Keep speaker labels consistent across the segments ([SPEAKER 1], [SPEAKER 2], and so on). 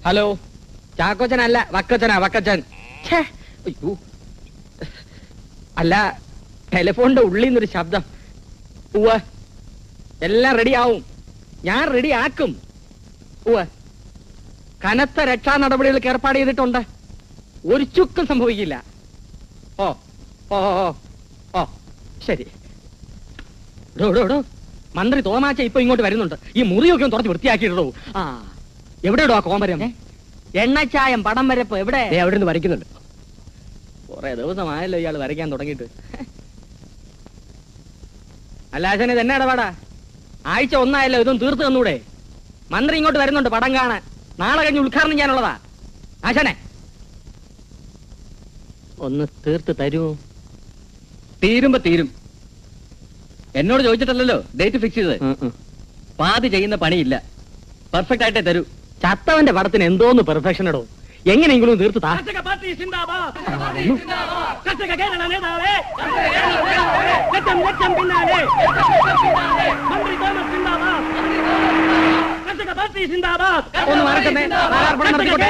[SPEAKER 1] Hello ചാക്കോച്ചനല്ല വക്കച്ചനാ Vakkachan ഛേ, അയ്യോ. അല്ല ടെലിഫോണിന്റെ ഉള്ളിൽ നിന്നൊരു ശബ്ദം ഉവ്വ എല്ലാം റെഡി ആവും ഞാൻ റെഡി ആക്കും ഉവ്വ കനത്ത രക്ഷാ നടപടികൾക്ക് ഏർപ്പാട് ചെയ്തിട്ടുണ്ട് ഒരു ചുക്കും സംഭവിക്കില്ല ഓ ഓ ഓ, ഓ ഓ ശരി ഡോ ഡോ ഡോ മന്ത്രി തോമാച്ച ഇപ്പൊ ഇങ്ങോട്ട് വരുന്നുണ്ട് ഈ മുറിയൊക്കെ ഒന്ന് തുറച്ച് വൃത്തിയാക്കിയിടോ ആ എവിടെയോ ആ കോമരം എണ്ണച്ചായം പടം വരപ്പ് എവിടെ
[SPEAKER 2] അവിടെ നിന്ന് വരയ്ക്കുന്നുണ്ട്
[SPEAKER 1] കുറെ ദിവസമായല്ലോ ഇയാൾ വരയ്ക്കാൻ തുടങ്ങിയിട്ട് അല്ല ആശാനെ ഇത് എന്നാ ഇടപാടാ ആഴ്ച ഒന്നായല്ലോ ഇതൊന്നും തീർത്ത് തന്നൂടെ മന്ത്രി ഇങ്ങോട്ട് വരുന്നുണ്ട് പടം കാണാൻ നാളെ കഴിഞ്ഞ് ഉദ്ഘാടനം ചെയ്യാനുള്ളതാ ആശാനെ ഒന്ന് തീർത്ത് തരൂ
[SPEAKER 2] തീരുമ്പോ തീരും എന്നോട് ചോദിച്ചിട്ടല്ലല്ലോ ഡേറ്റ് ഫിക്സ് ചെയ്തത് പാതി ചെയ്യുന്ന പണിയില്ല പെർഫെക്റ്റ് ആയിട്ടേ തരൂ
[SPEAKER 1] ചത്തവന്റെ പടത്തിന് എന്തോന്ന് പെർഫെക്ഷൻ ഇടോ എങ്ങനെയെങ്കിലും തീർത്ത് താ ഒന്ന് മാറട്ടെ നാലാർപ്പണം നടത്തിക്കോട്ടെ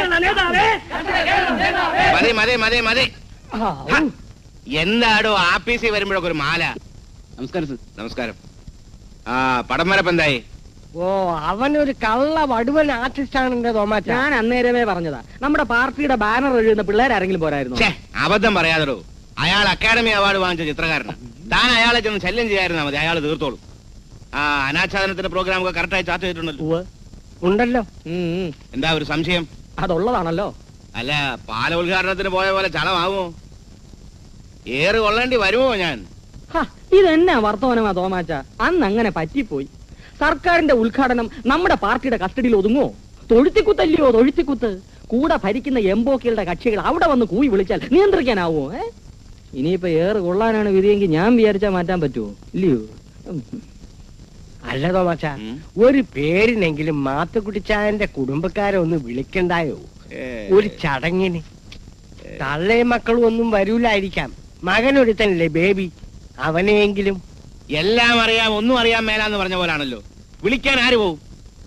[SPEAKER 3] മതി മതി മതി മതി
[SPEAKER 1] ആ,
[SPEAKER 3] ഹ, എന്താടോ ആപ്പീസിൽ വരുമ്പോഴൊക്കെ ഒരു മാല
[SPEAKER 2] നമസ്കാരം സർ
[SPEAKER 3] നമസ്കാരം ആ പടം വരപ്പ് എന്തായി
[SPEAKER 2] ഓ അവനൊരു കള്ള വടുവൻ ആർട്ടിസ്റ്റ് ആണ് എന്റെ തോമാച്ച
[SPEAKER 1] ഞാൻ അന്നേരമേ പറഞ്ഞതാ നമ്മുടെ പാർട്ടിയുടെ ബാനർ എഴുതുന്ന പിള്ളേരാരെങ്കിലും പോരായിരുന്നു
[SPEAKER 3] ഛേ അബദ്ധം പറയാതെടോ അയാൾ അക്കാഡമി അവാർഡ് വാങ്ങിച്ച ചിത്രകാരനാണ് താൻ അയാളെ ചെന്ന് ശല്യം ചെയ്യായിരുന്നാ മതി അയാൾ തീർത്തോളും ആ അനാച്ഛാദനത്തിന്റെ പ്രോഗ്രാം ഒക്കെ കറക്റ്റായി ചാർട്ട് ചെയ്തിട്ടുണ്ടല്ലോ
[SPEAKER 2] ഉണ്ടല്ലോ
[SPEAKER 1] ഉം, ഉം.
[SPEAKER 3] എന്താ ഒരു സംശയം
[SPEAKER 1] അതുള്ളതാണല്ലോ
[SPEAKER 3] അല്ല പാല ഉദ്ഘാടനത്തിന് പോയ പോലെ ചളമാവുമോ ഏറ് കൊള്ളേണ്ടി വരുമോ ഞാൻ
[SPEAKER 1] ഹ, ഇതെന്നാ വർത്തമാനമാ തോമാച്ച അന്ന് അങ്ങനെ പറ്റിപ്പോയി സർക്കാരിന്റെ ഉദ്ഘാടനം നമ്മുടെ പാർട്ടിയുടെ കസ്റ്റഡിയിൽ ഒതുങ്ങോ തൊഴുത്തിക്കുത്തല്ലയോ തൊഴുത്തിക്കുത്ത് കൂടെ ഭരിക്കുന്ന എംബോക്കികളുടെ കക്ഷികൾ അവിടെ വന്ന് കൂയി വിളിച്ചാൽ നിയന്ത്രിക്കാനാവോ ഏ ഇനിയിപ്പോ ഏറ് കൊള്ളാനാണ് വിധിയെങ്കിൽ ഞാൻ വിചാരിച്ചാൽ മാറ്റാൻ പറ്റുമോ ഇല്ലയോ ഉം.
[SPEAKER 2] അല്ല തോമാച്ച
[SPEAKER 3] ഉം.
[SPEAKER 2] ഒരു പേരിനെങ്കിലും മാത്തുക്കുട്ടിച്ചായന്റെ കുടുംബക്കാരെ ഒന്ന് വിളിക്കണ്ടായോ
[SPEAKER 3] ഏ,
[SPEAKER 2] ഒരു ചടങ്ങിന് തള്ളയും മക്കളും ഒന്നും വരൂലായിരിക്കാം മകനൊരുത്തനല്ലേ ബേബി അവനെയെങ്കിലും
[SPEAKER 3] എല്ലാം അറിയാം ഒന്നും അറിയാൻ മേലാന്ന് പറഞ്ഞ പോലാണല്ലോ വിളിക്കാൻ ആര് പോവും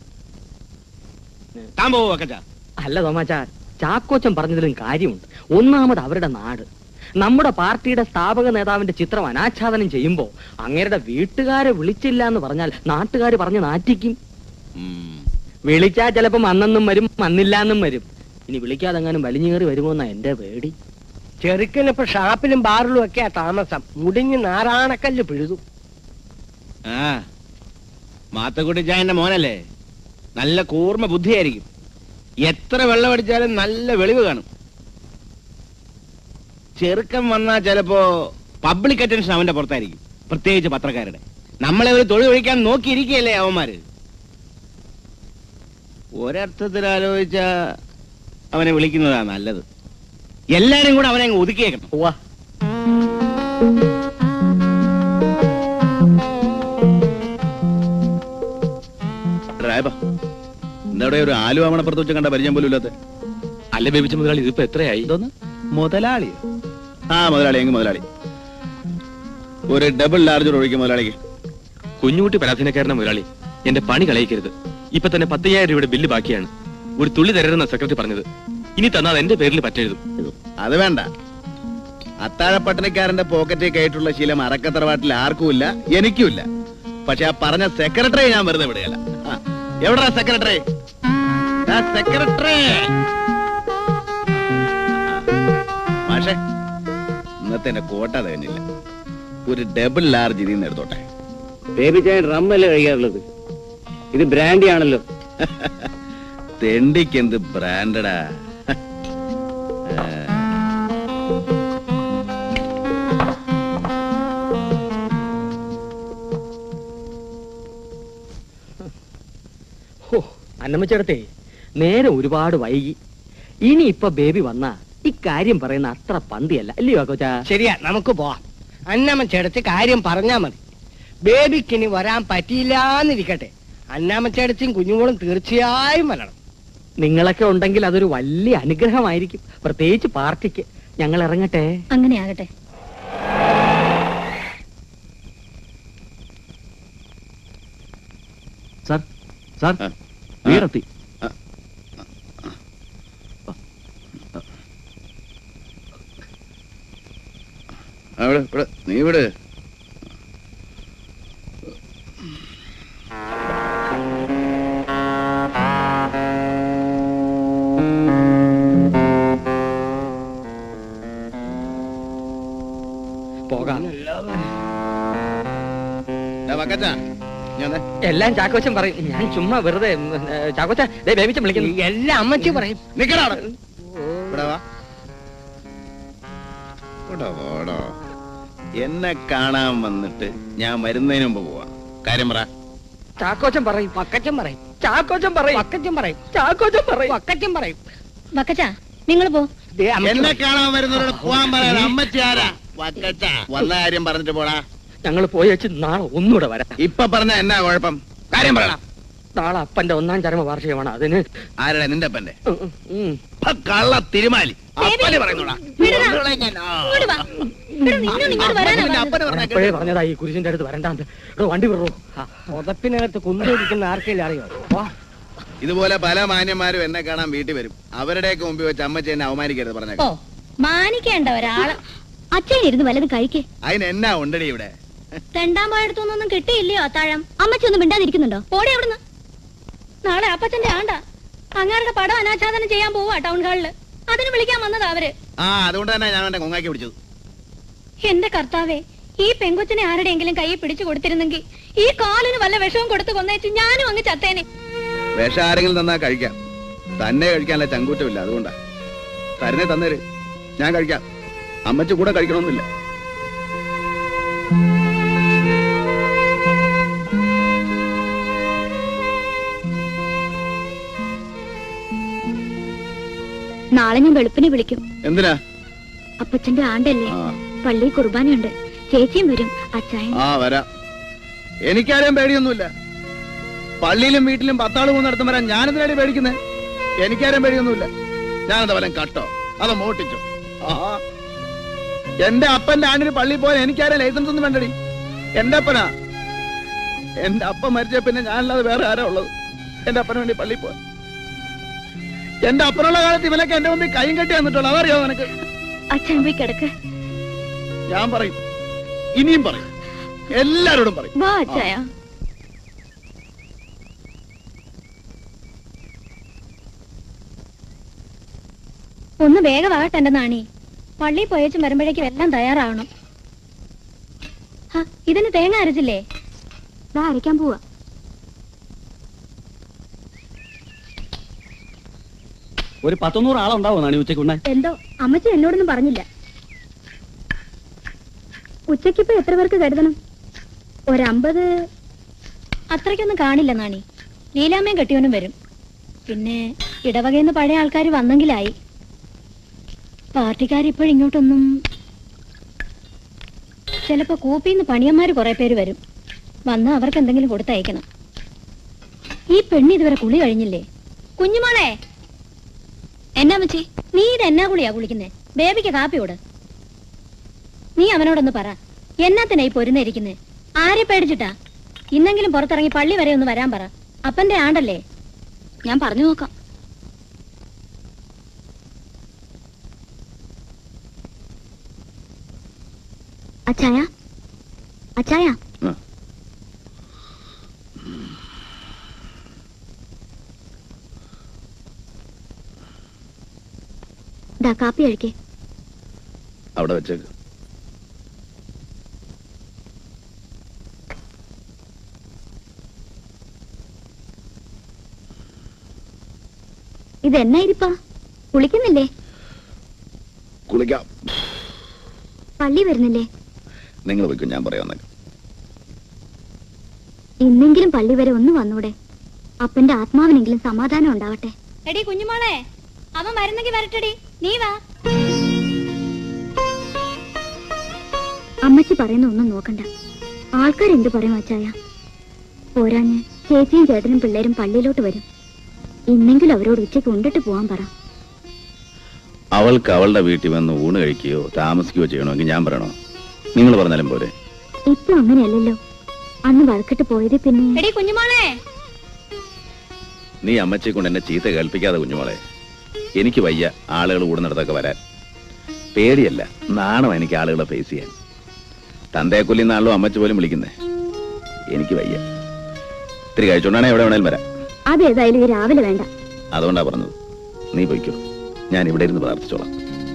[SPEAKER 3] താൻ പോവോ അക്കച്ച
[SPEAKER 1] അല്ല തോമാച്ച ചാക്കോച്ചൻ പറഞ്ഞതിലും കാര്യമുണ്ട് ഒന്നാമത് അവരുടെ നാട് നമ്മുടെ പാർട്ടിയുടെ സ്ഥാപക നേതാവിന്റെ ചിത്രം അനാച്ഛാദനം ചെയ്യുമ്പോ അങ്ങേരുടെ വീട്ടുകാരെ വിളിച്ചില്ല എന്ന് പറഞ്ഞാൽ നാട്ടുകാർ പറഞ്ഞ് നാറ്റിക്കും വിളിച്ചാ ചിലപ്പം അന്നെന്നും വരും അന്നില്ല എന്നും വരും ഇനി വിളിക്കാതെ എങ്ങാനും വലിഞ്ഞു കയറി വരുമോന്നാ എന്റെ പേടി
[SPEAKER 2] ചെറുക്കനിപ്പോ ഷാപ്പിലും ബാറിലും ഒക്കെയാ താമസം മുടിഞ്ഞ് നാറാണക്കല്ല് പിഴുതു
[SPEAKER 3] ആ മാത്തക്കുട്ടി ചായന്റെ മോനല്ലേ നല്ല കൂർമ്മ ബുദ്ധിയായിരിക്കും എത്ര വെള്ളം അടിച്ചാലും നല്ല വെളിവ് കാണും ചെറുക്കം വന്നാ ചിലപ്പോ പബ്ലിക് അറ്റൻഷൻ അവന്റെ പുറത്തായിരിക്കും പ്രത്യേകിച്ച് പത്രക്കാരുടെ നമ്മളെ ഒരു തൊഴിൽ ഒഴിക്കാൻ നോക്കിയിരിക്കുകയല്ലേ അവന്മാര് ഒരർത്ഥത്തിൽ ആലോചിച്ച അവനെ വിളിക്കുന്നതാ നല്ലത് എല്ലാരും കൂടെ അവനെ അങ്ങ് ഒതുക്കിയേക്കണം
[SPEAKER 1] ഉവ്വ.
[SPEAKER 4] എന്താ ഒരു ആലു ആവണപ്പുറത്ത് വെച്ച് കണ്ട പരിചയം പോലും ഇല്ലാത്ത
[SPEAKER 5] അല്ല ബേബിച്ച മുതലാളി ഇതിപ്പോ എത്രയായി
[SPEAKER 4] ഇതൊന്ന് മുതലാളി ആ മുതലാളി എങ്കിൽ മുതലാളി ഒരു ഡബിൾ ലാർജ് ഒഴിക്കും മുതലാളിക്ക്
[SPEAKER 5] കുഞ്ഞുകുട്ടി പരാധീനക്കാരന മുതലാളി എന്റെ പണി കളയിക്കരുത് ഇപ്പൊ തന്നെ പത്തയ്യായിരം രൂപയുടെ ബില്ല് ബാക്കിയാണ് ഒരു തുള്ളി തരരുന്ന സെക്രട്ടറി പറഞ്ഞത് ഇനി തന്നാൽ എന്റെ പേരിൽ പറ്റെഴുതും
[SPEAKER 4] അത് വേണ്ട അത്താഴപ്പട്ടണിക്കാരന്റെ പോക്കറ്റിൽ കയറ്റുള്ള ശീലം അറക്കത്തറവാട്ടിൽ ആർക്കുമില്ല എനിക്കുമില്ല പക്ഷെ ആ പറഞ്ഞ സെക്രട്ടറി ഞാൻ വെറുതെ വിടുകയല്ല ആ, എവിടാ സെക്രട്ടറി സെക്രട്ടറി മാഷെ ഇന്നത്തെ എന്റെ കോട്ട തികഞ്ഞില്ല ഒരു ഡബിൾ ലാർജ് ഇതിൽ നിന്ന് എടുത്തോട്ടെ
[SPEAKER 2] ബേബി ചായൻ റമ്മല്ലേ കഴിക്കാറുള്ളത് ഇത് ബ്രാൻഡി ആണല്ലോ
[SPEAKER 4] തെണ്ടിക്ക് എന്ത് ബ്രാൻഡടാ
[SPEAKER 1] ഹോ അന്നമ്മച്ചേടത്തെ നേരെ ഒരുപാട് വൈകി ഇനി ഇപ്പൊ ബേബി വന്നാ ഇക്കാര്യം പറയുന്ന അത്ര പന്തിയല്ല അല്ലയോ കോച്ചാ
[SPEAKER 2] ശരിയാ നമുക്ക് പോവാം അന്നാമൻ ചേട്ടത്തി കാര്യം പറഞ്ഞാ മതി ബേബിക്ക് ഇനി വരാൻ പറ്റിയില്ലാന്നിരിക്കട്ടെ അന്നാമൻ ചേട്ടത്തിയും കുഞ്ഞുങ്ങളും തീർച്ചയായും വരണം
[SPEAKER 1] നിങ്ങളൊക്കെ ഉണ്ടെങ്കിൽ അതൊരു വലിയ അനുഗ്രഹമായിരിക്കും പ്രത്യേകിച്ച് പാർട്ടിക്ക് ഞങ്ങൾ ഇറങ്ങട്ടെ
[SPEAKER 6] അങ്ങനെ ആകട്ടെ
[SPEAKER 4] സാർ വീടെത്തി വിട് വിട് നീ വിട്
[SPEAKER 1] പോകാം
[SPEAKER 4] ദാ വക്കച്ചാ, നീ വന്നേ.
[SPEAKER 1] എല്ലാം ചാക്കോച്ചൻ പറയും ഞാൻ ചുമ്മാ വെറുതെ ഉം, ഏ, ചാക്കോച്ച ദേ ബേബിച്ചൻ വിളിക്കുന്നു
[SPEAKER 2] എല്ലാം അമ്മച്ചി പറയും
[SPEAKER 4] നിക്കടാ അവിടെ. ഇവിടെ വാ. ഇവിടെ വാടാ. എന്നെ കാണാൻ വന്നിട്ട് ഞാൻ വരുന്നതിന് മുമ്പ് പോവാ കാര്യം പറ
[SPEAKER 1] ചാക്കോച്ചൻ പറയും
[SPEAKER 2] പക്കച്ചൻ പറയും
[SPEAKER 1] ചാക്കോച്ചൻ പറയും
[SPEAKER 2] പക്കച്ചൻ പറയും
[SPEAKER 1] ചാക്കോച്ചൻ പറയും
[SPEAKER 2] പക്കച്ചൻ പറയും
[SPEAKER 6] വക്കച്ച നിങ്ങൾ പോ
[SPEAKER 2] ദേ അമ്മച്ചി
[SPEAKER 4] എന്നെ
[SPEAKER 2] പറയും.
[SPEAKER 4] കാണാൻ വരുന്നവരോട് പോവാൻ പറയാൻ അമ്മച്ചി ആരാ വക്കച്ച വന്ന കാര്യം പറഞ്ഞിട്ട് പോടാ
[SPEAKER 1] ഞങ്ങൾ പോയി വെച്ച് നാളെ ഒന്നുകൂടെ വരാം
[SPEAKER 4] ഇപ്പൊ പറഞ്ഞ എന്നാ കുഴപ്പം കാര്യം പറയടാ
[SPEAKER 1] നാളെ അപ്പന്റെ ഒന്നാം ചരമ വാർഷികമാണ് അതിന്
[SPEAKER 4] ആരുടെ നിന്റെ അപ്പന്റെ
[SPEAKER 1] ഉം, ഉം, ഉം.
[SPEAKER 4] ആ കള്ള തിരുമാലി അപ്പന് പറയുന്നോടാ
[SPEAKER 6] വിടടാ.
[SPEAKER 4] കൊന്നുകളെ ഞാൻ. ആ.
[SPEAKER 6] ഇങ്ങോട്ട് വാ ഇവിടെ നിങ്ങൾ ഇങ്ങോട്ട് വരാനാ
[SPEAKER 4] നിന്റെ
[SPEAKER 6] പറഞ്ഞത്.
[SPEAKER 4] അപ്പന് പറഞ്ഞാ
[SPEAKER 1] ഞാൻ അപ്പോഴേ
[SPEAKER 4] കേട്ടോ.
[SPEAKER 1] പറഞ്ഞതാ ഈ കുരിശിന്റെ അടുത്ത് വരണ്ടാന്ന് എടോ, വണ്ടി വിടറോ
[SPEAKER 2] പുതപ്പിനകത്ത് കുന്തിരിക്കുന്ന ആർക്കെങ്കിലും അറിയോ വാ
[SPEAKER 4] ഇതുപോലെ പല മാന്യന്മാരും എന്നെ കാണാൻ വീട്ടിൽ വരും അവരുടെയൊക്കെ മുമ്പിൽ വെച്ച് അമ്മച്ചി എന്നെ അവമാനിക്കരുത്
[SPEAKER 6] ഓ
[SPEAKER 4] പറഞ്ഞേക്കാം
[SPEAKER 6] മാനിക്കേണ്ട ഒരാള് അച്ഛൻ ഇരുന്ന് വല്ലതും കഴിക്കേ
[SPEAKER 4] അതിന് എന്നാ ഉണ്ടടി ഇവിടെ
[SPEAKER 6] രണ്ടാം പോയടത്തൊന്നും കിട്ടിയില്ലയോ അത്താഴം അമ്മച്ചി ഒന്നും മിണ്ടാതിരിക്കുന്നുണ്ടോ പോടെ അവിടുന്ന് നാളെ അപ്പച്ചന്റെ ആണ്ടാ അങ്ങാരുടെ പടം അനാച്ഛാദനം ചെയ്യാൻ പോവാ ടൗൺ ഹാളില് അതിന് വിളിക്കാൻ വന്നതാ അവര്
[SPEAKER 4] ആ അതുകൊണ്ട് തന്നെ ഞാൻ എന്റെ കൊങ്ങാക്കി പിടിച്ചത്
[SPEAKER 6] എന്റെ കർത്താവേ ഈ പെങ്കൊച്ചിനെ ആരുടെയെങ്കിലും കൈ പിടിച്ചു കൊടുത്തിരുന്നെങ്കിൽ ഈ കാലിന് വല്ല വിഷവും കൊടുത്ത് കൊന്നേച്ച് ഞാനും അങ്ങ് ചത്തേനെ
[SPEAKER 4] വിഷം ആരെങ്കിലും തന്നാ കഴിക്കാം തന്നെ കഴിക്കാനുള്ള ചങ്കൂറ്റമില്ല അതുകൊണ്ടാ തരുന്നേ തന്നേര് ഞാൻ കഴിക്കാം അമ്മച്ചി കൂടെ കഴിക്കണമെന്നില്ല
[SPEAKER 6] നാളെ ഞാൻ വെളുപ്പിനെ വിളിക്കും
[SPEAKER 4] എന്തിനാ
[SPEAKER 6] അപ്പച്ചന്റെ ആണ്ടല്ലേ
[SPEAKER 4] ആ
[SPEAKER 6] പള്ളി കുർബാനയുണ്ട് ചേച്ചിയും വരും അച്ചായൻ
[SPEAKER 4] ആ വരാം എനിക്കാരെയും പേടിയൊന്നുമില്ല പള്ളിയിലും വീട്ടിലും പത്താള് മൂന്നിടത്തും വരാൻ ഞാനെന്തിനാടി പേടിക്കുന്നേ എനിക്കാരെയും പേടിയൊന്നുമില്ല ഞാനെന്താ വല്ലതും കട്ടോ അതോ മോട്ടിച്ചോ ആഹാ എന്റെ അപ്പന്റെ ആണ്ടിന് പള്ളിയിൽ പോയാൽ എനിക്കാരും ലൈസൻസ് ഒന്നും വേണ്ടടി എന്റെ അപ്പനാ എന്റെ അപ്പൻ മരിച്ച പിന്നെ ഞാനല്ലാതെ വേറെ ആരാ ഉള്ളത് എന്റെ അപ്പന് വേണ്ടി പള്ളിയിൽ പോയി എന്റെ അപ്പനുള്ള കാലത്ത് ഇവനൊക്കെ എന്റെ മുമ്പിൽ കൈയും കെട്ടി വന്നിട്ടുള്ളൂ അതറിയോ നിനക്ക്
[SPEAKER 6] അച്ഛൻ പോയി കിടക്ക്
[SPEAKER 4] ഞാൻ പറയും ഇനിയും പറയും എല്ലാരോടും പറയും
[SPEAKER 6] വാ അച്ചായ ഒന്ന് വേഗമാകട്ടെ എന്റെ നാണി പള്ളിയിൽ പോയേച്ചും വരുമ്പോഴേക്കും എല്ലാം തയ്യാറാവണം ഹ, ഇതിന് തേങ്ങ അരച്ചില്ലേ ദാ അരയ്ക്കാൻ പോവാ
[SPEAKER 7] ഒരു പത്തൊന്നൂറ് ആളുണ്ടാവും നാണി ഉച്ചയ്ക്ക് ഉണ്ണാൻ
[SPEAKER 6] എന്തോ അമ്മച്ചി എന്നോടൊന്നും പറഞ്ഞില്ല ഉച്ചക്കിപ്പോ എത്ര പേർക്ക് കരുതണം ഒരമ്പത് അത്രയ്ക്കൊന്നും കാണില്ല നാണി ലീലാമ്മയും കെട്ടിയോനും വരും പിന്നെ ഇടവകയിന്ന് പഴയ ആൾക്കാർ വന്നെങ്കിലായി പാർട്ടിക്കാർ ഇപ്പോഴിങ്ങോട്ടൊന്നും ചിലപ്പോ കൂപ്പിന്ന് പണിയന്മാര് കുറെ പേര് വരും വന്ന് അവർക്ക് എന്തെങ്കിലും കൊടുത്തയക്കണം ഈ പെണ്ണ് ഇതുവരെ കുളി കഴിഞ്ഞില്ലേ കുഞ്ഞുമോളെ എന്നാ മച്ചി നീ ഇത് എന്നാ കുളിയാ കുളിക്കുന്നേ ബേബിക്ക് കാപ്പി കൊടു നീ അവനോടൊന്ന് പറ എന്നാത്തിനാ ഈ പൊരുന്നിരിക്കുന്നേ ആരെ പേടിച്ചിട്ടാ ഇന്നെങ്കിലും പുറത്തിറങ്ങി പള്ളി വരെ ഒന്ന് വരാൻ പറ അപ്പന്റെ ആണ്ടല്ലേ ഞാൻ പറഞ്ഞു നോക്കാം അച്ചായ അച്ചായ
[SPEAKER 4] ആ.
[SPEAKER 6] ദാ കാപ്പി കഴിക്കേ
[SPEAKER 4] അവിടെ വെച്ചേക്ക്
[SPEAKER 6] ഇത് എന്നാ ഇരിപ്പാ കുളിക്കുന്നില്ലേ
[SPEAKER 4] കുളിക്കാം
[SPEAKER 6] പള്ളി വരുന്നില്ലേ
[SPEAKER 4] നിങ്ങൾ വയ്ക്കും ഞാൻ പറയാമെന്നൊക്കെ
[SPEAKER 6] ഇന്നെങ്കിലും പള്ളി വരെ ഒന്ന് വന്നൂടെ അപ്പന്റെ ആത്മാവിനെങ്കിലും സമാധാനം ഉണ്ടാവട്ടെ എടി കുഞ്ഞുമോളെ അവൻ വരുന്നെങ്കിൽ വരട്ടെടി നീ വാ അമ്മച്ചി പറയുന്ന ഒന്നും നോക്കണ്ട ആൾക്കാർ എന്ത് പറയും അച്ചായ പോരാഞ്ഞ് ചേച്ചിയും ചേട്ടനും പിള്ളേരും പള്ളിയിലോട്ട് വരും ഇന്നെങ്കിലും അവരോട് ഉച്ചയ്ക്ക് ഉണ്ടിട്ട് പോവാൻ പറ
[SPEAKER 4] അവൾക്ക് അവളുടെ വീട്ടിൽ വന്ന് ഊണ് കഴിക്കുകയോ താമസിക്കുകയോ ചെയ്യണമെങ്കിൽ ഞാൻ പറയണോ നിങ്ങൾ പറഞ്ഞാലും പോരെ
[SPEAKER 6] ഇപ്പൊ അങ്ങനെയല്ലല്ലോ അന്ന് വഴക്കിട്ട് പോയത് പിന്നെ എടി കുഞ്ഞുമോളെ
[SPEAKER 4] നീ അമ്മച്ചെ കൊണ്ട് എന്നെ ചീത്ത കേൾപ്പിക്കാതെ കുഞ്ഞുമോളെ എനിക്ക് വയ്യ ആളുകൾ കൂടുന്നിടത്തൊക്കെ വരാൻ പേടിയല്ല നാണം എനിക്ക് ആളുകളെ ഫേസ് ചെയ്യാൻ തന്തയെ കൊല്ലുന്നാണല്ലോ അമ്മച്ച പോലും വിളിക്കുന്നേ എനിക്ക് വയ്യ ഇത്തിരി കഴിച്ചോണ്ടാണ് എവിടെ വേണേലും വരാം
[SPEAKER 6] അതേതായാലും ഈ രാവിലെ വേണ്ട
[SPEAKER 4] അതുകൊണ്ടാ പറഞ്ഞത് നീ പൊയ്ക്കോ ഞാൻ ഇവിടെ ഇരുന്ന് പ്രാർത്ഥിച്ചോളാം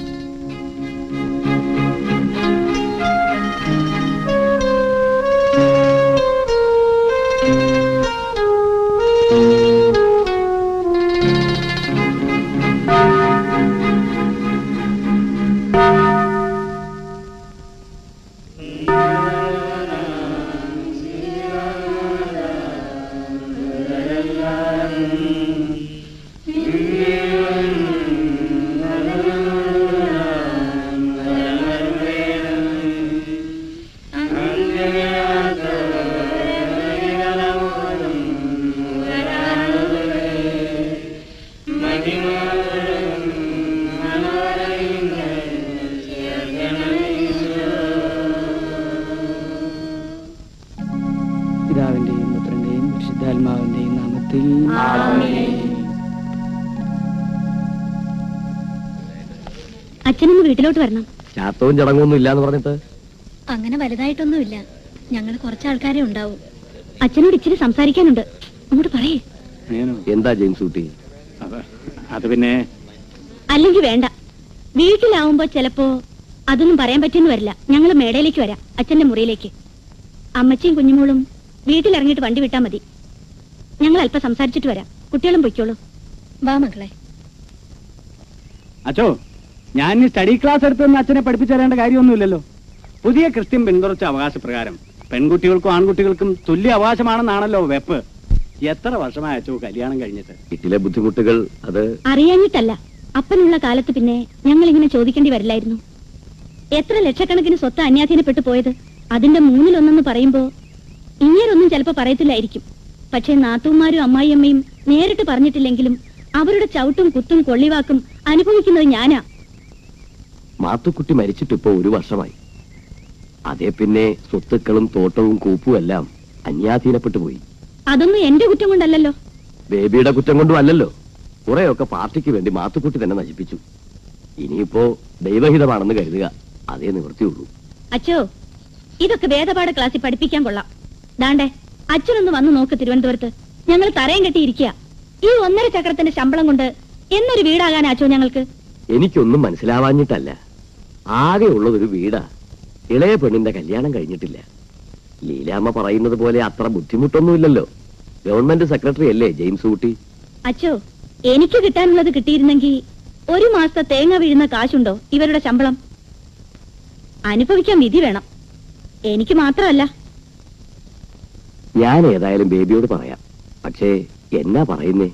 [SPEAKER 2] പിതാവിന്റെയും പുത്രന്റെയും പരിശുദ്ധാത്മാവിന്റെയും നാമത്തിൽ
[SPEAKER 6] അച്ഛനൊന്ന് വീട്ടിലോട്ട് വരണം
[SPEAKER 7] ചാത്തവും ചടങ്ങൊന്നും ഇല്ലാന്ന് പറഞ്ഞിട്ട്
[SPEAKER 6] അങ്ങനെ വലുതായിട്ടൊന്നുമില്ല ഞങ്ങൾ കുറച്ച് ആൾക്കാരെ ഉണ്ടാവും അച്ഛനോട് ഇച്ചിരി സംസാരിക്കാനുണ്ട് അങ്ങോട്ട് പറയേ
[SPEAKER 7] എന്താ ജെയിംസ് കുട്ടി
[SPEAKER 8] അത് പിന്നെ
[SPEAKER 6] അല്ലെങ്കിൽ വേണ്ട വീട്ടിലാവുമ്പോ ചിലപ്പോ അതൊന്നും പറയാൻ പറ്റിയെന്ന് വരില്ല ഞങ്ങൾ മേടയിലേക്ക് വരാം അച്ഛന്റെ മുറിയിലേക്ക് അമ്മച്ചിയും കുഞ്ഞുമോളും വീട്ടിലിറങ്ങിയിട്ട് വണ്ടി വിട്ടാ മതി ഞങ്ങൾ അല്പം സംസാരിച്ചിട്ട് വരാം കുട്ടികളും പൊയ്ക്കോളൂ വാ മക്കളെ
[SPEAKER 8] അച്ചോ ഞാൻ ഈ സ്റ്റഡി ക്ലാസ് എടുത്തൊന്നും അച്ഛനെ പഠിപ്പിച്ചു തരേണ്ട കാര്യമൊന്നുമില്ലല്ലോ പുതിയ ക്രിസ്ത്യൻ പിന്തുടർച്ച അവകാശപ്രകാരം പെൺകുട്ടികൾക്കും ആൺകുട്ടികൾക്കും തുല്യ അവകാശമാണെന്നാണല്ലോ വെപ്പ് എത്ര വർഷമായ അച്ചോ കല്യാണം കഴിഞ്ഞിട്ട്
[SPEAKER 7] വീട്ടിലെ ബുദ്ധിമുട്ടുകൾ അത്
[SPEAKER 6] അറിയാഞ്ഞിട്ടല്ല അപ്പനുള്ള കാലത്ത് പിന്നെ ഞങ്ങൾ ഇങ്ങനെ ചോദിക്കേണ്ടി വരില്ലായിരുന്നു എത്ര ലക്ഷക്കണക്കിന് സ്വത്ത് അന്യാധീനപ്പെട്ടു പോയത് അതിന്റെ മൂന്നിലൊന്നെന്ന് പറയുമ്പോ ഇങ്ങനൊന്നും ചിലപ്പോ പറയത്തില്ലായിരിക്കും പക്ഷെ നാത്തൂമാരും അമ്മായിയമ്മയും നേരിട്ട് പറഞ്ഞിട്ടില്ലെങ്കിലും അവരുടെ ചവിട്ടും കുത്തും കൊള്ളിവാക്കും അനുഭവിക്കുന്നത് ഞാനാ
[SPEAKER 7] മാത്തുക്കുട്ടി മരിച്ചിട്ട് ഇപ്പോ ഒരു വർഷമായി അതേ പിന്നെ സ്വത്തുക്കളും തോട്ടവും കൂപ്പും എല്ലാം അന്യാധീനപ്പെട്ടു പോയി
[SPEAKER 6] അതൊന്നും എന്റെ കുറ്റം കൊണ്ടല്ലല്ലോ
[SPEAKER 7] ബേബിയുടെ കുറ്റം കൊണ്ടും അല്ലല്ലോ കുറെയൊക്കെ പാർട്ടിക്ക് വേണ്ടി മാത്തുക്കുട്ടി തന്നെ നശിപ്പിച്ചു ഇനിയിപ്പോ ദൈവഹിതമാണെന്ന് കരുതുക അതേ നിവൃത്തിയുള്ളൂ
[SPEAKER 6] അച്ചോ ഇതൊക്കെ വേദപാഠ ക്ലാസ്സിൽ പഠിപ്പിക്കാൻ കൊള്ളാം ദാണ്ടേ അച്ഛനൊന്ന് വന്ന് നോക്ക് തിരുവനന്തപുരത്ത് ഞങ്ങൾ തറയും കെട്ടിയിരിക്കുക ഈ ഒന്നര ചക്രത്തിന്റെ ശമ്പളം കൊണ്ട് എന്നൊരു വീടാകാൻ അച്ചോ ഞങ്ങൾക്ക്
[SPEAKER 7] എനിക്കൊന്നും മനസ്സിലാവാഞ്ഞിട്ടല്ല ആകെ ഉള്ളതൊരു വീടാ ഇളയ പെണ്ണിന്റെ കല്യാണം കഴിഞ്ഞിട്ടില്ല ലീലാമ്മ പറയുന്നത് പോലെ അത്ര ബുദ്ധിമുട്ടൊന്നുമില്ലല്ലോ ഗവൺമെന്റ് സെക്രട്ടറി അല്ലേ ജെയിംസ് കുട്ടി
[SPEAKER 6] അച്ചോ എനിക്ക് കിട്ടാനുള്ളത് കിട്ടിയിരുന്നെങ്കിൽ ഒരു മാസത്തെ തേങ്ങ വീഴുന്ന കാശുണ്ടോ ഇവരുടെ ശമ്പളം അനുഭവിക്കാൻ വിധി വേണം എനിക്ക് മാത്രമല്ല
[SPEAKER 7] ഞാൻ ഏതായാലും ബേബിയോട് പറയാം പക്ഷേ എന്നാ പറയുന്നേ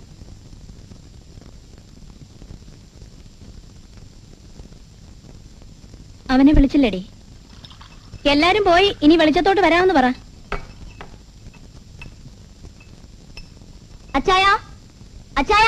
[SPEAKER 6] അവനെ വിളിച്ചില്ലേടി എല്ലാരും പോയി ഇനി വെളിച്ചത്തോട്ട് വരാമെന്ന് പറ അച്ചായ അച്ചായ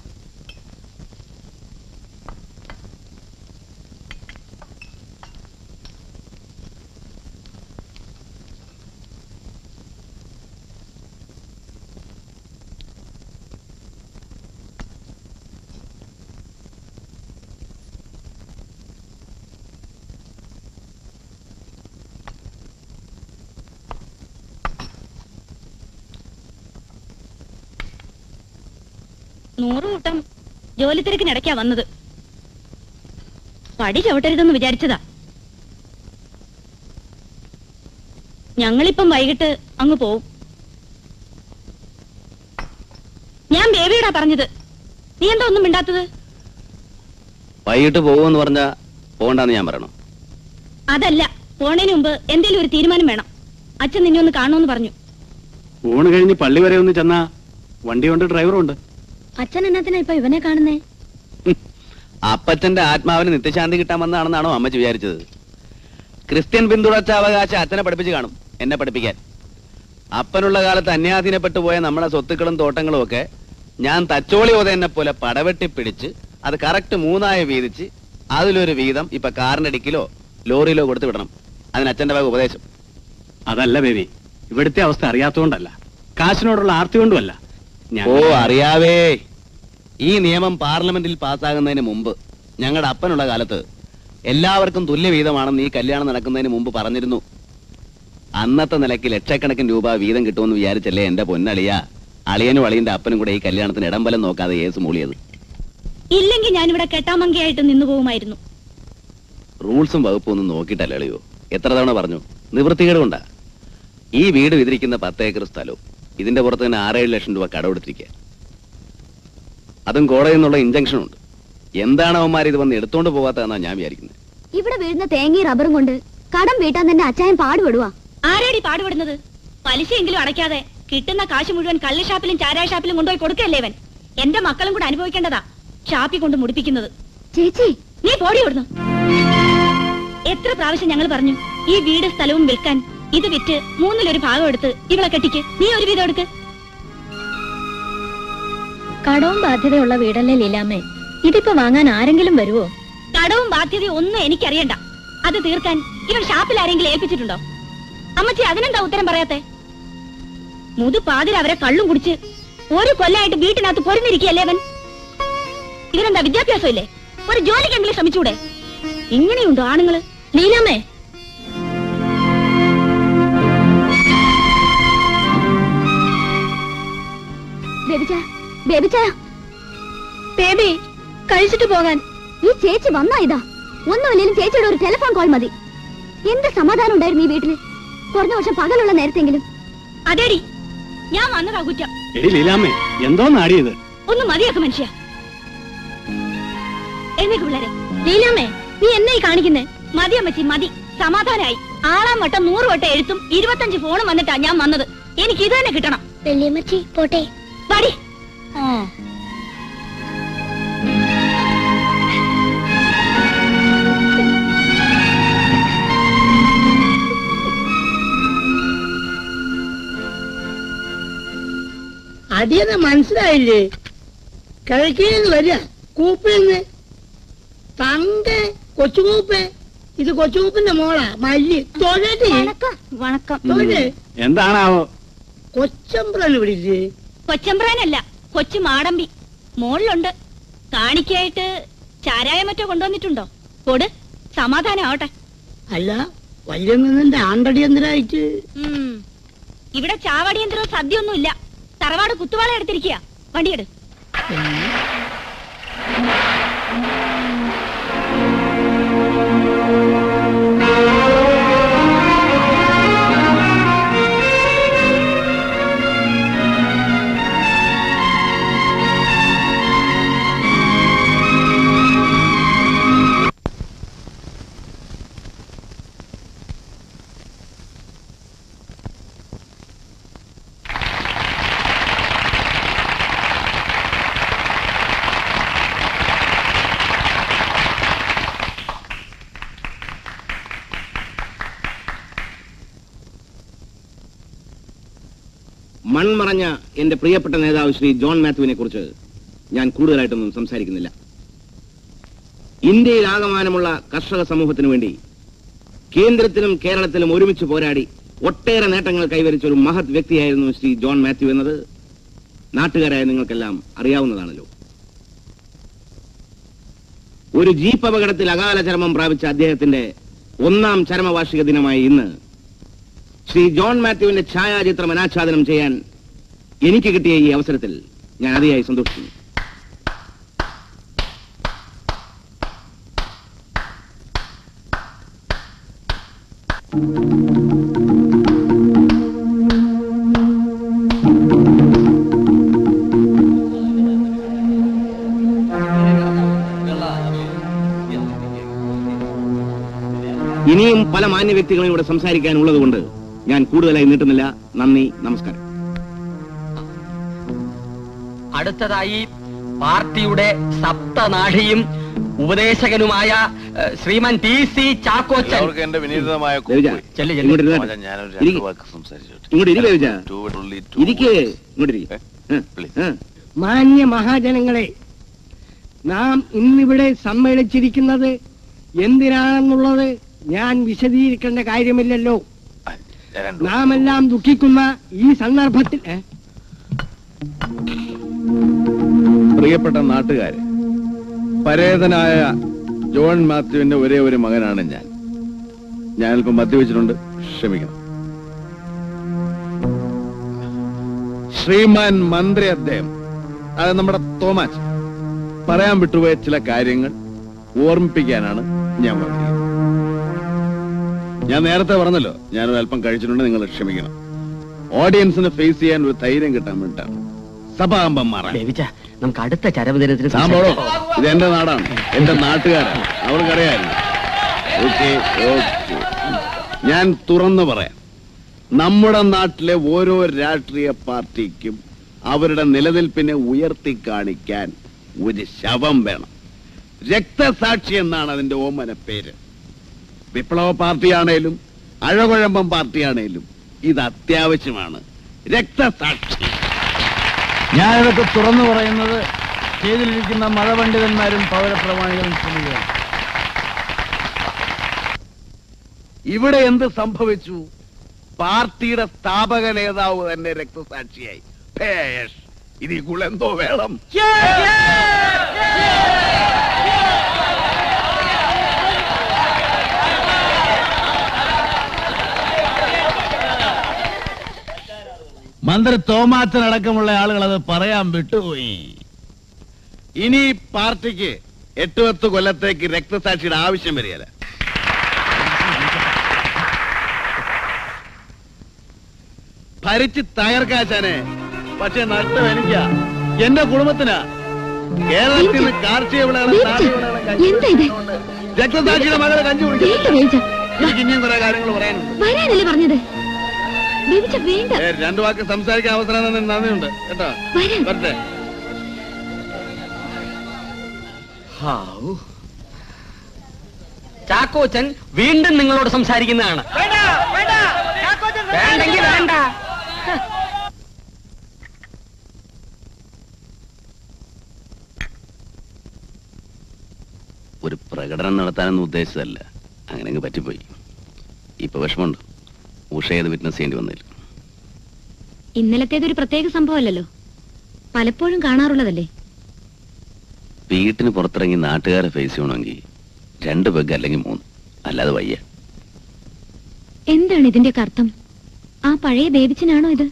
[SPEAKER 6] നൂറ് കൂട്ടം ജോലി തിരക്കിനിടയ്ക്കാ വന്നത് പടി ചവിട്ടരുതെന്ന് വിചാരിച്ചതാ ഞങ്ങളിപ്പം വൈകിട്ട് അങ്ങ് പോവും ഞാൻ ബേബിയോടാ പറഞ്ഞത് നീ എന്താ ഒന്നും മിണ്ടാത്തത്
[SPEAKER 3] വൈകിട്ട് പോകുമെന്ന് പറഞ്ഞ പോകണ്ടെന്ന് ഞാൻ പറയണം
[SPEAKER 6] അതല്ല പോണേന് മുമ്പ് എന്തേലും ഒരു തീരുമാനം വേണം അച്ഛൻ നിന്നെ ഒന്ന് കാണുമെന്ന് പറഞ്ഞു
[SPEAKER 8] ഊണ് കഴിഞ്ഞ് പള്ളി വരെ ഒന്ന് ചെന്നാ വണ്ടിയുണ്ട് ഡ്രൈവറും ഉണ്ട്
[SPEAKER 6] അച്ഛൻ എന്നാത്തിനാ ഇപ്പൊ ഇവനെ കാണുന്നേ
[SPEAKER 3] അപ്പച്ചന്റെ ആത്മാവിന് നിത്യശാന്തി കിട്ടാൻ വന്നതാണെന്നാണോ അമ്മച്ചി വിചാരിച്ചത് ക്രിസ്ത്യൻ പിന്തുടർച്ച അവകാശം അച്ഛനെ പഠിപ്പിച്ച് കാണും എന്നെ പഠിപ്പിക്കാൻ അപ്പനുള്ള കാലത്ത് അന്യാധീനപ്പെട്ടു പോയ നമ്മുടെ സ്വത്തുക്കളും തോട്ടങ്ങളും ഒക്കെ ഞാൻ തച്ചോളി ഓതേനെ പോലെ പടവെട്ടി പിടിച്ച് അത് കറക്റ്റ് മൂന്നായി വീതിച്ച് അതിലൊരു വീതം ഇപ്പൊ കാറിന്റെ ഡിക്കിലോ ലോറിയിലോ കൊടുത്തു വിടണം അതിന് അച്ഛന്റെ ഭാഗം ഉപദേശം
[SPEAKER 8] അതല്ല ബേബി ഇവിടുത്തെ അവസ്ഥ അറിയാത്തതുകൊണ്ടല്ല കാശിനോടുള്ള ആർത്തി കൊണ്ടുമല്ല ഞാൻ
[SPEAKER 3] ഓ അറിയാവേ ഈ നിയമം പാർലമെന്റിൽ പാസ്സാകുന്നതിന് മുമ്പ് ഞങ്ങളുടെ അപ്പനുള്ള കാലത്ത് എല്ലാവർക്കും തുല്യ വീതമാണെന്ന് ഈ കല്യാണം നടക്കുന്നതിന് മുമ്പ് പറഞ്ഞിരുന്നു അന്നത്തെ നിലയ്ക്ക് ലക്ഷക്കണക്കിന് രൂപ വീതം കിട്ടുമെന്ന് വിചാരിച്ചല്ലേ എന്റെ പൊന്നളിയ അളിയനും അളിയന്റെ അപ്പനും കൂടെ ഈ കല്യാണത്തിന് ഇടംബലം നോക്കാതെ ഏസ് മൂളിയത്
[SPEAKER 6] ഇല്ലെങ്കിൽ ഞാനിവിടെ കെട്ടാമങ്കയായിട്ട് നിന്നു പോകുമായിരുന്നു
[SPEAKER 3] റൂൾസും വകുപ്പും ഒന്നും നോക്കിയിട്ടല്ല അളിയോ എത്ര തവണ പറഞ്ഞു നിവൃത്തികേട് കൊണ്ടാ ഈ വീട് വിതിരിക്കുന്ന പത്ത് ഏക്കർ സ്ഥലവും ഇതിന്റെ പുറത്ത് തന്നെ ആറേഴ് ലക്ഷം രൂപ കടമെടുത്തിരിക്കുക അതും കോടതിയിൽ നിന്നുള്ള ഇഞ്ചക്ഷൻ ഉണ്ട് എന്താണ് അവന്മാർ ഇത് വന്ന് എടുത്തോണ്ട് പോകാത്തതെന്നാ ഞാൻ വിചാരിക്കുന്നത്
[SPEAKER 9] ഇവിടെ വീഴുന്ന തേങ്ങയും റബ്ബറും കൊണ്ട് കടം വീട്ടാൻ തന്നെ അച്ചായൻ പാടുപെടുവാ
[SPEAKER 6] ആരാടി പാടുപെടുന്നത് പലിശയെങ്കിലും അടയ്ക്കാതെ കിട്ടുന്ന കാശ് മുഴുവൻ കള്ള് ഷാപ്പിലും ചാരായ ഷാപ്പിലും കൊണ്ടുപോയി കൊടുക്കല്ലേ ഇവൻ എന്റെ മക്കളും കൂടെ അനുഭവിക്കേണ്ടതാ ഷാപ്പിൽ കൊണ്ട് മുടിപ്പിക്കുന്നത്
[SPEAKER 9] ചേച്ചി
[SPEAKER 6] നീ പോടി ഇവിടുന്ന് എത്ര പ്രാവശ്യം ഞങ്ങൾ പറഞ്ഞു ഈ വീട് സ്ഥലവും വിൽക്കാൻ ഇത് വിറ്റ് മൂന്നിലൊരു ഭാഗം എടുത്ത് ഇവളെ കെട്ടിക്ക് നീ ഒരു വീതം എടുക്ക്
[SPEAKER 9] കടവും ബാധ്യതയുള്ള വീടല്ലേ ലീലാമ്മേ ഇതിപ്പോ വാങ്ങാൻ ആരെങ്കിലും വരുവോ
[SPEAKER 6] കടവും ബാധ്യതയും ഒന്നും എനിക്കറിയണ്ട അത് തീർക്കാൻ ഇവൻ ഷാപ്പിൽ ആരെങ്കിലും ഏൽപ്പിച്ചിട്ടുണ്ടോ അമ്മച്ചി അതിനെന്താ ഉത്തരം പറയാത്തെ മുതു പാതിര അവരെ കള്ളും കുടിച്ച് ഒരു കൊല്ലമായിട്ട് വീട്ടിനകത്ത് പൊരുന്നിരിക്കുകയല്ലേ അവൻ ഇവരെന്താ വിദ്യാഭ്യാസം ഇല്ലേ ഒരു ജോലിക്കെങ്കിലും ശ്രമിച്ചൂടെ ഇങ്ങനെയുണ്ടോ ആണുങ്ങള്
[SPEAKER 9] ലീലാമ്മേ ബേബിച്ച ബേബിച്ച ബേബി കഴിച്ചിട്ട് പോകാൻ ഈ ചേച്ചി വന്നാ ഇതാ ഒന്നുമില്ലെങ്കിലും ചേച്ചിയുടെ ഒരു ടെലിഫോൺ കോൾ മതി എന്ത് സമാധാനം ഉണ്ടായിരുന്നു ഈ വീട്ടില് കുറഞ്ഞ വർഷം പകലുള്ള നേരത്തെങ്കിലും
[SPEAKER 6] അതേടി ഞാൻ വന്നതാ കുറ്റം
[SPEAKER 8] എടി ലീലാമ്മേ എന്തോ നാടിയത്
[SPEAKER 6] ഒന്ന് മതിയാക്ക മനുഷ്യ എന്നേക്ക് പിള്ളേരെ
[SPEAKER 9] ലീലാമ്മേ നീ എന്നായി കാണിക്കുന്നേ
[SPEAKER 6] മതി അമ്മച്ചി മതി സമാധാനായി ആറാം വട്ടം നൂറ് വട്ടം എഴുത്തും ഇരുപത്തഞ്ച് ഫോണും വന്നിട്ടാ ഞാൻ വന്നത് എനിക്ക് ഇത് തന്നെ കിട്ടണം
[SPEAKER 9] വെള്ളിയമ്മച്ചി പോട്ടെ
[SPEAKER 6] പാടി
[SPEAKER 2] അടിയെന്ന് മനസ്സിലായില്ലേ കിഴക്കേന്ന് വരിക കൂപ്പിന്ന് തങ്ക കൊച്ചുകൂപ്പ് ഇത് കൊച്ചുകൂപ്പിന്റെ മോളാ മല്ലി തൊഴടി
[SPEAKER 9] വണക്കം വണക്കം
[SPEAKER 2] തൊഴ്
[SPEAKER 8] എന്താണാവോ
[SPEAKER 2] കൊച്ചമ്പ്രന് വിളിച്ച്
[SPEAKER 6] കൊച്ചമ്പ്രാനല്ല കൊച്ചു മാടമ്പി മോളിലുണ്ട് കാണിക്കായിട്ട് ചാരായ മറ്റോ കൊണ്ടുവന്നിട്ടുണ്ടോ കൊട് സമാധാനാവട്ടെ
[SPEAKER 2] അല്ല വല്യമ്മന്റെ ആണ്ടടി എന്തിനായിട്ട്
[SPEAKER 6] ഉം. ഇവിടെ ചാവടിയന്ത്രവും സദ്യയൊന്നുമില്ല തറവാട് കുത്തുവാള എടുത്തിരിക്കുക വണ്ടിയെട്
[SPEAKER 3] മൺമറഞ്ഞ എന്റെ പ്രിയപ്പെട്ട നേതാവ് ശ്രീ ജോൺ മാത്യുവിനെ കുറിച്ച് ഞാൻ കൂടുതലായിട്ടൊന്നും സംസാരിക്കുന്നില്ല ഇന്ത്യയിൽ ആകമാനമുള്ള കർഷക സമൂഹത്തിനു വേണ്ടി കേന്ദ്രത്തിലും കേരളത്തിലും ഒരുമിച്ച് പോരാടി ഒട്ടേറെ നേട്ടങ്ങൾ കൈവരിച്ച ഒരു മഹത് വ്യക്തിയായിരുന്നു ശ്രീ ജോൺ മാത്യു എന്നത് നാട്ടുകാരായ നിങ്ങൾക്കെല്ലാം അറിയാവുന്നതാണല്ലോ ഒരു ജീപ്പ് അപകടത്തിൽ അകാല ചരമം പ്രാപിച്ച അദ്ദേഹത്തിന്റെ ഒന്നാം ചരമവാർഷിക ദിനമായ ഇന്ന് ശ്രീ ജോൺ മാത്യുവിന്റെ ഛായാചിത്രം അനാച്ഛാദനം ചെയ്യാൻ എനിക്ക് കിട്ടിയ ഈ അവസരത്തിൽ ഞാൻ അതിയായി സന്തോഷിക്കുന്നു ഇനിയും പല മാന്യ വ്യക്തികളും ഇവിടെ സംസാരിക്കാനുള്ളത് കൊണ്ട് ഞാൻ കൂടുതലായി നീട്ടുന്നില്ല നന്ദി നമസ്കാരം
[SPEAKER 1] അടുത്തതായി പാർട്ടിയുടെ സപ്തനാഴിയും ഉപദേശകനുമായ ഏഹ്, ശ്രീമാൻ ടി സി ചാക്കോച്ചൻ
[SPEAKER 10] എല്ലാവർക്കും എന്റെ വിനീതമായ
[SPEAKER 3] ദേവജ,
[SPEAKER 10] കൂപ്പ്.
[SPEAKER 1] ചെല്ല്, ചെല്ല്.
[SPEAKER 3] ഇങ്ങോട്ട് ഇരുന്നാട്ടെ.
[SPEAKER 10] മോനെ, ഞാനൊരു
[SPEAKER 3] ഇരി.
[SPEAKER 10] രണ്ട് വാക്ക് സംസാരിച്ചോട്ടെ.
[SPEAKER 3] ഇങ്ങോട്ട് ഇരി, ദേവജ.
[SPEAKER 10] Two would only two
[SPEAKER 3] ഇരിക്കേ
[SPEAKER 10] words.
[SPEAKER 3] ഇങ്ങോട്ട് ഇരി.
[SPEAKER 10] ഏ?
[SPEAKER 3] ആ,
[SPEAKER 10] Please.
[SPEAKER 3] ആ.
[SPEAKER 2] മാന്യ മഹാജനങ്ങളെ നാം ഇന്നിവിടെ സമ്മേളിച്ചിരിക്കുന്നത് എന്തിനാണെന്നുള്ളത് ഞാൻ വിശദീകരിക്കേണ്ട കാര്യമില്ലല്ലോ
[SPEAKER 10] ആ, ഞാൻ രണ്ട് വാക്ക്
[SPEAKER 2] നാം എല്ലാം ദുഃഖിക്കുന്ന ഈ സന്ദർഭത്തിൽ ഏ?
[SPEAKER 4] പ്രിയപ്പെട്ട നാട്ടുകാരെ പരേതനായ ജോൺ മാത്യുവിന്റെ ഒരേ ഒരു മകനാണ് ഞാൻ ഞാൻ അല്പം മദ്യവെച്ചിട്ടുണ്ട് ക്ഷമിക്കണം ശ്രീമാൻ മന്ത്രി അദ്ദേഹം അത് നമ്മുടെ തോമാച്ച് പറയാൻ വിട്ടുപോയ ചില കാര്യങ്ങൾ ഓർമ്മിപ്പിക്കാനാണ് ഞാൻ വന്നത് ഞാൻ നേരത്തെ പറഞ്ഞല്ലോ ഞാനൊരു അല്പം കഴിച്ചിട്ടുണ്ട് നിങ്ങൾ ക്ഷമിക്കണം ഓഡിയൻസിനെ ഫേസ് ചെയ്യാൻ ഒരു ധൈര്യം കിട്ടാൻ വേണ്ടിയിട്ടാണ് സഭാകമ്പം മാറാൻ
[SPEAKER 7] ബേബിച്ച നമുക്ക് അടുത്ത ചരമ ദിനത്തിന്
[SPEAKER 4] സാമ്പോളോ ഇത് എന്റെ നാടാണ് എന്റെ നാട്ടുകാരാണ് അവർക്കറിയാമല്ലോ ഓക്കെ ഓക്കെ ഞാൻ തുറന്നു പറയാം നമ്മുടെ നാട്ടിലെ ഓരോ രാഷ്ട്രീയ പാർട്ടിക്കും അവരുടെ നിലനിൽപ്പിനെ ഉയർത്തി കാണിക്കാൻ ഒരു ശവം വേണം രക്തസാക്ഷി എന്നാണ് അതിന്റെ ഓമന പേര് വിപ്ലവ പാർട്ടിയാണേലും അഴകുഴമ്പം പാർട്ടിയാണേലും ഇത് അത്യാവശ്യമാണ് രക്തസാക്ഷി ഞാനിതൊക്കെ തുറന്നു പറയുന്നത് ചെയ്തിലിരിക്കുന്ന മതപണ്ഡിതന്മാരും പൗരപ്രമാണികളും ശ്രമിക്കുകയാണ് ഇവിടെ എന്ത് സംഭവിച്ചു പാർട്ടിയുടെ സ്ഥാപക നേതാവ് തന്നെ രക്തസാക്ഷിയായി ഭേഷ് ഇതിൽ കൂടെ എന്തോ വേണം മന്ത്രി തോമാച്ചനടക്കമുള്ള ആളുകൾ അത് പറയാൻ വിട്ടുപോയി ഇനി ഈ പാർട്ടിക്ക് എട്ട് പത്ത് കൊല്ലത്തേക്ക് രക്തസാക്ഷിയുടെ ആവശ്യം വരികയില്ല ഭരിച്ച് തകർക്കാശാനെ പക്ഷെ നഷ്ടം എനിക്കാ എന്റെ കുടുംബത്തിനാ കേരളത്തിൽ നിന്ന് കാർഷിക വിളകളും നാടക വിളകളും കഞ്ചി
[SPEAKER 9] എന്താ ഇത്?
[SPEAKER 4] കുടിക്കുന്നതുകൊണ്ട് രക്തസാക്ഷിയുടെ മകളെ കഞ്ചി
[SPEAKER 9] വേണ്ട
[SPEAKER 4] കുടിക്കുന്നു
[SPEAKER 9] ബേബിച്ച
[SPEAKER 4] എനിക്ക് ഇനിയും കുറെ കാര്യങ്ങൾ പറയാനുണ്ട്
[SPEAKER 9] വരാനല്ലേ പറഞ്ഞത് ബേബിച്ച വേണ്ട
[SPEAKER 4] ഏ, രണ്ടു വാക്ക് സംസാരിക്കാൻ അവസരം തന്നതിന് നന്ദിയുണ്ട് കേട്ടോ
[SPEAKER 9] വരാൻ
[SPEAKER 4] വരട്ടെ
[SPEAKER 1] ചാക്കോച്ചൻ വീണ്ടും നിങ്ങളോട് സംസാരിക്കുന്നതാണ് വേണ്ടെങ്കിൽ വേണ്ട
[SPEAKER 3] ഒരു പ്രകടനം നടത്താനൊന്നും ഉദ്ദേശിച്ചതല്ല അങ്ങനെ അങ്ങ് പറ്റിപ്പോയി ഇപ്പൊ വിഷമമുണ്ട് ഉഷയത് വിറ്റ്നസ് ചെയ്യേണ്ടി വന്നില്ല
[SPEAKER 6] ഇന്നലത്തേതൊരു പ്രത്യേക സംഭവമല്ലല്ലോ പലപ്പോഴും കാണാറുള്ളതല്ലേ
[SPEAKER 3] വീട്ടിന് പുറത്തിറങ്ങി നാട്ടുകാരെ ഫേസ് ചെയ്യണമെങ്കിൽ രണ്ട് പെഗ് അല്ലെങ്കിൽ മൂന്ന് അല്ലാതെ വയ്യ
[SPEAKER 6] എന്താണ് ഇതിന്റെയൊക്കെ അർത്ഥം ആ പഴയ ബേബിച്ചനാണോ ഇത്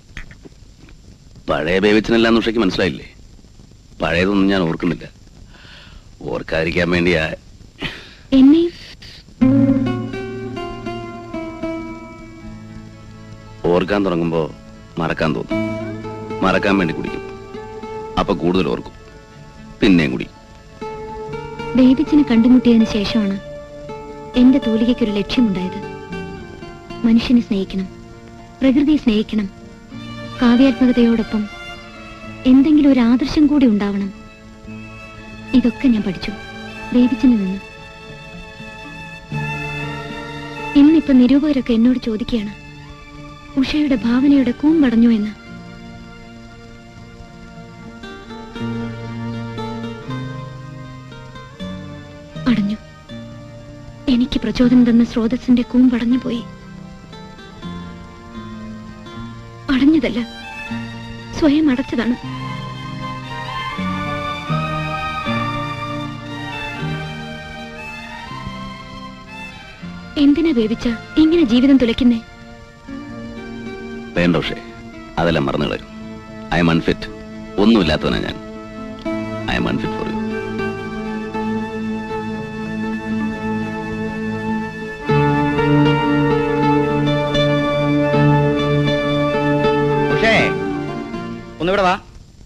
[SPEAKER 3] പഴയ ബേബിച്ചനെല്ലാം ഉഷയ്ക്ക് മനസ്സിലായില്ലേ പഴയതൊന്നും ഞാൻ ഓർക്കുന്നില്ല ഓർക്കാതിരിക്കാൻ വേണ്ടിയാ
[SPEAKER 6] എന്നെയും
[SPEAKER 3] ഓർക്കാൻ തുടങ്ങുമ്പോ മറക്കാൻ തോന്നും മറക്കാൻ വേണ്ടി കുടിക്കും അപ്പൊ കൂടുതൽ ഓർക്കും പിന്നെയും കുടിക്കും
[SPEAKER 6] ബേബിച്ചനെ കണ്ടുമുട്ടിയതിനു ശേഷമാണ് എന്റെ തൂലികയ്ക്കൊരു ലക്ഷ്യമുണ്ടായത് മനുഷ്യനെ സ്നേഹിക്കണം പ്രകൃതിയെ സ്നേഹിക്കണം കാവ്യാത്മകതയോടൊപ്പം എന്തെങ്കിലും ഒരു ആദർശം കൂടി ഉണ്ടാവണം ഇതൊക്കെ ഞാൻ പഠിച്ചു ബേബിച്ചനിൽ നിന്ന് ഇന്നിപ്പോ നിരൂപകരൊക്കെ എന്നോട് ചോദിക്കുകയാണ് ഉഷയുടെ ഭാവനയുടെ കൂമ്പടഞ്ഞു എന്ന് അടഞ്ഞു എനിക്ക് പ്രചോദനം തന്ന സ്രോതസ്സിന്റെ കൂമ്പടഞ്ഞു പോയി അടഞ്ഞതല്ല സ്വയം അടച്ചതാണ് എന്തിനാ ബേബിച്ച ഇങ്ങനെ ജീവിതം തുലയ്ക്കുന്നേ
[SPEAKER 3] വേണ്ട ഉഷേ അതെല്ലാം മറന്നു കളയും ഐ എം അൺഫിറ്റ് ഒന്നുമില്ലാത്തവനാ ഞാൻ I am unfit for you
[SPEAKER 1] പക്ഷേ ഒന്നിവിടെ വാ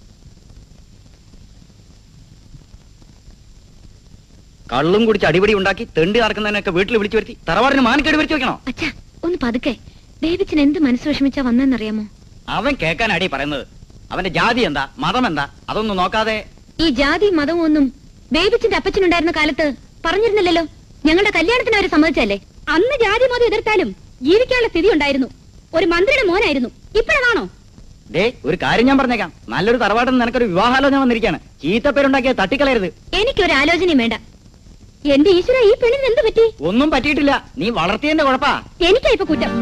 [SPEAKER 1] കള്ളും കുടിച്ച് അടിപിടി ഉണ്ടാക്കി തെണ്ടി നടക്കുന്നതിനൊക്കെ വീട്ടിൽ വിളിച്ചു വരുത്തി തറവാടിന് മാനിക്കേട് വരുത്തി വെക്കണോ
[SPEAKER 6] അച്ഛാ ഒന്ന് പതുക്കെ ബേബിച്ചൻ എന്ത് മനസ്സ് വിഷമിച്ചാ വന്നെന്നറിയാമോ
[SPEAKER 1] അവൻ കേൾക്കാൻ അടി പറയുന്നത് അവന്റെ ജാതി എന്താ മതം എന്താ അതൊന്നും നോക്കാതെ
[SPEAKER 6] ഈ ജാതി മതവും ഒന്നും ബേബിച്ചിന്റെ അപ്പച്ചനുണ്ടായിരുന്ന കാലത്ത് പറഞ്ഞിരുന്നില്ലല്ലോ ഞങ്ങളുടെ കല്യാണത്തിന് അവര് സമ്മതിച്ചല്ലേ അന്ന് ജാതി മതം എതിർത്താലും ജീവിക്കാനുള്ള സ്ഥിതി ഉണ്ടായിരുന്നു ഒരു മന്ത്രിയുടെ മോനായിരുന്നു ഇപ്പോഴാണോ
[SPEAKER 1] ദേ ഒരു കാര്യം ഞാൻ പറഞ്ഞേക്കാം നല്ലൊരു തറവാട്ടിൽ നിന്ന് നിനക്കൊരു വിവാഹാലോചന വന്നിരിക്കുകയാണ് ചീത്തപ്പേരുണ്ടാക്കിയ തട്ടിക്കളയരുത്
[SPEAKER 6] എനിക്കൊരു ആലോചനയും വേണ്ട എന്റെ ഈശ്വര ഈ പെണ്ണിന് എന്ത് പറ്റി
[SPEAKER 1] ഒന്നും പറ്റിയിട്ടില്ല നീ വളർത്തിയതിന്റെ കുഴപ്പാ
[SPEAKER 6] എനിക്കാ ഇപ്പൊ കുറ്റം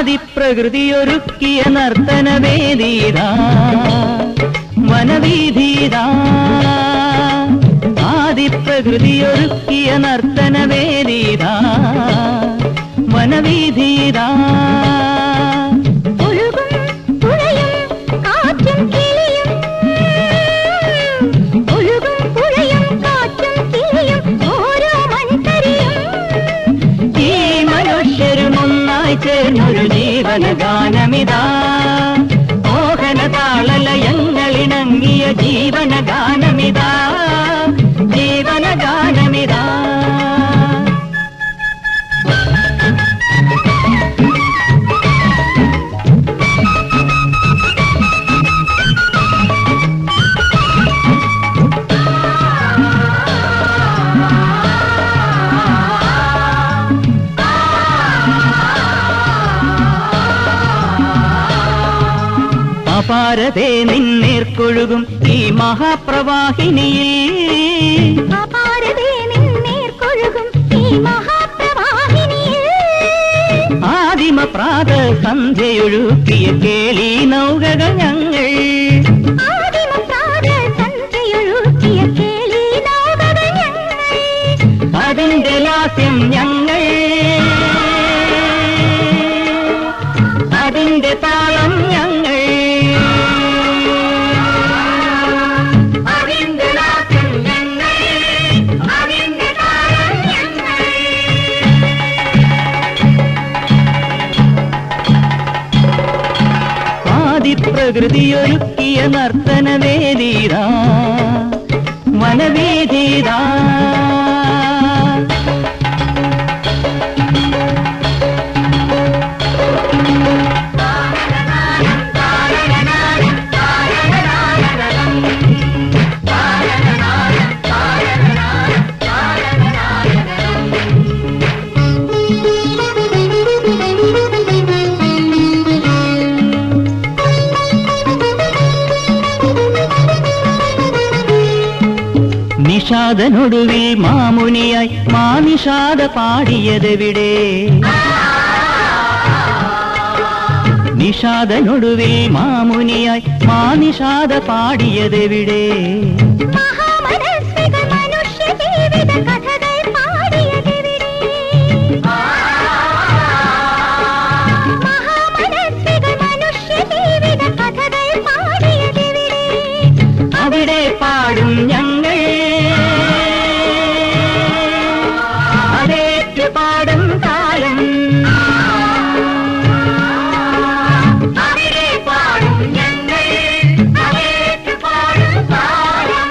[SPEAKER 11] ആദിപ്രകൃതിയൊരുക്കിയ നർത്തനവേദീതാ വനവീധീതാ ആദിപ്രകൃതിയൊരുക്കിയ നർത്തനവേദീതാ വനവീധീതാ
[SPEAKER 9] ഒഴുകും പുഴയും കാറ്റും കിളിയും ഒഴുകും പുഴയും കാറ്റും കിളിയും ഓരോ മൺതരിയും
[SPEAKER 11] ഈ മനുഷ്യരും ഒന്നായി ചേർന്നൊരു ജീവനഗാനമിതാ മോഹന താളലയങ്ങളിണങ്ങിയ ജീവനഗാനമിതാ ജീവനഗാനമിതാ അപാരതേ നിന്നേർക്കൊഴുകും ഈ മഹാപ്രവാഹിനിയിൽ
[SPEAKER 9] അപാരതേ നിന്നേർക്കൊഴുകും ഈ മഹാപ്രവാഹിനിയിൽ
[SPEAKER 11] ആദിമ പ്രാത സന്ധ്യയൊഴുക്കിയ കേളി നൗകകൾ ഞങ്ങൾ
[SPEAKER 9] ആദിമപ്രാത സന്ധ്യയൊഴുക്കിയ കേളി നൗകകൾ ഞങ്ങൾ
[SPEAKER 11] അതിന്റെ ലാസ്യം ഞങ്ങൾ അതിന്റെ താളം ഞങ്ങൾ അതിന്റെ ലാസ്യം ഞങ്ങൾ അതിന്റെ താളം ഞങ്ങൾ ആദിപ്രകൃതിയൊരുക്കിയ നർത്തനവേദീതാ വനവേദീതാ നിഷാദനൊടുവിൽ മാമുനിയായി മാനിഷാദ പാടിയതെവിടെ നിഷാദനൊടുവിൽ മാമുനിയായി മാനിഷാദ പാടിയതെവിടെ
[SPEAKER 9] മഹാമനസ്വികൾ മനുഷ്യ ജീവിത കഥകൾ പാടിയതെവിടെ മഹാമനസ്വികൾ മനുഷ്യ ജീവിത കഥകൾ പാടിയതെവിടെ
[SPEAKER 11] അവിടെ പാടും ഞങ്ങൾ അതേറ്റു പാടും താളം അവിടെ പാടും ഞങ്ങൾ അതേറ്റു പാടും താളം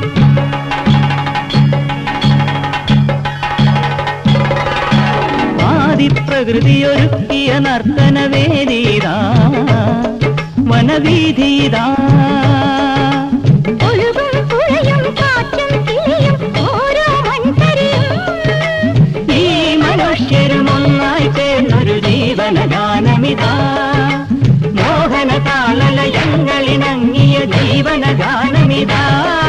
[SPEAKER 11] ആദിപ്രകൃതിയൊരുക്കിയ നർത്തനവേദീതാ വനവീധീതാ
[SPEAKER 9] ഒഴുകും പുഴയും കാറ്റും കിളിയും ഓരോ മൺതരിയും
[SPEAKER 11] ഈ മനുഷ്യരും ഒന്നായി ചേർന്നൊരു ജീവനഗാനമിതാ മോഹന താളലയങ്ങളിണങ്ങിയ ജീവനഗാനമിതാ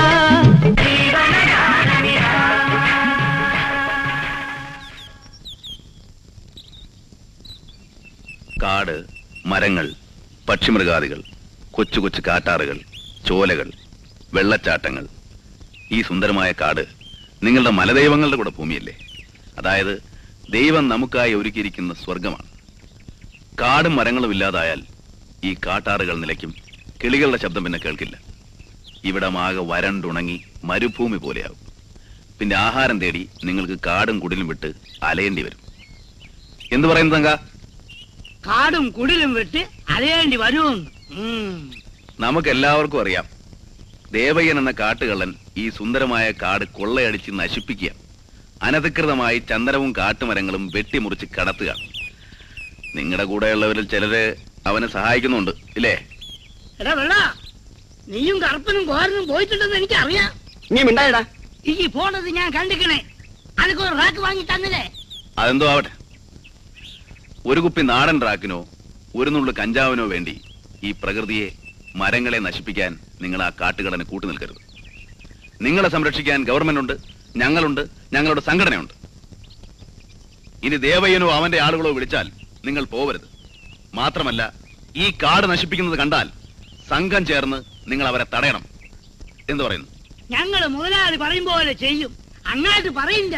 [SPEAKER 3] കാട് മരങ്ങൾ പക്ഷിമൃഗാദികൾ കൊച്ചു കൊച്ചു കാട്ടാറുകൾ ചോലകൾ വെള്ളച്ചാട്ടങ്ങൾ ഈ സുന്ദരമായ കാട് നിങ്ങളുടെ മലദൈവങ്ങളുടെ കൂടെ ഭൂമിയല്ലേ അതായത് ദൈവം നമുക്കായി ഒരുക്കിയിരിക്കുന്ന സ്വർഗമാണ് കാടും മരങ്ങളും ഇല്ലാതായാൽ ഈ കാട്ടാറുകൾ നിലയ്ക്കും കിളികളുടെ ശബ്ദം പിന്നെ കേൾക്കില്ല ഇവിടമാകെ വരണ്ടുണങ്ങി മരുഭൂമി പോലെയാകും പിന്നെ ആഹാരം തേടി നിങ്ങൾക്ക് കാടും കുടിലും വിട്ട് അലയേണ്ടി വരും എന്തു പറയുന്നു തങ്ക
[SPEAKER 2] കാടും കുടിലും വിട്ട് അലയേണ്ടി വരും
[SPEAKER 3] നമുക്ക് എല്ലാവർക്കും അറിയാം ദേവയ്യൻ എന്ന കാട്ടുകള്ളൻ ഈ സുന്ദരമായ കാട് കൊള്ളയടിച്ച് നശിപ്പിക്കുക അനധികൃതമായി ചന്ദനവും കാട്ടുമരങ്ങളും വെട്ടിമുറിച്ച് കടത്തുക നിങ്ങളുടെ കൂടെയുള്ളവരിൽ ചിലര് അവനെ സഹായിക്കുന്നുണ്ട് ഇല്ലേ
[SPEAKER 2] എടാ വെള്ള നീയും കറുപ്പനും കോരനും പോയിട്ടുണ്ടെന്ന് എനിക്ക് അറിയാം
[SPEAKER 7] നീ മിണ്ടായടാ
[SPEAKER 2] ഈ പോണത് ഞാൻ കണ്ടിക്കണേ അനക്ക് ഒരു റാക്ക് വാങ്ങി തന്നില്ലേ
[SPEAKER 3] അതെന്തോ ആവട്ടെ ഒരു കുപ്പി നാടൻ റാക്കിനോ ഒരു നുള്ളു കഞ്ചാവിനോ വേണ്ടി ഈ പ്രകൃതിയെ മരങ്ങളെ നശിപ്പിക്കാൻ നിങ്ങൾ ആ കാട്ടുകടന് കൂട്ടു നിൽക്കരുത് നിങ്ങളെ സംരക്ഷിക്കാൻ ഗവൺമെന്റ് ഉണ്ട് ഞങ്ങളുണ്ട് ഞങ്ങളുടെ സംഘടനയുണ്ട് ഇനി ദേവയ്യനോ അവന്റെ ആളുകളോ വിളിച്ചാൽ നിങ്ങൾ പോവരുത് മാത്രമല്ല ഈ കാട് നശിപ്പിക്കുന്നത് കണ്ടാൽ സംഘം ചേർന്ന് നിങ്ങൾ അവരെ തടയണം എന്ന് പറയുന്നു
[SPEAKER 2] ഞങ്ങള് മുതലാളി പറയും പോലെ ചെയ്യും അങ്ങാട്ട് പറയില്ല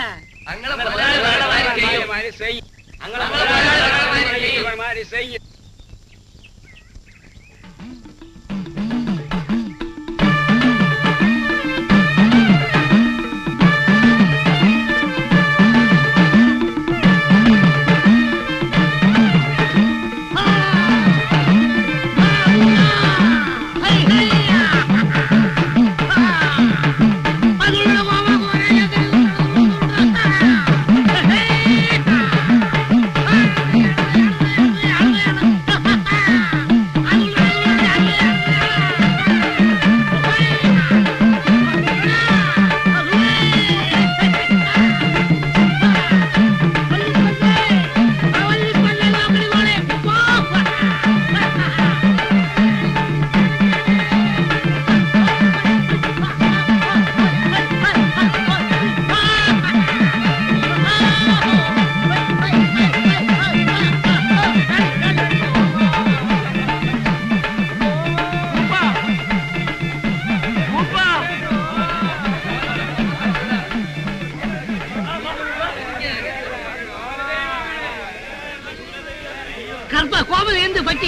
[SPEAKER 2] കറുപ്പ കോമതി എന്ത് പറ്റി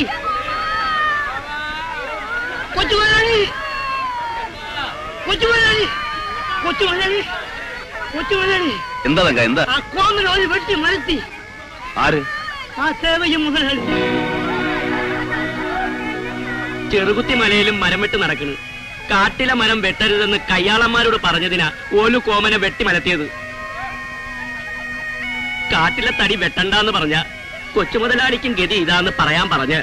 [SPEAKER 2] കൊച്ചു മുതലാളി കൊച്ചു മുതലാളി കൊച്ചു മുതലാളി കൊച്ചു മുതലാളി
[SPEAKER 3] എന്താ തങ്ക എന്താ
[SPEAKER 2] ആ കോമൻ ഒരു വെട്ടി മരത്തി
[SPEAKER 3] ആര്
[SPEAKER 2] ആ സേവയും മുതലാളി
[SPEAKER 12] ചെറുകുത്തി മലയിലും മരം വെട്ട് നടക്കണ് കാട്ടിലെ മരം വെട്ടരുതെന്ന് കയ്യാളന്മാരോട് പറഞ്ഞതിനാ ഓലു കോമനെ വെട്ടി മലത്തിയത് കാട്ടിലെ തടി വെട്ടണ്ടാന്ന് പറഞ്ഞ കൊച്ചുമുതലാളിക്കും ഗതി ഇതാന്ന് പറയാൻ പറഞ്ഞ്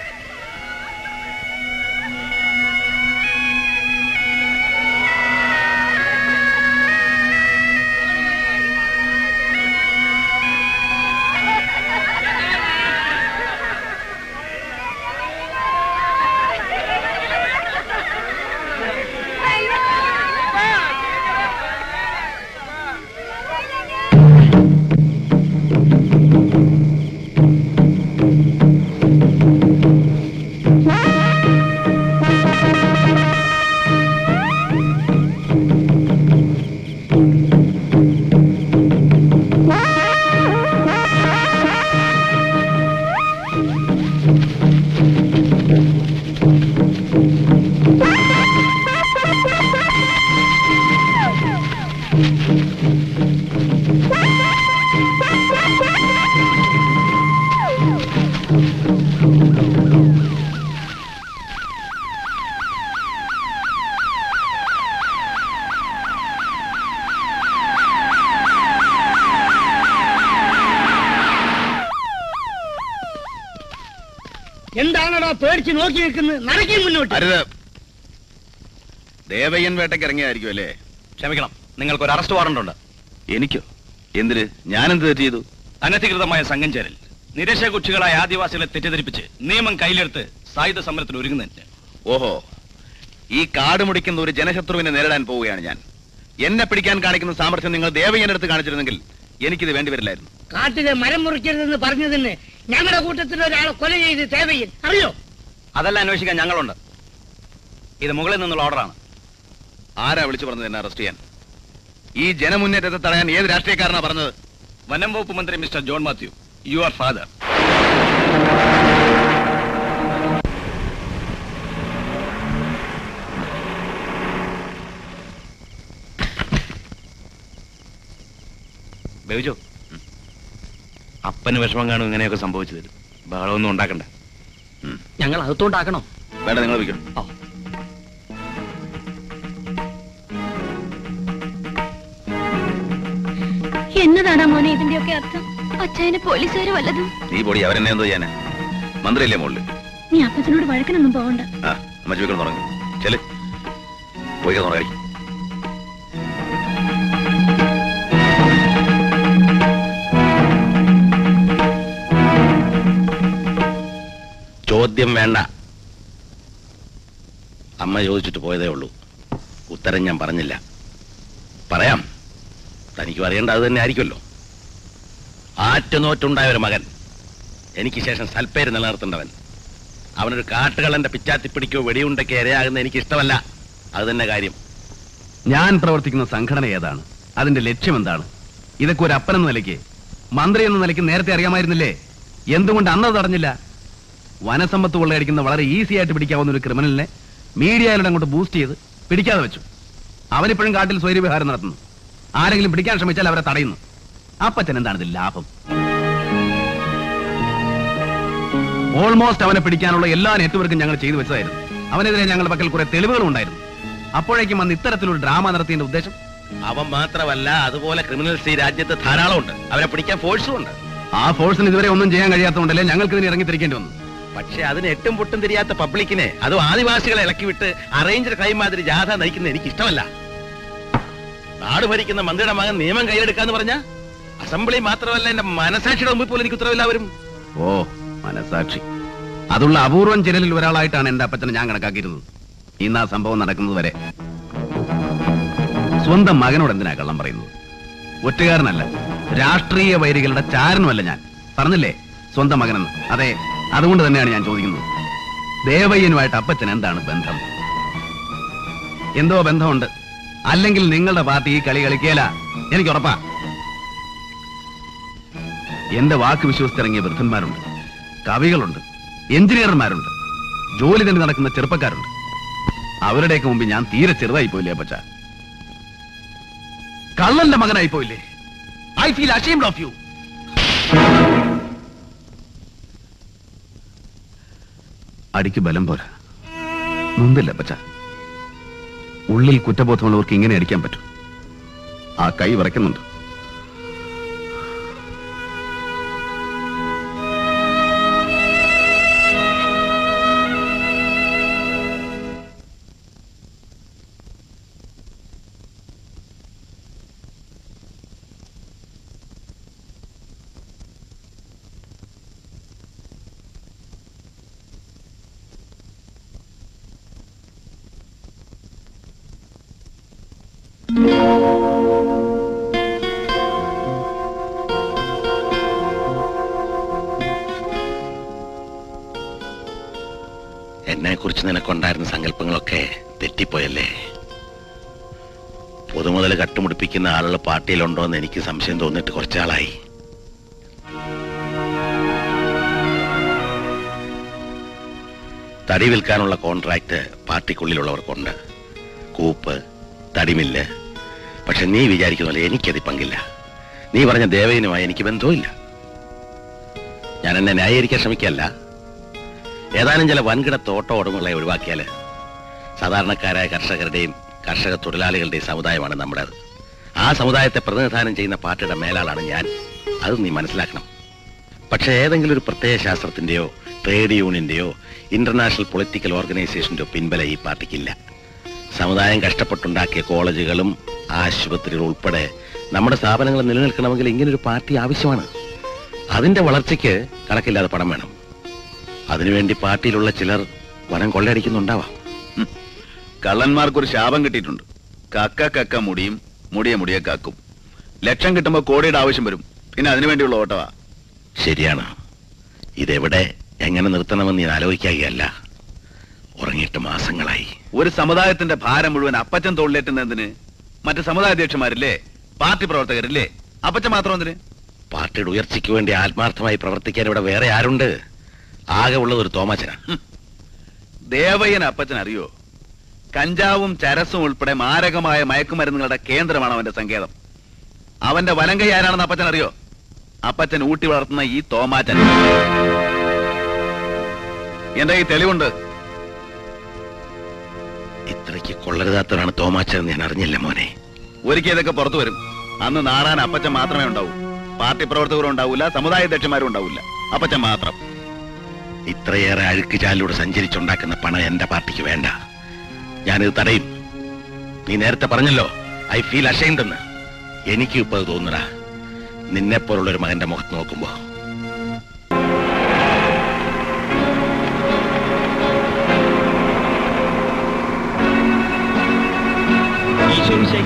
[SPEAKER 2] എന്താണടാ പേടിച്ച് നോക്കി നിൽക്കുന്നത് നടക്കി മുന്നോട്ട്
[SPEAKER 3] അരുത് ദേവയ്യൻ വേട്ടയ്ക്ക് ഇറങ്ങിയായിരിക്കും അല്ലേ
[SPEAKER 13] ക്ഷമിക്കണം നിങ്ങൾക്ക് ഒരു അറസ്റ്റ് വാറണ്ട് ഉണ്ട്
[SPEAKER 3] എനിക്കോ എന്തിന് ഞാനെന്ത് തെറ്റ് ചെയ്തു
[SPEAKER 13] അനധികൃതമായ സംഘം ചേരൽ നിരശകുക്ഷികളായ ആദിവാസികളെ തെറ്റിദ്ധരിപ്പിച്ച് നിയമം കയ്യിലെടുത്ത് സായുധ സമരത്തിന് ഒരുങ്ങുന്നതിന്
[SPEAKER 3] ഓഹോ ഈ കാട് മുടിക്കുന്ന ഒരു ജനശത്രുവിനെ നേരിടാൻ പോവുകയാണ് ഞാൻ എന്നെ പിടിക്കാൻ കാണിക്കുന്ന സാമർഥ്യം നിങ്ങൾ ദേവയ്യനെടുത്ത് കാണിച്ചിരുന്നെങ്കിൽ എനിക്കിത് വേണ്ടിവരില്ലായിരുന്നു
[SPEAKER 2] കാട്ടിലെ മരം മുറിക്കരുതെന്ന് പറഞ്ഞതിന് ഞങ്ങളുടെ കൂട്ടത്തിൽ ഒരാളെ കൊല ചെയ്ത് തേവയ്യൻ അറിയോ
[SPEAKER 13] അതെല്ലാം അന്വേഷിക്കാൻ ഞങ്ങളുണ്ട് ഇത് മുകളിൽ നിന്നുള്ള ഓർഡറാണ്
[SPEAKER 3] ആരാ വിളിച്ചു പറഞ്ഞത് എന്നെ അറസ്റ്റ് ചെയ്യാൻ ഈ ജനമുന്നേറ്റത്തെ തടയാൻ ഏത് രാഷ്ട്രീയക്കാരനാ പറഞ്ഞത്
[SPEAKER 13] വനം വകുപ്പ് മന്ത്രി mister John Mathew you are father Babyjo അപ്പന് വിഷമം കാണും ഇങ്ങനെയൊക്കെ സംഭവിച്ചു തരും ബഹളമൊന്നും ഉണ്ടാക്കണ്ട
[SPEAKER 12] ഞങ്ങൾ അകത്തോണ്ടാക്കണോ
[SPEAKER 3] വേണ്ട നിങ്ങൾ വയ്ക്കും
[SPEAKER 9] എന്നതാടാ മോനെ ഇതിന്റെയൊക്കെ അർത്ഥം അച്ഛനെ പോലീസുകാര് വല്ലതും
[SPEAKER 3] നീ പൊടി അവരെന്നെ എന്തോ ചെയ്യാനാ മന്ത്രിയല്ലേ മുകളിൽ
[SPEAKER 9] നീ അപ്പച്ചനോട് വഴക്കനൊന്നും പോകണ്ട
[SPEAKER 3] ആ അമ്മച്ചി വെക്കണം തുടങ്ങി ചെല് പോയി തുടങ്ങി ചോദ്യം വേണ്ട അമ്മ ചോദിച്ചിട്ട് പോയതേ ഉള്ളൂ ഉത്തരം ഞാൻ പറഞ്ഞില്ല പറയാം തനിക്കും അറിയേണ്ട അത് തന്നെ ആയിരിക്കുമല്ലോ ആറ്റുനോറ്റുണ്ടായ ഒരു മകൻ
[SPEAKER 14] എനിക്ക് ശേഷം സൽപ്പേര് നിലനിർത്തേണ്ടവൻ അവനൊരു കാട്ടുകള്ളന്റെ പിച്ചാത്തിപ്പിടിക്കോ വെടിയുണ്ടയ്ക്കോ ഇരയാകുന്ന എനിക്ക് ഇഷ്ടമല്ല അത് തന്നെ കാര്യം
[SPEAKER 3] ഞാൻ പ്രവർത്തിക്കുന്ന സംഘടന ഏതാണ് അതിന്റെ ലക്ഷ്യം എന്താണ് ഇതൊക്കെ ഒരു അപ്പനെന്ന നിലയ്ക്ക് മന്ത്രി എന്ന നിലയ്ക്ക് നേരത്തെ അറിയാമായിരുന്നില്ലേ എന്തുകൊണ്ട് അന്നത് തടഞ്ഞില്ല വനസമ്പത്ത് കൊള്ളയടിക്കുന്ന വളരെ ഈസി ആയിട്ട് പിടിക്കാവുന്ന ഒരു ക്രിമിനലിനെ മീഡിയയിലൂടെ അങ്ങോട്ട് ബൂസ്റ്റ് ചെയ്ത് പിടിക്കാതെ വെച്ചു അവനിപ്പോഴും കാട്ടിൽ സ്വൈര്യവിഹാരം നടത്തുന്നു ആരെങ്കിലും പിടിക്കാൻ ശ്രമിച്ചാൽ അവരെ തടയുന്നു അപ്പച്ചൻ എന്താണ് ഇതിൽ ലാഭം ഓൾമോസ്റ്റ് അവനെ പിടിക്കാനുള്ള എല്ലാ നെറ്റ്വർക്കും ഞങ്ങൾ ചെയ്തു വെച്ചതായിരുന്നു അവനെതിരെ ഞങ്ങളുടെ പക്കൽ കുറെ തെളിവുകളും ഉണ്ടായിരുന്നു അപ്പോഴേക്കും വന്ന് ഇത്തരത്തിലൊരു ഡ്രാമ നടത്തിയതിന്റെ ഉദ്ദേശം
[SPEAKER 14] അവൻ മാത്രമല്ല അതുപോലെ ക്രിമിനൽസ് ഈ രാജ്യത്ത് ധാരാളം ഉണ്ട് അവരെ പിടിക്കാൻ ഫോഴ്സും ഉണ്ട്
[SPEAKER 3] ആ ഫോഴ്സിന് ഇതുവരെ ഒന്നും ചെയ്യാൻ കഴിയാത്തതുകൊണ്ടല്ലേ ഞങ്ങൾക്ക് ഇതിന് ഇറങ്ങിത്തിരിക്കേണ്ടി വന്നു
[SPEAKER 14] പക്ഷെ അതിന് എട്ടും പൊട്ടും തിരിയാത്ത പബ്ലിക്കിനെ അതും ആദിവാസികളെ ഇളക്കി വിട്ട് അറേഞ്ചർ ക്രൈം മാതിരി ജാഥ നയിക്കുന്നത് എനിക്ക് ഇഷ്ടമല്ല നാട് ഭരിക്കുന്ന മന്ത്രിയുടെ മകൻ നിയമം കൈയെടുക്കാന്ന് പറഞ്ഞ അസംബ്ലി മാത്രമല്ല എന്റെ മനസാക്ഷിയുടെ മുമ്പിൽ പോലും എനിക്ക് ഉത്തരവില്ല വരും
[SPEAKER 3] ഓ മനസാക്ഷി അതുള്ള അപൂർവം ചിരലിൽ ഒരാളായിട്ടാണ് എന്റെ അപ്പച്ചനെ ഞാൻ കണക്കാക്കിയിരുന്നത് ഇന്ന് ആ സംഭവം നടക്കുന്നത് വരെ സ്വന്തം മകനോട് എന്തിനാ കള്ളം പറയുന്നത് ഒറ്റുകാരനല്ല രാഷ്ട്രീയ വൈരികളുടെ ചാരനുമല്ല ഞാൻ പറഞ്ഞില്ലേ സ്വന്തം മകനെന്ന് അതെ അതുകൊണ്ട് തന്നെയാണ് ഞാൻ ചോദിക്കുന്നത് ദേവയ്യനുമായിട്ട് അപ്പച്ചൻ എന്താണ് ബന്ധം എന്തോ ബന്ധമുണ്ട് അല്ലെങ്കിൽ നിങ്ങളുടെ പാർട്ടി ഈ കളി കളിക്കേല എനിക്ക് ഉറപ്പാ എന്റെ വാക്ക് വിശ്വസിച്ചിറങ്ങിയ വൃദ്ധന്മാരുണ്ട് കവികളുണ്ട് എഞ്ചിനീയർമാരുണ്ട് ജോലി തന്നെ നടക്കുന്ന ചെറുപ്പക്കാരുണ്ട് അവരുടെയൊക്കെ മുമ്പിൽ ഞാൻ തീരെ ചെറുതായി പോയില്ലേ അപ്പച്ച കള്ളന്റെ മകനായി പോയില്ലേ I feel ashamed of you അടിക്ക് ബലം പോരാ നൊന്തില്ല അപ്പച്ച ഉള്ളിൽ കുറ്റബോധമുള്ളവർക്ക് ഇങ്ങനെ അടിക്കാൻ പറ്റും ആ കൈ വിറയ്ക്കുന്നുണ്ട്
[SPEAKER 14] എന്നെ കുറിച്ച് നിനക്കുണ്ടായിരുന്ന സങ്കല്പങ്ങളൊക്കെ തെറ്റിപ്പോയല്ലേ പൊതുമുതൽ കട്ടുമുടിപ്പിക്കുന്ന ആളുകൾ പാർട്ടിയിലുണ്ടോ എന്ന് എനിക്ക് സംശയം തോന്നിയിട്ട് കുറച്ചാളായി തടി വിൽക്കാനുള്ള കോൺട്രാക്ട് പാർട്ടിക്കുള്ളിലുള്ളവർക്കുണ്ട് കൂപ്പ് തടിമില്ല് പക്ഷെ നീ വിചാരിക്കുന്ന പോലെ എനിക്കത് പങ്കില്ല നീ പറഞ്ഞ ദേവയനുമായി എനിക്ക് ബന്ധവുമില്ല ഞാൻ എന്നെ ന്യായീകരിക്കാൻ ശ്രമിക്കല്ല ഏതാനും ചില വൻകിട തോട്ട ഉടമകളെ ഒഴിവാക്കിയാൽ സാധാരണക്കാരായ കർഷകരുടെയും കർഷക തൊഴിലാളികളുടെയും സമുദായമാണ് നമ്മുടേത് ആ സമുദായത്തെ പ്രതിനിധാനം ചെയ്യുന്ന പാർട്ടിയുടെ മേലാളാണ് ഞാൻ അത് നീ മനസ്സിലാക്കണം പക്ഷേ ഏതെങ്കിലും ഒരു പ്രത്യയ ശാസ്ത്രത്തിന്റെയോ ട്രേഡ് യൂണിയന്റെയോ ഇന്റർനാഷണൽ പൊളിറ്റിക്കൽ ഓർഗനൈസേഷന്റെയോ പിൻബലം ഈ പാർട്ടിക്കില്ല സമുദായം കഷ്ടപ്പെട്ടുണ്ടാക്കിയ കോളേജുകളും ആശുപത്രികളും ഉൾപ്പെടെ നമ്മുടെ സ്ഥാപനങ്ങൾ നിലനിൽക്കണമെങ്കിൽ ഇങ്ങനൊരു പാർട്ടി ആവശ്യമാണ് അതിന്റെ വളർച്ചയ്ക്ക് കണക്കില്ലാതെ പണം വേണം അതിനുവേണ്ടി പാർട്ടിയിലുള്ള ചിലർ വനം കൊള്ളയടിക്കുന്നുണ്ടാവാം
[SPEAKER 3] കള്ളന്മാർക്കൊരു ശാപം കിട്ടിയിട്ടുണ്ട് കക്ക കക്ക മുടിയും മുടിയ മുടിയ കാക്കും ലക്ഷം കിട്ടുമ്പോ കോടിയുടെ ആവശ്യം വരും പിന്നെ അതിനുവേണ്ടിയുള്ള ഓട്ടവാ
[SPEAKER 14] ശരിയാണ് ഇതെവിടെ എങ്ങനെ നിർത്തണമെന്ന് ഞാൻ ആലോചിക്കുകയല്ല ഉറങ്ങിയിട്ട് മാസങ്ങളായി
[SPEAKER 3] ഒരു സമുദായത്തിന്റെ ഭാരം മുഴുവൻ അപ്പച്ചൻ തോളിലേറ്റുന്നതിന് മറ്റ് സമുദായ അധ്യക്ഷന്മാരില്ലേ പാർട്ടി പ്രവർത്തകരില്ലേ അപ്പച്ചൻ മാത്രം എന്തിന്
[SPEAKER 14] പാർട്ടിയുടെ ഉയർച്ചയ്ക്ക് വേണ്ടി ആത്മാർത്ഥമായി പ്രവർത്തിക്കാൻ ഇവിടെ വേറെ ആരുണ്ട് ആകെ ഉള്ളത് ഒരു തോമാച്ചന
[SPEAKER 3] ദേവയ്യൻ അപ്പച്ചൻ അറിയോ കഞ്ചാവും ചരസും ഉൾപ്പെടെ മാരകമായ മയക്കുമരുന്നുകളുടെ കേന്ദ്രമാണ് അവന്റെ സങ്കേതം അവന്റെ വലങ്കൈ ആരാണെന്ന് അപ്പച്ചൻ അറിയോ അപ്പച്ചൻ ഊട്ടി വളർത്തുന്ന ഈ തോമാച്ചൻ എന്റെ ഈ തെളിവുണ്ട്
[SPEAKER 14] ഇത്രയ്ക്ക് കൊള്ളരുതാത്തവരാണ് തോമാച്ചൻ എന്ന് ഞാൻ അറിഞ്ഞില്ല മോനെ
[SPEAKER 3] ഒരിക്കൽ ഇതൊക്കെ പുറത്തു വരും അന്ന് നാറാൻ അപ്പച്ചൻ മാത്രമേ ഉണ്ടാവൂ പാർട്ടി പ്രവർത്തകരും ഉണ്ടാവില്ല സമുദായ അധ്യക്ഷന്മാരും ഉണ്ടാവില്ല അപ്പച്ചൻ മാത്രം
[SPEAKER 14] ഇത്രയേറെ അഴുക്ക് ചാലിലൂടെ സഞ്ചരിച്ചുണ്ടാക്കുന്ന പണം എന്റെ പാർട്ടിക്ക് വേണ്ട ഞാനിത് തടയും നീ നേരത്തെ പറഞ്ഞല്ലോ ഐ ഫീൽ അഷൈൻഡ് എന്ന് എനിക്കും ഇപ്പൊ അത് തോന്നുടാ നിന്നെ പോലുള്ള ഒരു മകന്റെ മുഖത്ത് നോക്കുമ്പോ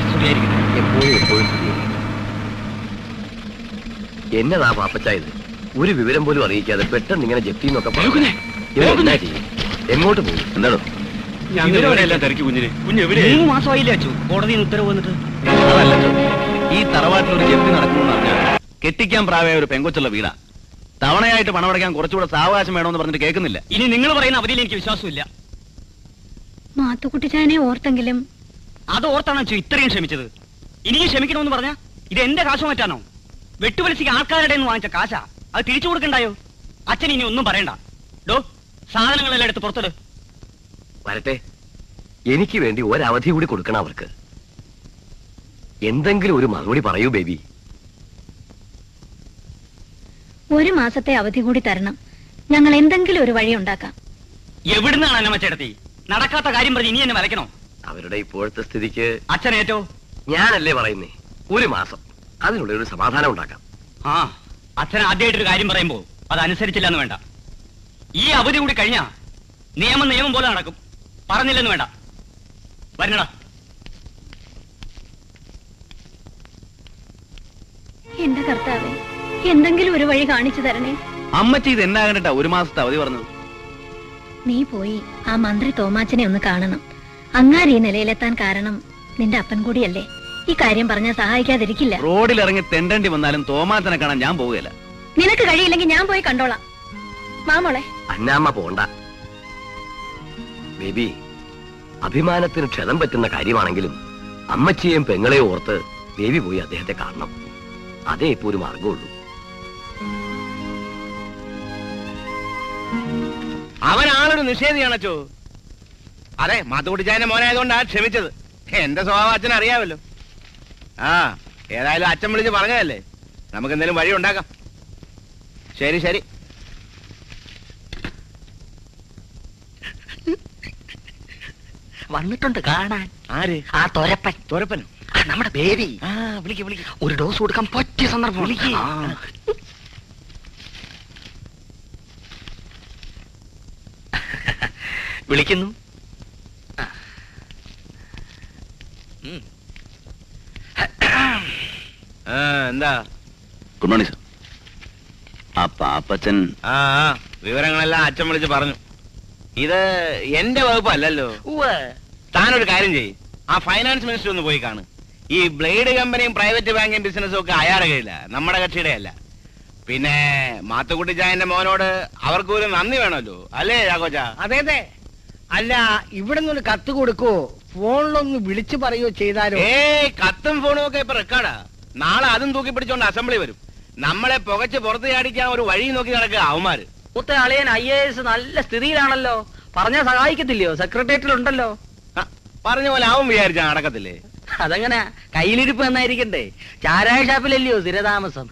[SPEAKER 7] എപ്പോഴും എപ്പോഴും എന്നതാ പാപ്പച്ച ഇത് ഒരു വിവരം പോലും അറിയിക്കാതെ പെട്ടെന്ന് ഇങ്ങനെ ജപ്തി എന്നൊക്കെ പറഞ്ഞു ഇവൻ എന്നാ ചെയ്യും എങ്ങോട്ട് പോകും എന്താണോ
[SPEAKER 3] എല്ലാം തിരക്കി കുഞ്ഞിനെ കുഞ്ഞ് എവിടെയാ
[SPEAKER 12] മൂന്ന് മാസമായില്ലേ അച്ചു കോടതിയിൽ നിന്ന് ഉത്തരവ് വന്നിട്ട്
[SPEAKER 3] അതല്ല ചോ. ഈ തറവാട്ടിൽ ഒരു ജപ്തി നടക്കുന്നു പറഞ്ഞാൽ കെട്ടിക്കാൻ പ്രായമായ ഒരു പെങ്കൊച്ചുള്ള വീടാ തവണയായിട്ട് പണമടയ്ക്കാൻ കുറച്ചുകൂടെ സാവകാശം വേണമെന്ന് പറഞ്ഞിട്ട് കേൾക്കുന്നില്ല
[SPEAKER 12] ഇനി നിങ്ങൾ പറയുന്ന അവധിയിൽ എനിക്ക് വിശ്വാസമില്ല
[SPEAKER 6] മാത്തുക്കുട്ടിച്ചാനെ ഓർത്തെങ്കിലും
[SPEAKER 12] അത് ഓർത്താണ് അച്ചു ഇത്രയും ക്ഷമിച്ചത് ഇനിയും ക്ഷമിക്കണമെന്ന് പറഞ്ഞ ഇത് എന്റെ കാശോ മറ്റാണോ വെട്ടുപലിശയ്ക്ക് ആൾക്കാരുടെ നിന്ന് വാങ്ങിച്ച കാശാ അത് തിരിച്ചു കൊടുക്കണ്ടായോ അച്ഛൻ ഇനി ഒന്നും പറയണ്ട ഡോ സാധനങ്ങളെല്ലാം എടുത്ത് പുറത്തിട്
[SPEAKER 7] വരട്ടെ എനിക്ക് വേണ്ടി ഒരവധി കൂടി കൊടുക്കണം അവർക്ക് എന്തെങ്കിലും ഒരു മറുപടി പറയൂ ബേബി
[SPEAKER 6] ഒരു മാസത്തെ അവധി കൂടി തരണം ഞങ്ങൾ എന്തെങ്കിലും ഒരു വഴി ഉണ്ടാക്കാം
[SPEAKER 12] എവിടുന്നാണ് അന്നമ്മ ചേട്ടത്തി നടക്കാത്ത കാര്യം പറഞ്ഞ് ഇനി എന്നെ വലയ്ക്കണോ
[SPEAKER 7] അവരുടെ ഇപ്പോഴത്തെ സ്ഥിതിക്ക്
[SPEAKER 12] അച്ഛനേറ്റോ
[SPEAKER 7] ഞാനല്ലേ പറയുന്നേ ഒരു മാസം അതിനുള്ള ഒരു സമാധാനം ഉണ്ടാക്കാം
[SPEAKER 12] ആ അച്ഛൻ ആദ്യമായിട്ടൊരു കാര്യം പറയുമ്പോ അത് അനുസരിച്ചില്ല എന്ന് വേണ്ട ഈ അവധി കൂടി കഴിഞ്ഞാ നിയമം നിയമം പോലെ നടക്കും പറഞ്ഞില്ലെന്ന് വേണ്ട വരണടാ
[SPEAKER 6] എന്റെ കർത്താവെ എന്തെങ്കിലും ഒരു വഴി കാണിച്ചു തരണേ
[SPEAKER 3] അമ്മച്ചി ഇത് എന്നാ കണ്ടിട്ടാ ഒരു മാസത്തെ അവധി പറഞ്ഞത്
[SPEAKER 6] നീ പോയി ആ മന്ത്രി തോമാച്ചനെ ഒന്ന് കാണണം അങ്ങാരി ഈ നിലയിലെത്താൻ കാരണം നിന്റെ അപ്പൻ കൂടിയല്ലേ ഈ കാര്യം പറഞ്ഞാൽ സഹായിക്കാതിരിക്കില്ല
[SPEAKER 3] റോഡിൽ ഇറങ്ങി തെണ്ടേണ്ടി വന്നാലും തോമാത്തനെ കാണാൻ ഞാൻ പോവുകയില്ല
[SPEAKER 6] നിനക്ക് കഴിയില്ലെങ്കിൽ ഞാൻ പോയി കണ്ടോളാം മാമോളെ
[SPEAKER 7] അന്നാമ്മ പോണ്ട ബേബി അഭിമാനത്തിന് ക്ഷതം പറ്റുന്ന കാര്യമാണെങ്കിലും അമ്മച്ചിയെയും പെങ്ങളെയും ഓർത്ത് ബേബി പോയി അദ്ദേഹത്തെ കാണണം അതേ ഇപ്പൊ ഒരു മാർഗമുള്ളൂ
[SPEAKER 4] അവനാളൊരു നിഷേധിയാണച്ചോ അതെ മാത്തുക്കുട്ടിച്ചായന്റെ മോനായതുകൊണ്ടാ ക്ഷമിച്ചത് എന്റെ സ്വഭാവം അച്ഛൻ അറിയാമല്ലോ ആ ഏതായാലും അച്ഛൻ വിളിച്ച് പറഞ്ഞതല്ലേ നമുക്ക് എന്തെങ്കിലും വഴി ഉണ്ടാക്കാം ശരി ശരി
[SPEAKER 15] വന്നിട്ടുണ്ട് കാണാൻ
[SPEAKER 4] ആര്
[SPEAKER 15] ആ തൊരപ്പൻ
[SPEAKER 4] തുരപ്പനും
[SPEAKER 15] ആ നമ്മുടെ ബേബി
[SPEAKER 4] ആ വിളിക്ക് വിളിക്ക്
[SPEAKER 15] ഒരു ഡോസ് കൊടുക്കാൻ പറ്റിയ സന്ദർഭം
[SPEAKER 4] വിളിക്ക്.
[SPEAKER 15] വിളിക്കുന്നു
[SPEAKER 4] ആ എന്താ
[SPEAKER 3] ഗുഡ് മോർണിംഗ് സർ ആ പാപ്പച്ചൻ
[SPEAKER 4] ആ ആ വിവരങ്ങളെല്ലാം അച്ഛൻ വിളിച്ച് പറഞ്ഞു ഇത് എന്റെ വകുപ്പല്ലല്ലോ താനൊരു കാര്യം ചെയ്യ് ആ ഫൈനാൻസ് മിനിസ്റ്റർ ഒന്ന് പോയി കാണ് ഈ ബ്ലേഡ് കമ്പനിയും പ്രൈവറ്റ് ബാങ്കിങ് ബിസിനസ്സും ഒക്കെ അയാളുടെ കയ്യില നമ്മുടെ കക്ഷിയുടെ അല്ല പിന്നെ മാത്തുക്കുട്ടി ചായന്റെ മോനോട് അവർക്കൊരു നന്ദി വേണമല്ലോ അല്ലേ രാഘോച്ച
[SPEAKER 2] അതെ അതെ അല്ല ഇവിടെ നിന്നൊരു കത്ത് കൊടുക്കോ ഫോണിലൊന്ന് വിളിച്ചു പറയുകയോ ചെയ്താലോ
[SPEAKER 4] ഏ കത്തും ഫോണും ഒക്കെ ഇപ്പൊ റെക്കോർഡാ നാളെ അതും തൂക്കി പിടിച്ചോണ്ട് അസംബ്ലി വരും നമ്മളെ പുകച്ച് പുറത്ത് ചാടിക്കാൻ ഒരു വഴി നോക്കി നടക്കുക അവന്മാര്
[SPEAKER 12] മൂത്ത അളിയൻ ഐ എ എസ് നല്ല സ്ഥിതിയിലാണല്ലോ പറഞ്ഞ സഹായിക്കത്തില്ലയോ സെക്രട്ടേറിയറ്റിലുണ്ടല്ലോ
[SPEAKER 4] പറഞ്ഞ പോലെ അവൻ വിചാരിച്ച നടക്കത്തില്ലേ
[SPEAKER 12] അതങ്ങനെ കയ്യിലിരിപ്പ് എന്നായിരിക്കണ്ടേ ചാരായ ഷാപ്പിലല്ലയോ സ്ഥിരതാമസം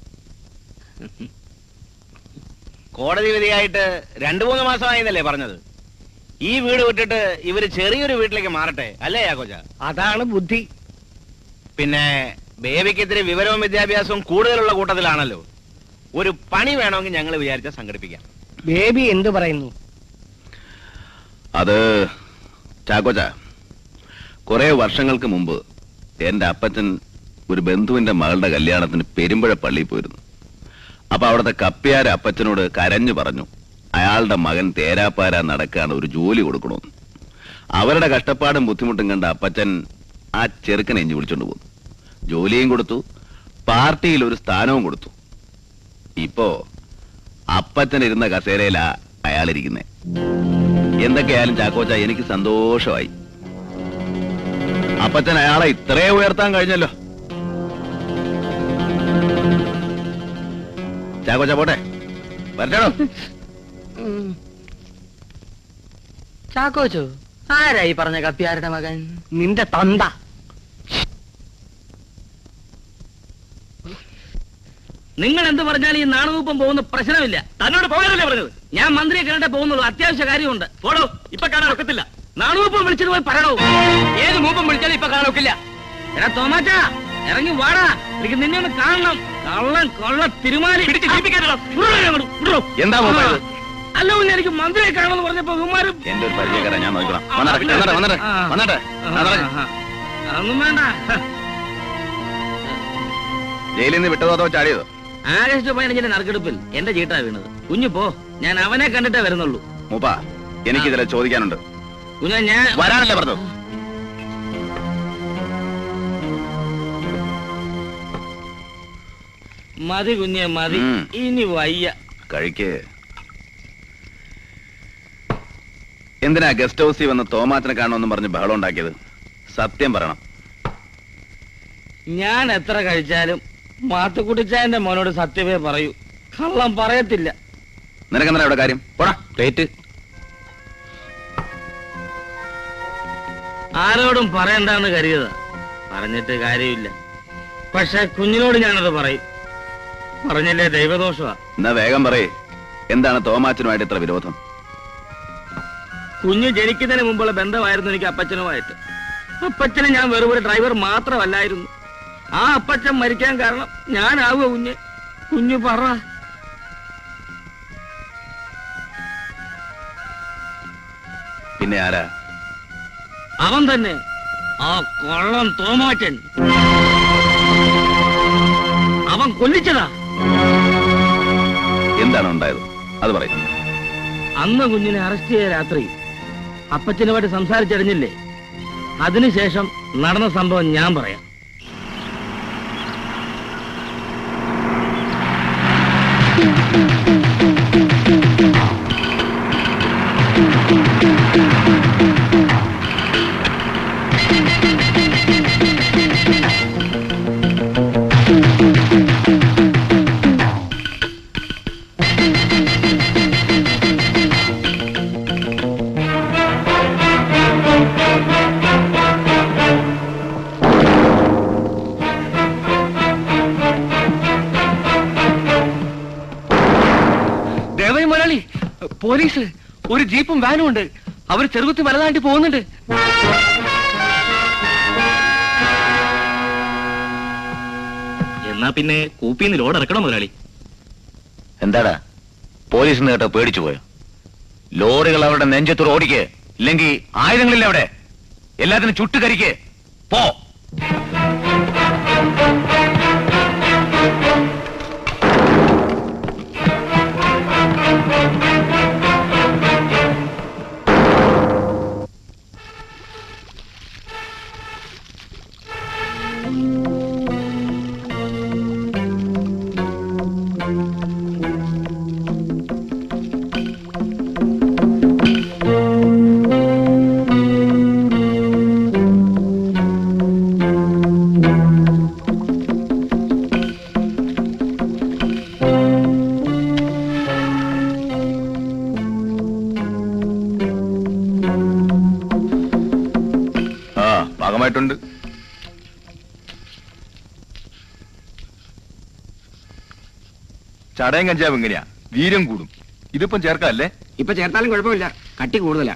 [SPEAKER 4] കോടതി വിധിയായിട്ട് രണ്ടു മൂന്ന് മാസമായിരുന്നല്ലേ പറഞ്ഞത് ഈ വീട് വിട്ടിട്ട് ഇവര് ചെറിയൊരു വീട്ടിലേക്ക് മാറട്ടെ അല്ലേ യാക്കോച്ച
[SPEAKER 2] അതാണ് ബുദ്ധി
[SPEAKER 4] പിന്നെ ബേബിക്ക് ഇത്തിരി വിവരവും വിദ്യാഭ്യാസവും കൂടുതലുള്ള കൂട്ടത്തിലാണല്ലോ ഒരു പണി വേണമെങ്കിൽ ഞങ്ങൾ വിചാരിച്ച സംഘടിപ്പിക്കാം
[SPEAKER 2] ബേബി എന്തു പറയുന്നു
[SPEAKER 3] അത് ചാക്കോച്ച കുറെ വർഷങ്ങൾക്ക് മുമ്പ് എന്റെ അപ്പച്ചൻ ഒരു ബന്ധുവിന്റെ മകളുടെ കല്യാണത്തിന് പെരുമ്പഴ പള്ളിയിൽ പോയിരുന്നു അപ്പൊ അവിടുത്തെ കപ്പിയാര അപ്പച്ചനോട് കരഞ്ഞു പറഞ്ഞു അയാളുടെ മകൻ തേരാപ്പാര നടക്കാണ് ഒരു ജോലി കൊടുക്കണമെന്ന് അവരുടെ കഷ്ടപ്പാടും ബുദ്ധിമുട്ടും കണ്ട അപ്പച്ചൻ ആ ചെറുക്കനെ എഞ്ഞു വിളിച്ചോണ്ട് പോന്നു ജോലിയും കൊടുത്തു പാർട്ടിയിൽ ഒരു സ്ഥാനവും കൊടുത്തു ഇപ്പോ അപ്പച്ചൻ ഇരുന്ന കസേരയിലാ അയാളിരിക്കുന്നേ എന്തൊക്കെയായാലും ചാക്കോച്ച എനിക്ക് സന്തോഷമായി അപ്പച്ചൻ അയാളെ ഇത്രയും ഉയർത്താൻ കഴിഞ്ഞല്ലോ ചാക്കോച്ച പോട്ടെ വരട്ടോ
[SPEAKER 12] ചാക്കോച്ചു ആരായി പറഞ്ഞ കപ്പിയാരുടെ മകൻ
[SPEAKER 2] നിന്റെ തന്ത
[SPEAKER 12] നിങ്ങൾ എന്ത് പറഞ്ഞാലും ഈ നാണുകൂപ്പം പോകുന്ന പ്രശ്നമില്ല തന്നോട് പോകാനല്ലേ പറഞ്ഞത് ഞാൻ മന്ത്രിയെ കണ്ടേ പോകുന്നുള്ളൂ അത്യാവശ്യ കാര്യമുണ്ട് പോടോ ഇപ്പൊ കാണാൻ ഒക്കത്തില്ല നാണുകൂപ്പം വിളിച്ചിട്ട് പോയി പറയണോ ഏത് മൂപ്പം വിളിച്ചാലും ഇപ്പൊ കാണാൻ ഒക്കില്ല എടാ തോമാച്ച ഇറങ്ങി വാടാ എനിക്ക് നിന്നെ ഒന്ന് കാണണം കള്ളൻ കൊള്ള തിരുമാലി പിടിച്ച് ജീവിപ്പിക്കാനോ
[SPEAKER 3] എന്താ മൂപ്പ ഇത്?
[SPEAKER 12] അല്ല പിന്നെ എനിക്ക് മന്ത്രിയെ കാണണമെന്ന് പറഞ്ഞപ്പോ ഇവന്മാരും
[SPEAKER 3] എന്റെ ഒരു പരിചയക്കാരൻ ഞാൻ നോക്കണം വന്നട്ടെ വന്നട്ടെ വന്നട്ടെ
[SPEAKER 12] ആ.
[SPEAKER 3] വന്നട്ടെ വന്നട്ടെ
[SPEAKER 12] ഒന്നും വേണ്ട
[SPEAKER 3] ജയിലിൽ നിന്ന് വിട്ടതോ അതോ ചാടിയതോ
[SPEAKER 12] ആഗസ്റ്റ് പതിനഞ്ചിന്റെ നറുക്കെടുപ്പിൽ എന്റെ ചീട്ടാ വീണത് കുഞ്ഞു പോ ഞാൻ അവനെ കണ്ടിട്ടേ വരുന്നുള്ളൂ
[SPEAKER 3] മൂപ്പ എനിക്കിതിലെ ചോദിക്കാനുണ്ട്
[SPEAKER 12] കുഞ്ഞ ഞാൻ
[SPEAKER 3] വരാനല്ലേ പറഞ്ഞു
[SPEAKER 12] മതി കുഞ്ഞെ മതി
[SPEAKER 3] ഉം.
[SPEAKER 12] ഇനി വയ്യ
[SPEAKER 3] കഴിക്ക് എന്തിനാ ഗസ്റ്റ് ഹൗസിൽ വന്ന് തോമാച്ചനെ കാണണമെന്നും പറഞ്ഞ് ബഹളം ഉണ്ടാക്കിയത് സത്യം പറയണം
[SPEAKER 12] ഞാൻ എത്ര കഴിച്ചാലും മാത്തുക്കുട്ടിച്ചായന്റെ മോനോട് സത്യമേ പറയൂ കള്ളം പറയത്തില്ല
[SPEAKER 3] നിനക്കെന്താ ഇവിടെ കാര്യം പോടാ പ്ലേറ്റ്
[SPEAKER 12] ആരോടും പറയണ്ടെന്ന് കരുതിയതാ പറഞ്ഞിട്ട് കാര്യമില്ല പക്ഷെ കുഞ്ഞിനോട് ഞാനത് പറയും പറഞ്ഞില്ലേ ദൈവദോഷമാ
[SPEAKER 3] എന്നാ വേഗം പറയേ എന്താണ് തോമാച്ചനുമായിട്ട് ഇത്ര വിരോധം
[SPEAKER 12] കുഞ്ഞ് ജനിക്കുന്നതിന് മുമ്പുള്ള ബന്ധമായിരുന്നു എനിക്ക് അപ്പച്ചനുമായിട്ട് അപ്പച്ചന് ഞാൻ വെറും ഒരു ഡ്രൈവർ മാത്രമല്ലായിരുന്നു ആ അപ്പച്ചൻ മരിക്കാൻ കാരണം ഞാനാവുക കുഞ്ഞ് കുഞ്ഞു പറ
[SPEAKER 3] പിന്നെ ആരാ
[SPEAKER 12] അവൻ തന്നെ ആ കൊള്ളം തോമാച്ചൻ അവൻ കൊല്ലിച്ചതാ
[SPEAKER 3] എന്താണ് ഉണ്ടായത് അത് പറയും
[SPEAKER 12] അന്ന് കുഞ്ഞിനെ അറസ്റ്റ് ചെയ്ത രാത്രി അപ്പച്ചനുമായിട്ട് സംസാരിച്ചറിഞ്ഞില്ലേ അതിനുശേഷം നടന്ന സംഭവം ഞാൻ പറയാം
[SPEAKER 15] ദേവൈ മുരളി പോലീസ് ഒരു ജീപ്പും വാനും ഉണ്ട് അവർ ചെറുകുത്തി മലനാട്ടി പോകുന്നുണ്ട്
[SPEAKER 5] എന്നാ പിന്നെ കൂപ്പിന്ന് ലോഡ് ഇറക്കണം മുതലാളി
[SPEAKER 14] എന്താടാ പോലീസിന് കേട്ടോ പേടിച്ചു പോയോ ലോറികൾ അവരുടെ നെഞ്ചത്തൂർ ഓടിക്ക് ഇല്ലെങ്കിൽ ആയുധങ്ങളില്ല അവിടെ എല്ലാത്തിനും ചുട്ടുകരിക്ക് പോ
[SPEAKER 10] ആ പാകമായിട്ടുണ്ട് ചടയം കഞ്ചാവ് എങ്ങനെയാ വീര്യം കൂടും ഇതിപ്പം ചേർക്കല്ലേ
[SPEAKER 1] ഇപ്പൊ ചേർത്താലും കുഴപ്പമില്ല കട്ടി കൂടുതലാ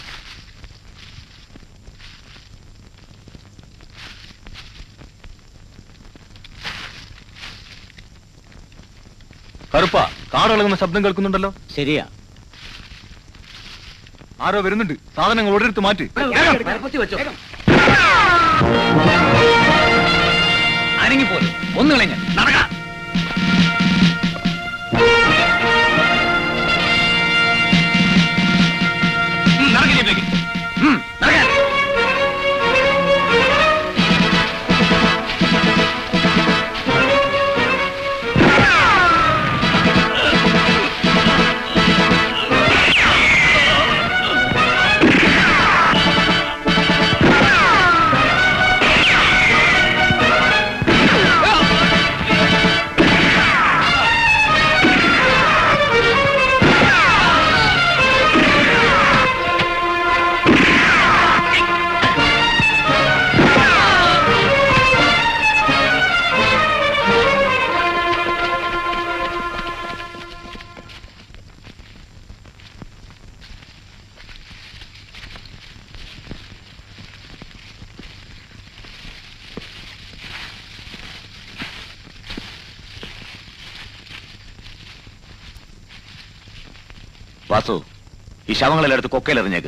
[SPEAKER 10] കറുപ്പ കാടിളകുന്ന ശബ്ദം കേൾക്കുന്നുണ്ടല്ലോ
[SPEAKER 2] ശരിയാ
[SPEAKER 10] ആരോ വരുന്നുണ്ട് സാധനങ്ങൾ ഒരിടത്ത് മാറ്റി
[SPEAKER 12] വെച്ചോ
[SPEAKER 14] അനങ്ങിപ്പോലെ ഒന്ന് കളഞ്ഞ നടക്കാം നടക്കില്ലേക്ക് നടക്കാൻ വാസു ഈ ശവങ്ങളെല്ലാം എടുത്ത് കൊക്കയിൽ എറിഞ്ഞേക്ക്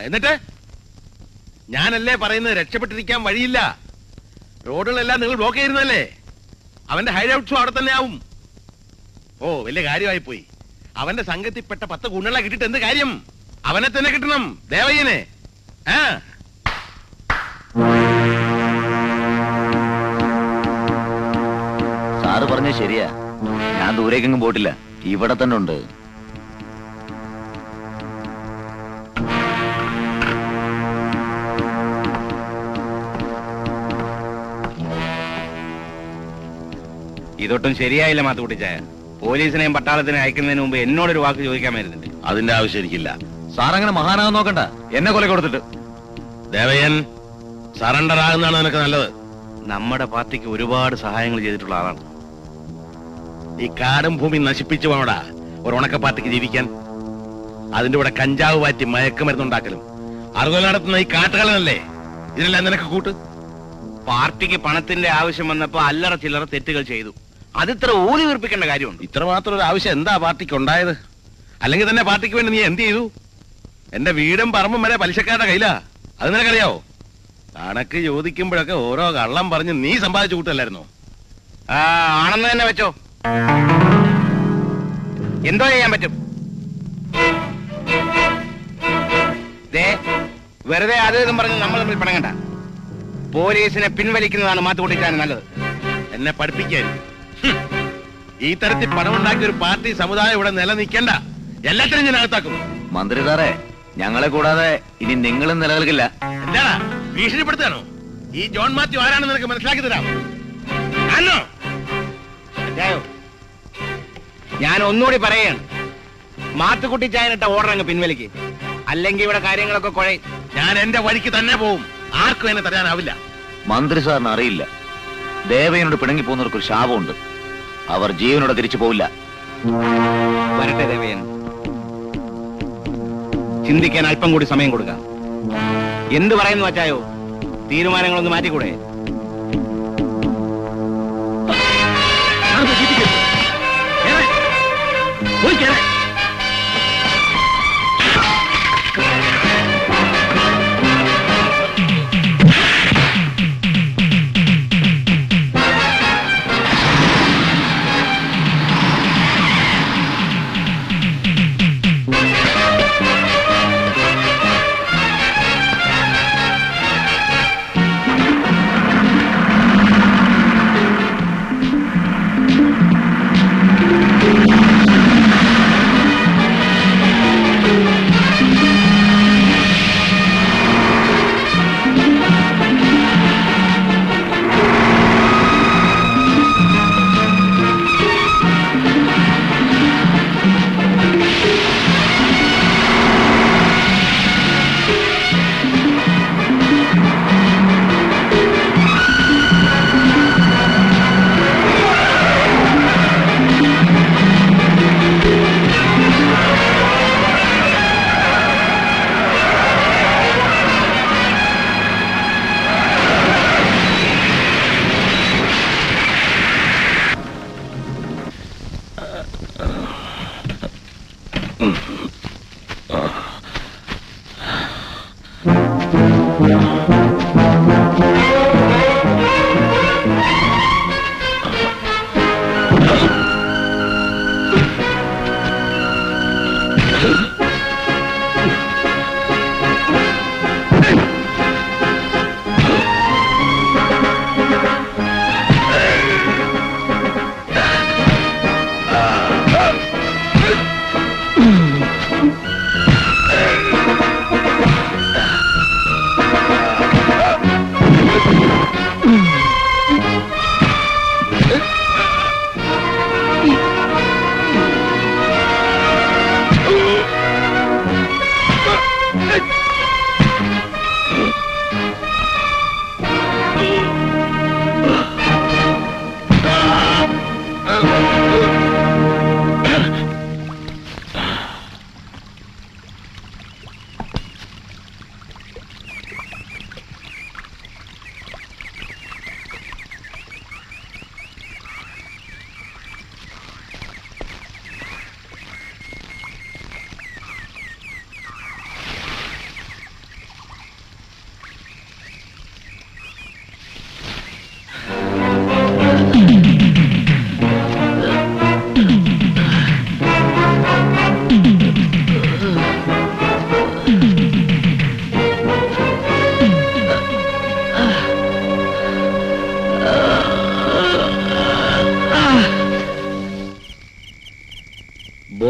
[SPEAKER 14] എന്നിട്ട് ഞാനല്ലേ പറയുന്നത് രക്ഷപ്പെട്ടിരിക്കാൻ വഴിയില്ല റോഡുകളെല്ലാം നിങ്ങൾ ബ്ലോക്ക് ചെയ്യുന്നതല്ലേ അവന്റെ ഹൈഡ് ഔട്ട്സും അവിടെ തന്നെ ആവും ഓ വലിയ കാര്യമായി പോയി അവന്റെ സംഘത്തിൽപ്പെട്ട പത്ത് ഗുണങ്ങളെ കിട്ടിയിട്ട് എന്ത് കാര്യം അവനെ തന്നെ കിട്ടണം ദേവയ്യനെ ആ
[SPEAKER 16] സാറ് പറഞ്ഞ ശരിയാ ഞാൻ ദൂരേക്കെങ്ങും പോയിട്ടില്ല ഇവിടെ തന്നെ ഉണ്ട്
[SPEAKER 13] ഇതൊട്ടും ശരിയായില്ല മാത്തുക്കുട്ടിച്ചായ പോലീസിനെയും പട്ടാളത്തിനെയും അയക്കുന്നതിന് മുമ്പ് എന്നോടൊരു വാക്ക് ചോദിക്കാൻ വരുന്നുണ്ട്
[SPEAKER 14] അതിന്റെ ആവശ്യം എനിക്കില്ല
[SPEAKER 16] സാർ അങ്ങനെ മഹാനാകാൻ നോക്കണ്ട എന്നെ കൊല കൊടുത്തിട്ട്
[SPEAKER 14] ദേവയ്യൻ സറണ്ടർ ആകുന്നതാണ് നിനക്ക് നല്ലത്
[SPEAKER 13] നമ്മുടെ പാർട്ടിക്ക് ഒരുപാട് സഹായങ്ങൾ ചെയ്തിട്ടുള്ള ആളാണ്
[SPEAKER 14] ഈ കാടും ഭൂമി നശിപ്പിച്ചു പോണോടാ ഒരു ഉണക്ക പാർട്ടിക്ക് ജീവിക്കാൻ അതിന്റെ കൂടെ കഞ്ചാവ് വാറ്റി മയക്കുമരുന്നുണ്ടാക്കലും അറുതൽ നടത്തുന്ന ഈ കാട്ടുകളനല്ലേ ഇതിനെല്ലാം നിനക്ക് കൂട്ട്
[SPEAKER 13] പാർട്ടിക്ക് പണത്തിന്റെ ആവശ്യം വന്നപ്പോ അല്ലറ ചില്ലറ തെറ്റുകൾ ചെയ്തു അതിത്ര ഊതി വീർപ്പിക്കേണ്ട കാര്യമുണ്ട്
[SPEAKER 14] ഇത്ര മാത്രം ഒരു ആവശ്യം എന്താ പാർട്ടിക്ക് ഉണ്ടായത് അല്ലെങ്കിൽ തന്നെ പാർട്ടിക്ക് വേണ്ടി നീ എന്ത് ചെയ്തു എന്റെ വീടും പറമ്പും വരെ പലിശക്കാരുടെ കയ്യിലാ അത് നിനക്കറിയാവോ കണക്ക് ചോദിക്കുമ്പോഴൊക്കെ ഓരോ കള്ളം പറഞ്ഞ് നീ സമ്പാദിച്ചു കൂട്ടല്ലായിരുന്നോ
[SPEAKER 13] ആ ആണെന്ന് തന്നെ വെച്ചോ എന്തോ ചെയ്യാൻ പറ്റും ദേ വെറുതെ അത് ഇതും പറഞ്ഞ് നമ്മൾ തമ്മിൽ പണങ്ങണ്ട പോലീസിനെ പിൻവലിക്കുന്നതാണ് മാത്തുകൂട്ടിക്കാൻ നല്ലത്
[SPEAKER 14] എന്നെ പഠിപ്പിക്കാൻ ഹും. ഈ തരത്തിൽ പണമുണ്ടാക്കിയ ഒരു പാർട്ടി സമുദായം ഇവിടെ നിലനിൽക്കണ്ട എല്ലാത്തിനും ഞാൻ അകത്താക്കും
[SPEAKER 16] മന്ത്രി സാറേ ഞങ്ങളെ കൂടാതെ ഇനി നിങ്ങളും നിലനിൽക്കില്ല
[SPEAKER 14] എന്താടാ ഭീഷണിപ്പെടുത്താണോ ഈ ജോൺ മാത്യു ആരാണെന്ന് നിനക്ക് മനസ്സിലാക്കി തരാം ആണോ
[SPEAKER 13] അച്ചായോ ഞാൻ ഒന്നുകൂടി പറയുകയാണ് മാത്തുക്കുട്ടി ചായനിട്ട ഓർഡർ അങ്ങ് പിൻവലിക്ക് അല്ലെങ്കിൽ ഇവിടെ കാര്യങ്ങളൊക്കെ കുഴയും
[SPEAKER 14] ഞാൻ എന്റെ വഴിക്ക് തന്നെ പോവും ആർക്കും എന്നെ തരാനാവില്ല
[SPEAKER 16] മന്ത്രി സാറിന് അറിയില്ല ദേവയനോട് പിണങ്ങി പോകുന്നവർക്ക് ഒരു ശാപമുണ്ട് അവർ ജീവനോടെ തിരിച്ചു പോവില്ല
[SPEAKER 13] വരട്ടെ ദേവയൻ ചിന്തിക്കാൻ അല്പം കൂടി സമയം കൊടുക്കാം എന്ത് പറയുന്നു അച്ചായോ തീരുമാനങ്ങളൊന്ന് മാറ്റിക്കൂടെ
[SPEAKER 12] പോയി കേറ
[SPEAKER 14] ആ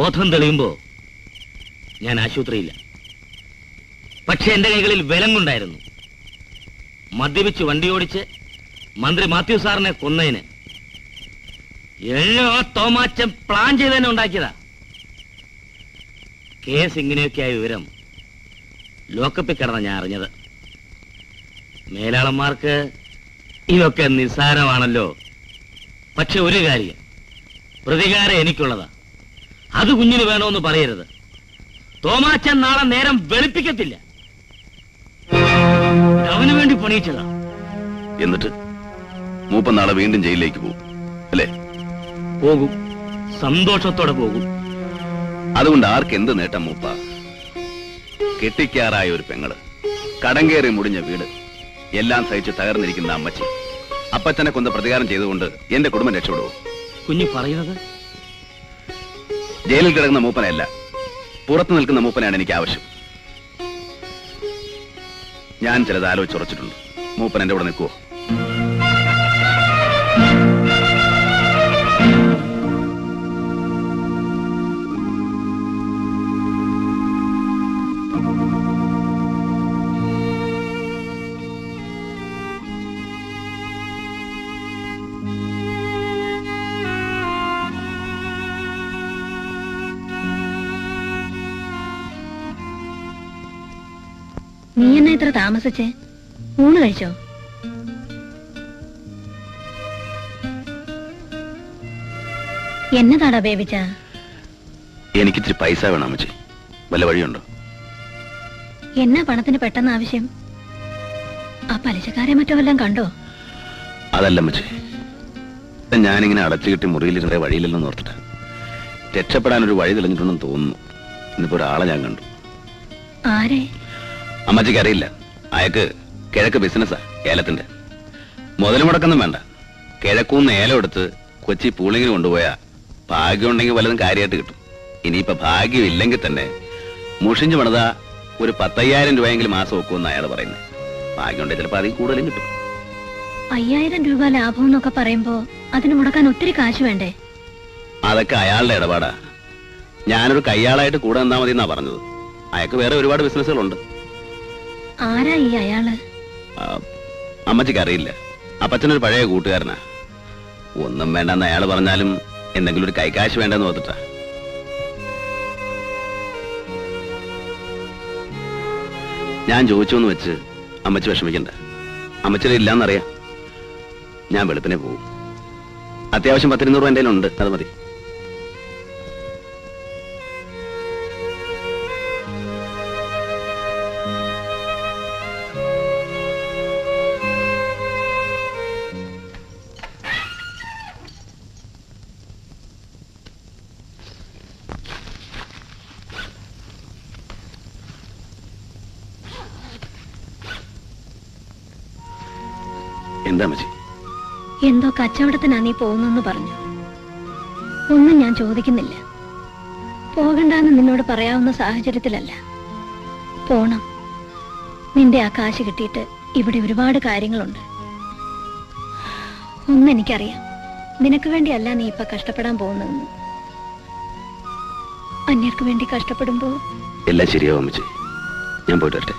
[SPEAKER 12] ബോധം തെളിയുമ്പോ ഞാൻ ആശുപത്രിയില്ല പക്ഷെ എന്റെ കൈകളിൽ വിലങ്ങുണ്ടായിരുന്നു മദ്യപിച്ച് വണ്ടി ഓടിച്ച് മന്ത്രി മാത്യു സാറിനെ കൊന്നതിന് എഴോ തോമാച്ചൻ പ്ലാൻ ചെയ്ത് തന്നെ ഉണ്ടാക്കിയതാ കേസ് ഇങ്ങനെയൊക്കെയായ വിവരം ലോക്കപ്പിൽ കിടന്ന ഞാൻ അറിഞ്ഞത് മേലാളന്മാർക്ക് ഇതൊക്കെ നിസ്സാരമാണല്ലോ പക്ഷെ ഒരു കാര്യം പ്രതികാരം എനിക്കുള്ളതാ അത് കുഞ്ഞിന് വേണമെന്ന് പറയരുത് തോമാച്ചൻ നാളെ നേരം വെളുപ്പിക്കത്തില്ല അവന് വേണ്ടി പണിയിച്ചതാ
[SPEAKER 3] എന്നിട്ട് മൂപ്പൻ നാളെ വീണ്ടും ജയിലിലേക്ക് പോകും അല്ലേ
[SPEAKER 12] പോകും സന്തോഷത്തോടെ പോകും
[SPEAKER 3] അതുകൊണ്ട് ആർക്ക് എന്ത് നേട്ടം മൂപ്പ കെട്ടിക്കാറായ ഒരു പെങ്ങള് കടങ്കേറി മുടിഞ്ഞ വീട് എല്ലാം സഹിച്ച് തകർന്നിരിക്കുന്ന അമ്മച്ചി അപ്പച്ചനെ കൊന്ന് പ്രതികാരം ചെയ്തുകൊണ്ട് എന്റെ കുടുംബം രക്ഷപ്പെടുവോ
[SPEAKER 12] കുഞ്ഞു പറയുന്നത്
[SPEAKER 3] ജയിലിൽ കിടക്കുന്ന മൂപ്പനല്ല പുറത്തു നിൽക്കുന്ന മൂപ്പനാണ് എനിക്ക് ആവശ്യം ഞാൻ ചിലത് ആലോചിച്ചുറച്ചിട്ടുണ്ട് മൂപ്പൻ എന്റെ കൂടെ നിൽക്കുവോ
[SPEAKER 6] നീ എന്നാ ഇത്ര താമസിച്ചേ ഊണ് കഴിച്ചോ എന്നതാടാ ബേബിച്ച
[SPEAKER 3] എനിക്കിത്തിരി പൈസ വേണം അമ്മച്ചി വല്ല വഴിയുണ്ടോ
[SPEAKER 6] എന്നാ പണത്തിന് പെട്ടെന്ന് ആവശ്യം ആ പലിശക്കാരെ മറ്റോ എല്ലാം കണ്ടോ
[SPEAKER 3] അതല്ല അമ്മച്ചി ഞാനിങ്ങനെ അടച്ചു കിട്ടി മുറിയിലിരുന്ന വഴിയില്ലെന്ന് ഓർത്തിട്ട് രക്ഷപ്പെടാൻ ഒരു വഴി തെളിഞ്ഞിട്ടുണ്ടെന്ന് തോന്നുന്നു ഇന്നിപ്പോ ഒരാളെ ഞാൻ കണ്ടു
[SPEAKER 6] ആരെ
[SPEAKER 3] അമ്മച്ചിക്ക് അറിയില്ല അയാൾക്ക് കിഴക്ക് ബിസിനസ്സാ ഏലത്തിന്റെ മുതൽ മുടക്കൊന്നും വേണ്ട കിഴക്കൂന്ന് ഏലം എടുത്ത് കൊച്ചി പൂളിങ്ങിന് കൊണ്ടുപോയാ ഭാഗ്യം ഉണ്ടെങ്കിൽ വല്ലതും കാര്യമായിട്ട് കിട്ടും ഇനിയിപ്പോ ഭാഗ്യം ഇല്ലെങ്കിൽ തന്നെ മുഷിഞ്ഞു പണിത ഒരു പത്തയ്യായിരം രൂപയെങ്കിലും മാസം വെക്കുമെന്ന് അയാൾ പറയുന്നത് ഭാഗ്യം ഉണ്ടെങ്കിൽ ചിലപ്പോൾ അതിൽ കൂടുതലും കിട്ടും
[SPEAKER 6] അയ്യായിരം രൂപ ലാഭം എന്നൊക്കെ പറയുമ്പോ അതിന് മുടക്കാൻ ഒത്തിരി കാശ് വേണ്ടേ
[SPEAKER 3] അതൊക്കെ അയാളുടെ ഇടപാടാ ഞാനൊരു കയ്യാളായിട്ട് കൂടെ നിന്നാ മതി എന്നാ പറഞ്ഞത് അയാൾക്ക് വേറെ ഒരുപാട് ബിസിനസ്സുകളുണ്ട്
[SPEAKER 6] ആരാ ഈ അയാള്
[SPEAKER 3] ആ, അമ്മച്ചിക്ക് അറിയില്ല അപ്പച്ചനൊരു പഴയ കൂട്ടുകാരനാ ഒന്നും വേണ്ടെന്ന് അയാൾ പറഞ്ഞാലും എന്തെങ്കിലും ഒരു കൈകാശ് വേണ്ടെന്ന് ഓർത്തിട്ടാ ഞാൻ ചോദിച്ചു എന്ന് വെച്ച് അമ്മച്ചി വിഷമിക്കണ്ട അമ്മച്ചിയുടെ ഇല്ലാന്നറിയാം ഞാൻ വെളുപ്പിനെ പോകും അത്യാവശ്യം പത്തിരുന്നൂറ് രൂപ എൻ്റെ ഉണ്ട് അത് മതി എന്താ അമ്മച്ചി
[SPEAKER 6] എന്തോ കച്ചവടത്തിനാ നീ പോകുന്നെന്ന് പറഞ്ഞു ഒന്നും ഞാൻ ചോദിക്കുന്നില്ല പോകണ്ടെന്ന് നിന്നോട് പറയാവുന്ന സാഹചര്യത്തിലല്ല പോണം നിന്റെ ആ കാശ് കിട്ടിയിട്ട് ഇവിടെ ഒരുപാട് കാര്യങ്ങളുണ്ട് ഒന്നെനിക്കറിയാം നിനക്ക് വേണ്ടിയല്ല നീ ഇപ്പൊ കഷ്ടപ്പെടാൻ പോകുന്നതെന്ന് അന്യർക്ക് വേണ്ടി കഷ്ടപ്പെടുമ്പോ
[SPEAKER 3] എല്ലാം ശരിയാവും അമ്മച്ചി ഞാൻ പോയിട്ട് വരട്ടെ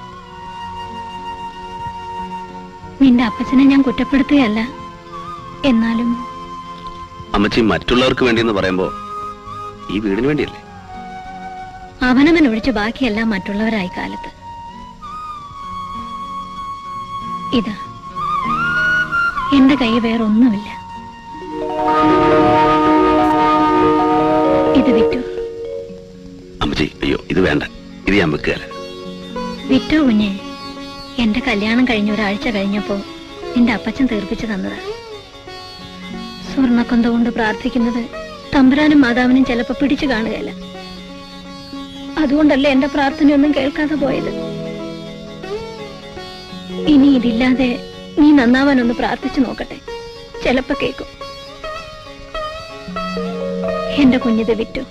[SPEAKER 6] നിന്റെ അപ്പച്ചനെ ഞാൻ കുറ്റപ്പെടുത്തുകയല്ല എന്നാലും
[SPEAKER 3] അമ്മച്ചി മറ്റുള്ളവർക്ക് വേണ്ടിയെന്ന് പറയുമ്പോ ഈ വീടിന് വേണ്ടിയല്ലേ
[SPEAKER 6] അവനവൻ ഒഴിച്ച് ബാക്കിയെല്ലാം മറ്റുള്ളവരായി കാലത്ത് ഇതാ എന്റെ കൈ വേറൊന്നുമില്ല ഇത് വിറ്റു
[SPEAKER 3] അമ്മച്ചി അയ്യോ ഇത് വേണ്ട ഇത് ഞാൻ വെക്കുകയല്ല
[SPEAKER 6] വിറ്റോ കുഞ്ഞെ എന്റെ കല്യാണം കഴിഞ്ഞ ഒരാഴ്ച കഴിഞ്ഞപ്പോ നിന്റെ അപ്പച്ചൻ തീർപ്പിച്ചു തന്നതാ സ്വർണക്കൊന്ത കൊണ്ട് പ്രാർത്ഥിക്കുന്നത് തമ്പുരാനും മാതാവിനും ചിലപ്പോ പിടിച്ചു കാണുകയല്ല അതുകൊണ്ടല്ലേ എന്റെ പ്രാർത്ഥനയൊന്നും കേൾക്കാതെ പോയത് ഇനി ഇതില്ലാതെ നീ നന്നാവാനൊന്ന് പ്രാർത്ഥിച്ചു നോക്കട്ടെ ചിലപ്പോ കേൾക്കും എന്റെ കുഞ്ഞിത് വിറ്റു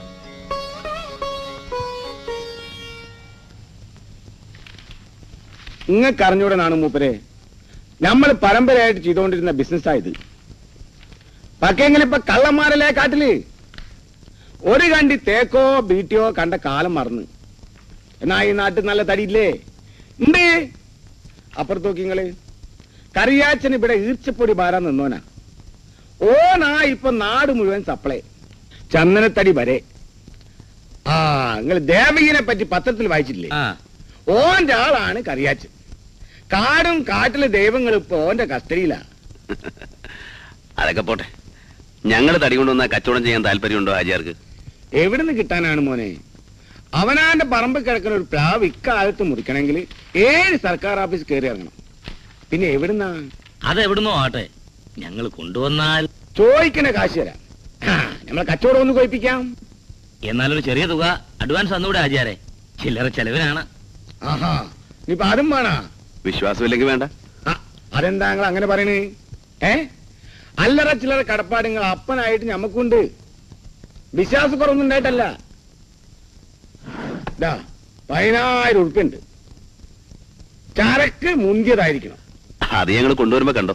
[SPEAKER 17] നിങ്ങൾക്ക് അറിഞ്ഞൂടെന്നാണ് മൂപ്പരെ നമ്മൾ പരമ്പരയായിട്ട് ചെയ്തുകൊണ്ടിരുന്ന ബിസിനസ്സായത് പക്ഷേ ഇപ്പൊ കള്ളന്മാരല്ലേ കാട്ടില് ഒരു കണ്ടി തേക്കോ ബീറ്റിയോ കണ്ട കാലം മറന്ന് എന്നാ ഈ നാട്ടിൽ നല്ല തടിയില്ലേ ഉണ്ട് അപ്പുറത്ത് നോക്കി നിങ്ങള് കറിയാച്ചൻ ഇവിടെ ഈർച്ചപ്പൊടി പാരാൻ നിന്നോനാ ഓനാ ഇപ്പൊ നാട് മുഴുവൻ സപ്ലൈ ചന്ദനത്തടി വരെ ആ നിങ്ങൾ ദേവകീനെ പറ്റി പത്രത്തിൽ വായിച്ചില്ലേ ഓന്റെ ആളാണ് കറിയാച്ചൻ കാടും കാട്ടിലെ ദൈവങ്ങളും ഇപ്പൊ ഓന്റെ കസ്റ്റഡിയിലാ
[SPEAKER 3] അതൊക്കെ പോട്ടെ ഞങ്ങൾ തടി കൊണ്ടുവന്ന കച്ചവടം ചെയ്യാൻ താല്പര്യമുണ്ടോ ആചാർക്ക്
[SPEAKER 17] എവിടുന്ന് കിട്ടാനാണ് മോനെ അവനാന്റെ പറമ്പ് കിടക്കുന്ന ഒരു പ്ലാവ് ഇക്കാലത്ത് മുറിക്കണമെങ്കിൽ ഏഴ് സർക്കാർ ഓഫീസ് കയറി ഇറങ്ങണം പിന്നെ എവിടുന്നാ
[SPEAKER 12] അത് എവിടുന്നോ ആട്ടെ ഞങ്ങൾ കൊണ്ടുവന്നാൽ
[SPEAKER 17] ചോദിക്കണ കാശ് തരാം ആ, നമ്മളെ കച്ചവടം ഒന്ന് കൊഴിപ്പിക്കാം
[SPEAKER 12] എന്നാലൊരു ചെറിയ തുക അഡ്വാൻസ് തന്നൂടെ ആചാരെ ചില്ലറ ചെലവിനാണ്
[SPEAKER 17] ആഹാ ഇനിയിപ്പൊ അതും വേണാ
[SPEAKER 3] വിശ്വാസമില്ലെങ്കിൽ വേണ്ട
[SPEAKER 17] അതെന്താ നിങ്ങൾ അങ്ങനെ പറയണേ ഏ അല്ലറ ചില്ലറ കടപ്പാടുങ്ങൾ അപ്പനായിട്ട് ഞമ്മക്കുണ്ട് വിശ്വാസക്കുറവൊന്നും ഉണ്ടായിട്ടല്ല ദാ, പതിനായിരം ഉറുപ്പുണ്ട് ചരക്ക് മുന്തിയതായിരിക്കണം
[SPEAKER 3] അത് ഞങ്ങൾ കൊണ്ടുവരുമ്പോ കണ്ടോ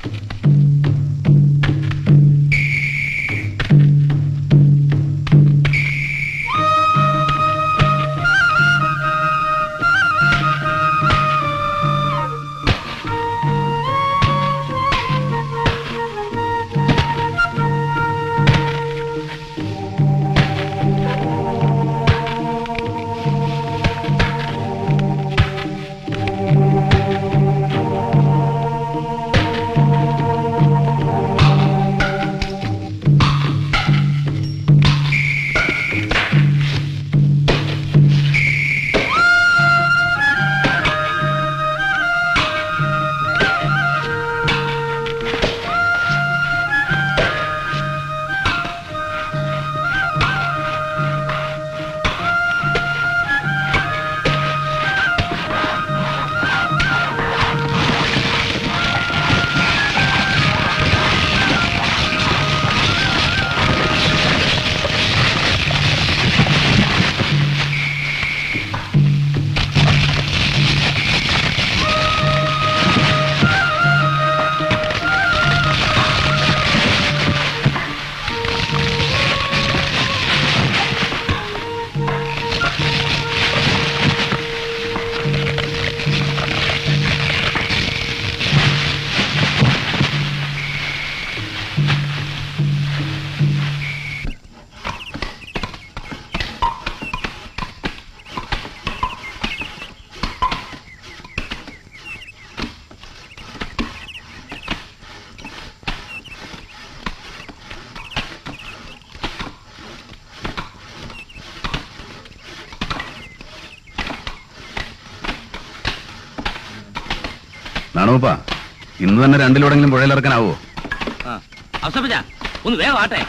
[SPEAKER 18] നാണോപ്പാ ഇന്ന് തന്നെ രണ്ടിലൂടെങ്കിലും പുഴയിലിറക്കാനാവോ
[SPEAKER 12] അവസരപ്പിച്ച ഒന്ന് വേഗം ആട്ടെ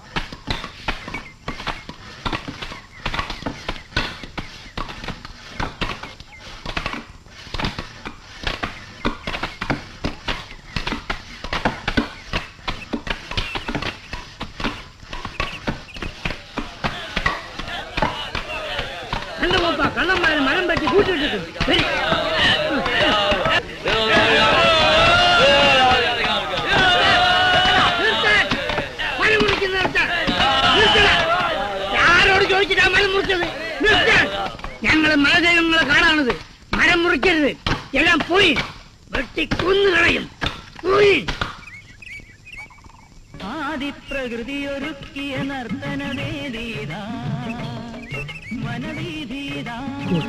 [SPEAKER 2] എന്റെ മോപ്പ കള്ളന്മാര് മരം പറ്റി കൂട്ടിട്ടിട്ട് ആരോട് ചോദിച്ചിട്ടാ മരം മുറിച്ചത് നിർത്താൻ ഞങ്ങള് മലദൈവങ്ങളെ കാടാണത് മരം മുറിക്കരുത് എല്ലാം പോയി വെട്ടി കൊന്നുകളയും പോയി
[SPEAKER 11] ആദിപ്രകൃതിയൊരുക്കിയ നർത്തനവേദീതാ വനവീതീതാ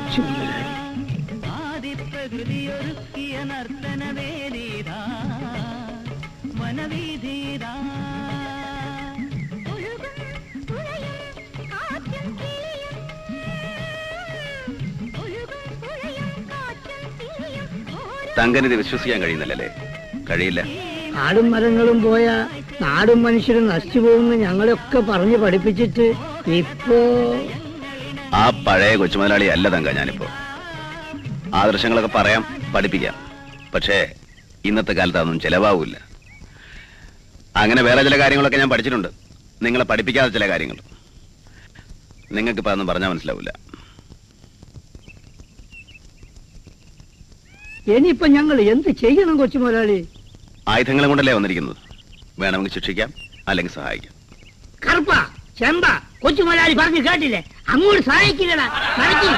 [SPEAKER 11] ആദിപ്രകൃതിയൊരുക്കിയ നർത്തനവേദീതാ വനവീതീതാ
[SPEAKER 3] തങ്കനിത് വിശ്വസിക്കാൻ കഴിയുന്നില്ലല്ലേ കഴിയില്ല
[SPEAKER 2] കാടും മരങ്ങളും പോയ നാടും മനുഷ്യരും നശിച്ചു പോകുമെന്ന് ഞങ്ങളെയൊക്കെ പറഞ്ഞു പഠിപ്പിച്ചിട്ട് ഇപ്പോ
[SPEAKER 3] ആ പഴയ കൊച്ചുമുതലാളി അല്ല തങ്ക ഞാനിപ്പോ ആദർശങ്ങളൊക്കെ പറയാം പഠിപ്പിക്കാം പക്ഷേ ഇന്നത്തെ കാലത്ത് അതൊന്നും ചെലവാകൂല അങ്ങനെ വേറെ ചില കാര്യങ്ങളൊക്കെ ഞാൻ പഠിച്ചിട്ടുണ്ട് നിങ്ങളെ പഠിപ്പിക്കാത്ത ചില കാര്യങ്ങൾ നിങ്ങൾക്ക് ഇപ്പൊ അതൊന്നും പറഞ്ഞാൽ മനസ്സിലാവില്ല
[SPEAKER 2] ഇനിയിപ്പോ ഞങ്ങൾ എന്ത് ചെയ്യണം കൊച്ചു മുതലാളി
[SPEAKER 3] ആയുധങ്ങളും കൊണ്ടല്ലേ വന്നിരിക്കുന്നത് വേണമെങ്കിൽ ശിക്ഷിക്കാം അല്ലെങ്കിൽ സഹായിക്കാം
[SPEAKER 2] കറുപ്പ ചെമ്പ
[SPEAKER 19] കൊച്ചു മുതലാളി പറഞ്ഞു കേട്ടില്ലേ അങ്ങോട്ട് സഹായിക്കില്ലടാ നടക്കി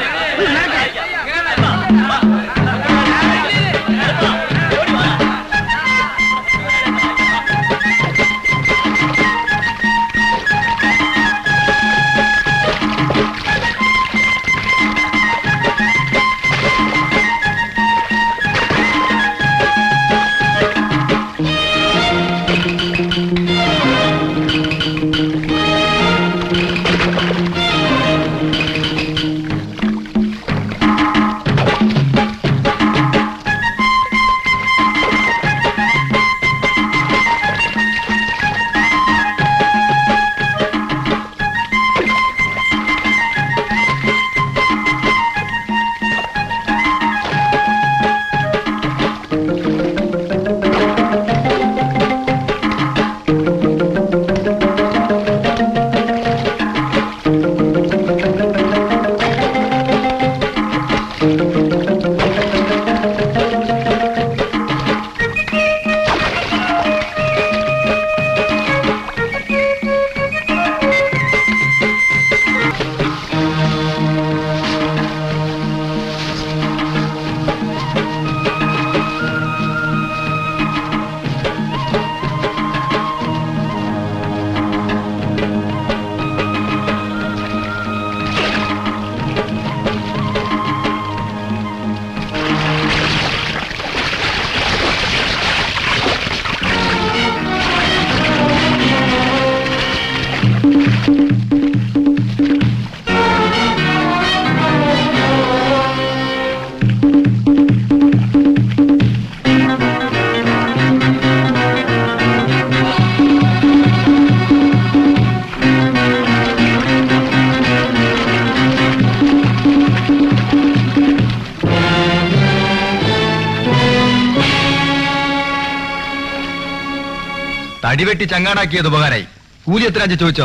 [SPEAKER 10] തടിവെട്ടി ചങ്ങാടാക്കിയത് ഉപകാരായി കൂലി എത്ര അഞ്ച് ചോദിച്ചോ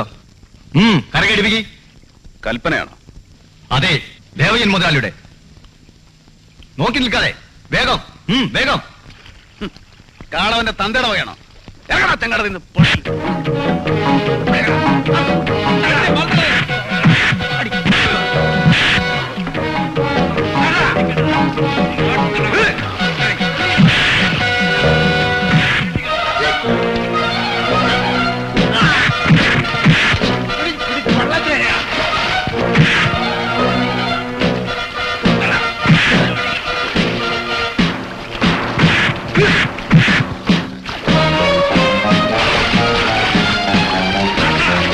[SPEAKER 10] ഉം കരകടിപ്പിക്കി
[SPEAKER 18] കൽപ്പനയാണോ
[SPEAKER 10] അതെ ദേവയൻ മുതലാളിയുടെ നോക്കി നിൽക്കാതെ വേഗം ഉം, വേഗം
[SPEAKER 18] കാളവന്റെ തന്തയുടെ വകയാണോ
[SPEAKER 3] ഇറങ്ങടാ ചങ്ങട നിന്ന് പൊടി.
[SPEAKER 10] ആ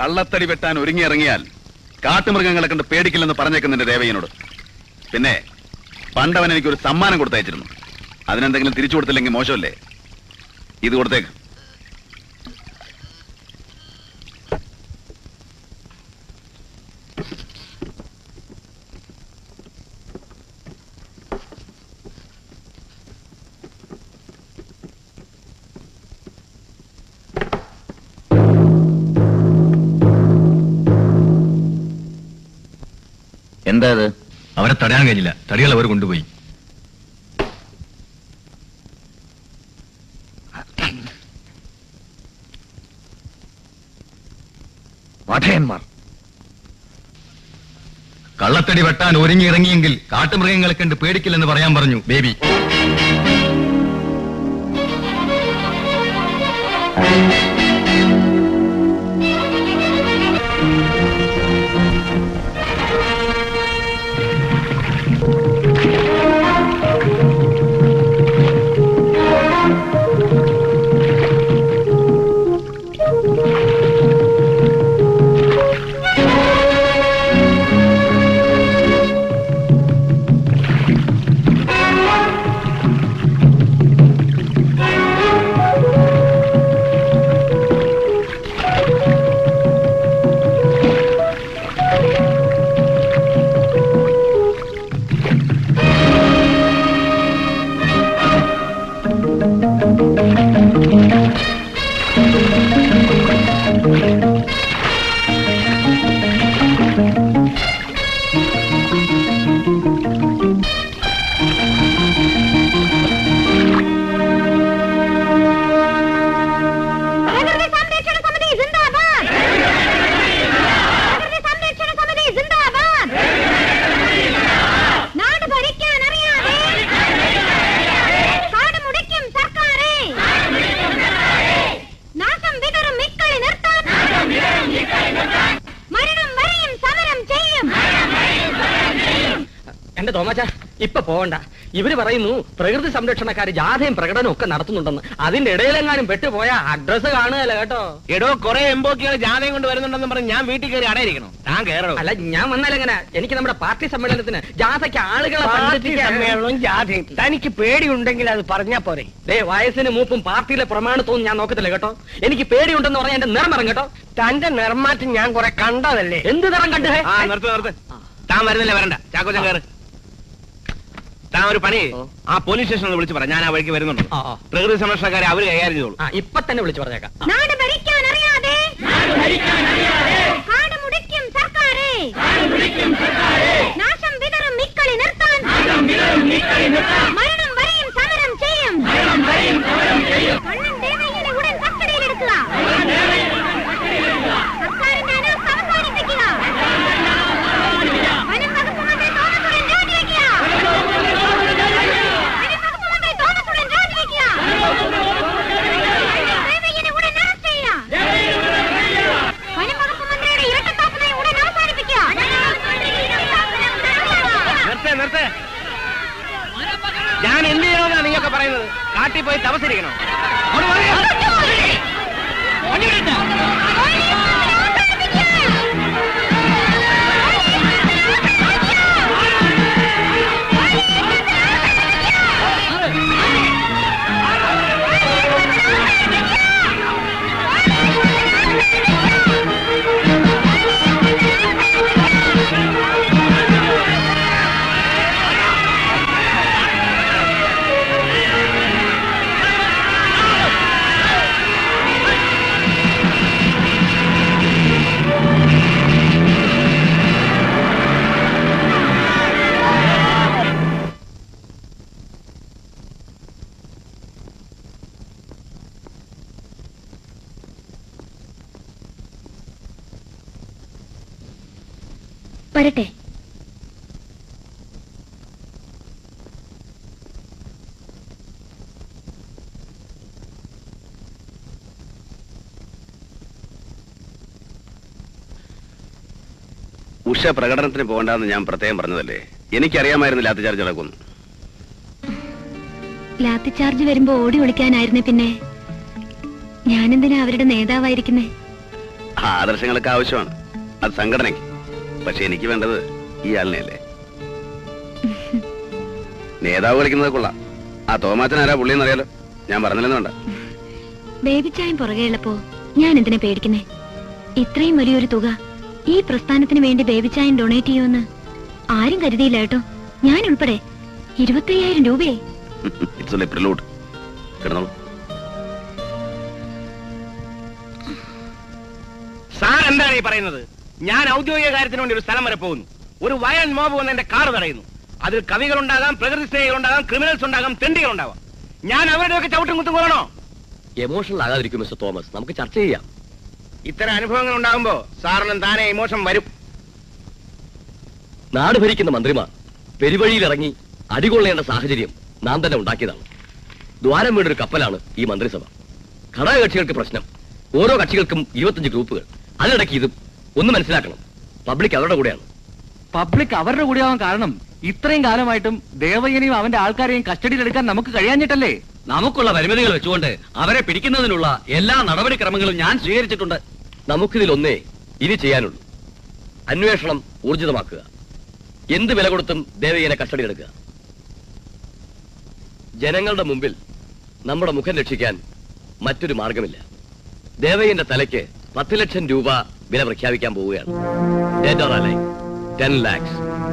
[SPEAKER 18] കള്ളത്തടി വെട്ടാൻ ഒരുങ്ങി ഇറങ്ങിയാൽ കാട്ടുമൃഗങ്ങളെ കണ്ട് പേടിക്കില്ലെന്ന് പറഞ്ഞേക്കുന്നുണ്ട് ദേവയ്യനോട് പിന്നെ പണ്ടവൻ എനിക്കൊരു സമ്മാനം കൊടുത്തയച്ചിരുന്നു അതിനെന്തെങ്കിലും തിരിച്ചു കൊടുത്തില്ലെങ്കിൽ മോശമല്ലേ ഇത് കൊടുത്തേക്ക്
[SPEAKER 10] എന്താ ഇത്
[SPEAKER 20] അവരെ തടയാൻ കഴിഞ്ഞില്ല തടികൾ അവർ കൊണ്ടുപോയി മഠയന്മാർ കള്ളത്തടി വെട്ടാൻ ഒരുങ്ങി ഇറങ്ങിയെങ്കിൽ കാട്ടുമൃഗങ്ങളെ കണ്ട് പേടിക്കില്ലെന്ന് പറയാൻ പറഞ്ഞു ബേബി
[SPEAKER 9] പ്രകൃതി സംരക്ഷണ സമിതി സിന്ദാബാദ് പ്രകൃതി സംരക്ഷണ സമിതി സിന്ദാബാദ് നാട് ഭരിക്കാൻ അറിയാതെ കാട് മുടിക്കും സർക്കാരെ നാശം വിതറും മിക്കളി നിർത്താൻ മരണം വരെയും സമരം ചെയ്യും
[SPEAKER 1] എന്റെ തോമാച്ച ഇപ്പൊ പോകണ്ട ഇവര് പറയുന്നു പ്രകൃതി സംരക്ഷണക്കാര് ജാഥയും പ്രകടനവും ഒക്കെ നടത്തുന്നുണ്ടെന്ന് അതിന്റെ ഇടയിലെങ്ങാനും പെട്ടുപോയ അഡ്രസ് കാണുകയല്ല കേട്ടോ
[SPEAKER 13] എടോ കുറെ എംബോക്കികൾ ജാഥയും കൊണ്ട് വരുന്നുണ്ടെന്ന് പറഞ്ഞ് ഞാൻ വീട്ടിൽ കയറി അടയിരിക്കണം താൻ കയറോ
[SPEAKER 1] അല്ല ഞാൻ വന്നാലെങ്ങനെ എനിക്ക് നമ്മുടെ പാർട്ടി സമ്മേളനത്തിന് ജാഥയ്ക്ക് ആളുകളെ
[SPEAKER 2] പാർട്ടി
[SPEAKER 1] പങ്കെടുപ്പിക്കാൻ-
[SPEAKER 2] സമ്മേളനവും ജാഥയും തനിക്ക് പേടിയുണ്ടെങ്കിൽ അത് പറഞ്ഞാ പോരെ
[SPEAKER 1] ദേ വയസ്സിന് മൂപ്പും പാർട്ടിയിലെ പ്രമാണത്വവും ഞാൻ നോക്കത്തില്ല കേട്ടോ എനിക്ക് പേടിയുണ്ടെന്ന് പറഞ്ഞാൽ എന്റെ നിറം ഇറങ്ങും കേട്ടോ
[SPEAKER 2] തന്റെ നിർമ്മാറ്റം ഞാൻ കുറെ കണ്ടതല്ലേ
[SPEAKER 1] എന്ത് നിറം കണ്ടു
[SPEAKER 13] ആ നിർത്ത് നിർത്ത് താൻ വരുന്നില്ല വരണ്ട ചാക്കോച്ചൻ കയറ് താൻ ഒരു പണി ആ പോലീസ് സ്റ്റേഷനിൽ വിളിച്ച് പറ ഞാൻ ആ വഴിക്ക് വരുന്നുണ്ട് പ്രകൃതി സംരക്ഷണക്കാരെ അവര് കൈകാര്യം ചെയ്തോളൂ
[SPEAKER 1] ആ ഇപ്പൊ തന്നെ വിളിച്ചു പറഞ്ഞേക്കാം
[SPEAKER 9] നാട് ഭരിക്കാൻ അറിയാതെ കാട് മുടിക്കും സർക്കാരെ നാശം വിതറും മിക്കളി നിർത്താൻ മരണം വരെയും സമരം ചെയ്യും കണ്ണൻ ദേവയ്യനെ ഉടൻ കസ്റ്റഡിയിലെടുക്കുക സർക്കാരിന്റെ അനാസ്ഥ അവസാനിപ്പിക്കുക വനം വകുപ്പ് മന്ത്രി തോമസുടൻ രാജിവെക്കുക വനം വകുപ്പ് മന്ത്രി തോമസുടൻ രാജിവെക്കുക ദേവയ്യനെ ഉടൻ അറസ്റ്റ് ചെയ്യുക വനം വകുപ്പ് മന്ത്രിയുടെ ഇരട്ടത്താപ്പിനെ ഉടൻ അവസാനിപ്പിക്കുക
[SPEAKER 13] നിർത്തേ നിർത്തേ ഞാൻ എന്ത് ചെയ്യണമെന്നാ നീയൊക്കെ പറയുന്നത് കാട്ടിൽ പോയി തപസിരിക്കണോ അങ്ങോട്ട് മാറിയോ? വണ്ടി വിടണ്ട.
[SPEAKER 9] വരട്ടെ
[SPEAKER 3] ഉഷ പ്രകടനത്തിന് പോകണ്ടെന്ന് ഞാൻ പ്രത്യേകം പറഞ്ഞതല്ലേ എനിക്കറിയാമായിരുന്നു ലാത്തി ചാർജ് നടക്കുന്നു
[SPEAKER 6] ലാത്തി ചാർജ് വരുമ്പോ ഓടി ഒളിക്കാനായിരുന്നേ പിന്നെ ഞാനെന്തിനാ അവരുടെ നേതാവായിരിക്കുന്നേ
[SPEAKER 18] ആ ആദർശങ്ങളൊക്കെ ആവശ്യമാണ് അത് സംഘടനയ്ക്ക് പക്ഷെ എനിക്ക് വേണ്ടത് ഈ ആളിനെയല്ലേ നേതാവ് കളിക്കുന്നത് കൊള്ളാം ആ തോമാച്ചൻ ആരാ പുള്ളിയെന്ന് അറിയാലോ ഞാൻ പറഞ്ഞില്ലെന്ന് വേണ്ട
[SPEAKER 6] ബേബിച്ചായം പുറകെയുള്ളപ്പോ ഞാൻ എന്തിനാ പേടിക്കുന്നേ ഇത്രയും വലിയൊരു തുക ഈ പ്രസ്ഥാനത്തിന് വേണ്ടി ബേബിച്ചായൻ ഡൊണേറ്റ് ചെയ്യുമെന്ന് ആരും കരുതിയില്ല കേട്ടോ ഞാൻ ഉൾപ്പെടെ ഇരുപത്തയ്യായിരം രൂപയെ
[SPEAKER 18] ഇറ്റ്സ് എ പ്രിലൂഡ് കിടന്നോളൂ
[SPEAKER 13] സാർ എന്താണ് ഈ പറയുന്നത് ഞാൻ ഔദ്യോഗിക കാര്യത്തിന് വേണ്ടി ഒരു സ്ഥലം വരെ പോകുന്നു ഒരു വയൻ മോബ് വന്ന് എന്റെ കാർ തടയുന്നു അതിൽ കവികളുണ്ടാകാം പ്രകൃതി സ്നേഹികളുണ്ടാകാം ക്രിമിനൽസ് ഉണ്ടാകാം തെണ്ടികളുണ്ടാവാം ഞാൻ അവരുടെയൊക്കെ ചവിട്ടും കുത്തും കൊള്ളണോ
[SPEAKER 7] എമോഷണൽ ആകാതിരിക്കും മിസ്റ്റർ തോമസ് നമുക്ക് ചർച്ച ചെയ്യാം
[SPEAKER 13] ഇത്തരം അനുഭവങ്ങൾ ഉണ്ടാകുമ്പോ സാറിനും താനെ ഇമോഷൻ വരും
[SPEAKER 7] നാട് ഭരിക്കുന്ന മന്ത്രിമാർ പെരുവഴിയിലിറങ്ങി അടികൊള്ളേണ്ട സാഹചര്യം നാം തന്നെ ഉണ്ടാക്കിയതാണ് ദ്വാരം വീടൊരു കപ്പലാണ് ഈ മന്ത്രിസഭ ഘടകകക്ഷികൾക്ക് പ്രശ്നം ഓരോ കക്ഷികൾക്കും ഇരുപത്തഞ്ച് ഗ്രൂപ്പുകൾ അതിനിടയ്ക്ക് ഇതും ഒന്ന് മനസ്സിലാക്കണം പബ്ലിക് അവരുടെ കൂടെയാണ്
[SPEAKER 15] പബ്ലിക് അവരുടെ കൂടെയാവാൻ കാരണം ഇത്രയും കാലമായിട്ടും ദേവയ്യനെയും അവന്റെ ആൾക്കാരെയും കസ്റ്റഡിയിലെടുക്കാൻ നമുക്ക് കഴിയാഞ്ഞിട്ടല്ലേ
[SPEAKER 7] നമുക്കുള്ള പരിമിതികൾ വെച്ചുകൊണ്ട് അവരെ പിടിക്കുന്നതിനുള്ള എല്ലാ നടപടിക്രമങ്ങളും ഞാൻ സ്വീകരിച്ചിട്ടുണ്ട് നമുക്കിതിലൊന്നേ ഇനി ചെയ്യാനുള്ളൂ അന്വേഷണം ഊർജിതമാക്കുക എന്ത് വില കൊടുത്തും ദേവയ്യനെ കസ്റ്റഡിയിലെടുക്കുക ജനങ്ങളുടെ മുമ്പിൽ നമ്മുടെ മുഖം രക്ഷിക്കാൻ മറ്റൊരു മാർഗമില്ല ദേവയ്യന്റെ തലയ്ക്ക് പത്ത് ലക്ഷം രൂപ വില പ്രഖ്യാപിക്കാൻ പോവുകയാണ് Dead or alive, 10 lakhs.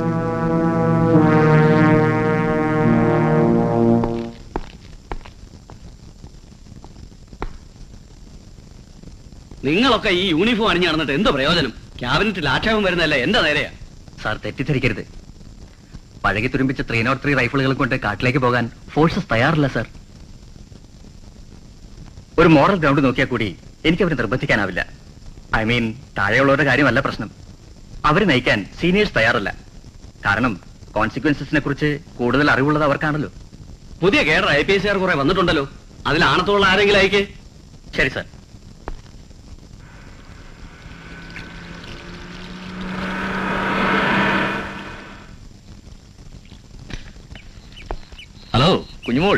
[SPEAKER 3] നിങ്ങളൊക്കെ ഈ യൂണിഫോം അണിഞ്ഞു നടന്നിട്ട് എന്ത് പ്രയോജനം ക്യാബിനറ്റിൽ ആക്ഷേപം വരുന്നതല്ല എന്റെ നേരെയാ
[SPEAKER 21] സാർ തെറ്റിദ്ധരിക്കരുത് പഴകി തുരുമ്പിച്ച ത്രീ നോട്ട് ത്രീ റൈഫിളുകൾ കൊണ്ട് കാട്ടിലേക്ക് പോകാൻ ഫോഴ്സസ് തയ്യാറില്ല സാർ ഒരു മോഡൽ ഗ്രൗണ്ട് നോക്കിയാൽ കൂടി എനിക്ക് അവരെ നിർബന്ധിക്കാനാവില്ല ഐ മീൻ താഴെയുള്ളവരുടെ കാര്യമല്ല പ്രശ്നം അവരെ നയിക്കാൻ സീനിയേഴ്സ് തയ്യാറല്ല കാരണം കോൺസിക്വൻസസിനെ കുറിച്ച് കൂടുതൽ അറിവുള്ളത് അവർക്കാണല്ലോ
[SPEAKER 3] പുതിയ കേഡർ ഐ പി എസ് ആർ കുറെ വന്നിട്ടുണ്ടല്ലോ അതിൽ ആണത്തോളം ആരെങ്കിലും അയക്ക്
[SPEAKER 21] ശരി സാർ
[SPEAKER 3] ഹലോ കുഞ്ഞുമോൾ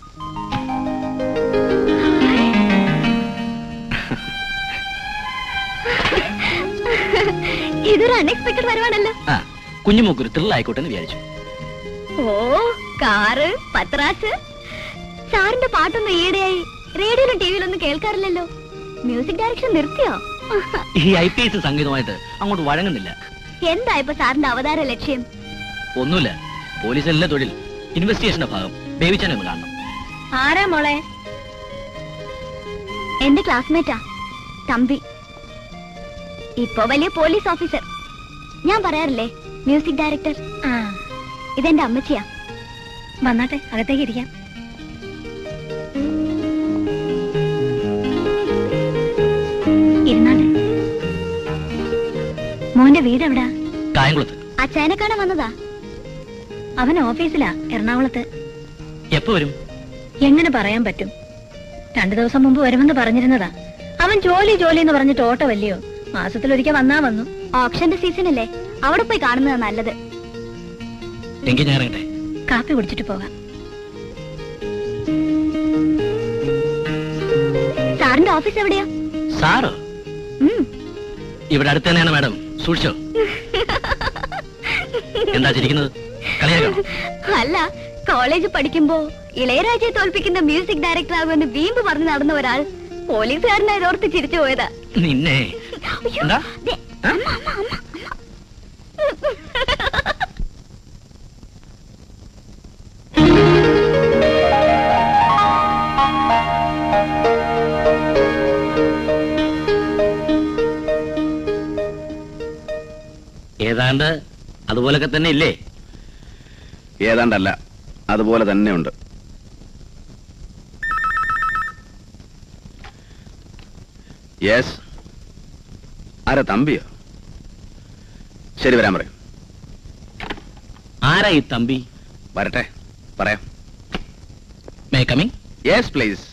[SPEAKER 9] ഇതൊരു അൺഎക്സ്പെക്ടഡ് വരവാണല്ലോ
[SPEAKER 12] ആ കുഞ്ഞുമോക്കൊരു ത്രില്ലായിക്കോട്ടെ എന്ന് വിചാരിച്ചു
[SPEAKER 9] ഓ കാറ് പത്രാസ് സാറിന്റെ പാട്ടൊന്നും ഈയിടെയായി റേഡിയോയിലും ടിവിയിലൊന്നും കേൾക്കാറില്ലല്ലോ മ്യൂസിക് ഡയറക്ഷൻ നിർത്തിയോ
[SPEAKER 12] ഈ ഐ പി എസ് സംഗീതമായിട്ട് അങ്ങോട്ട് വഴങ്ങുന്നില്ല
[SPEAKER 9] എന്താ ഇപ്പൊ സാറിന്റെ അവതാര ലക്ഷ്യം
[SPEAKER 12] ഒന്നുമില്ല പോലീസിലെ തൊഴിൽ ഇൻവെസ്റ്റിഗേഷന്റെ ഭാഗം ബേബിച്ചനെ ഒന്ന് കാണണം
[SPEAKER 9] ആരാ മോളെ എന്റെ ക്ലാസ്മേറ്റാ തമ്പി ഇപ്പൊ വലിയ പോലീസ് ഓഫീസർ ഞാൻ പറയാറില്ലേ മ്യൂസിക് ഡയറക്ടർ ആ ഇതെന്റെ അമ്മച്ചിയാ വന്നാട്ടെ അകത്തേക്ക് ഇരിക്കാം ഇരുന്നാട്ടെ മോന്റെ വീട് എവിടാ
[SPEAKER 12] കായംകുളത്ത്
[SPEAKER 9] അച്ചായനെ കാണാൻ വന്നതാ അവൻ ഓഫീസിലാ എറണാകുളത്ത്
[SPEAKER 12] എപ്പോ വരും
[SPEAKER 6] എങ്ങനെ പറയാൻ പറ്റും രണ്ടു ദിവസം മുമ്പ് വരുമെന്ന് പറഞ്ഞിരുന്നതാ അവൻ ജോലി ജോലി എന്ന് പറഞ്ഞിട്ട് ഓട്ടോ വല്ലയോ മാസത്തിലൊരിക്കൽ വന്നാ വന്നു
[SPEAKER 9] ഓപ്ഷന്റെ സീസൺ അല്ലേ അവിടെ പോയി കാണുന്നതാ നല്ലത്
[SPEAKER 12] എങ്കിൽ ഞാൻ ഇറങ്ങട്ടെ
[SPEAKER 6] കാപ്പി കുടിച്ചിട്ട് പോകാം
[SPEAKER 9] സാറിന്റെ ഓഫീസ് എവിടെയാ
[SPEAKER 12] സാറോ
[SPEAKER 9] ഉം.
[SPEAKER 12] ഇവിടെ അടുത്ത് തന്നെയാണ് മാഡം സൂക്ഷിച്ചോ എന്താ ചിരിക്കുന്നത് കളിയാക്കണോ
[SPEAKER 9] അല്ല കോളേജ് പഠിക്കുമ്പോ ഇളയരാജയെ തോൽപ്പിക്കുന്ന മ്യൂസിക് ഡയറക്ടർ ആകുമെന്ന് വീമ്പ് പറഞ്ഞു നടന്ന ഒരാൾ പോലീസുകാരനായത് ഓർത്ത് ചിരിച്ചു പോയതാ
[SPEAKER 12] നിന്നെ എന്താ
[SPEAKER 9] ദേ, അമ്മ, അമ്മ, അമ്മ, അമ്മ.
[SPEAKER 3] ഏതാണ്ട് അതുപോലൊക്കെ തന്നെ ഇല്ലേ
[SPEAKER 18] ഏതാണ്ടല്ല അതുപോലെ തന്നെയുണ്ട് യെസ് ആരാ തമ്പിയോ ശരി വരാൻ പറയും
[SPEAKER 12] ആരാ ഈ തമ്പി
[SPEAKER 18] വരട്ടെ പറയാം
[SPEAKER 12] may coming
[SPEAKER 18] yes please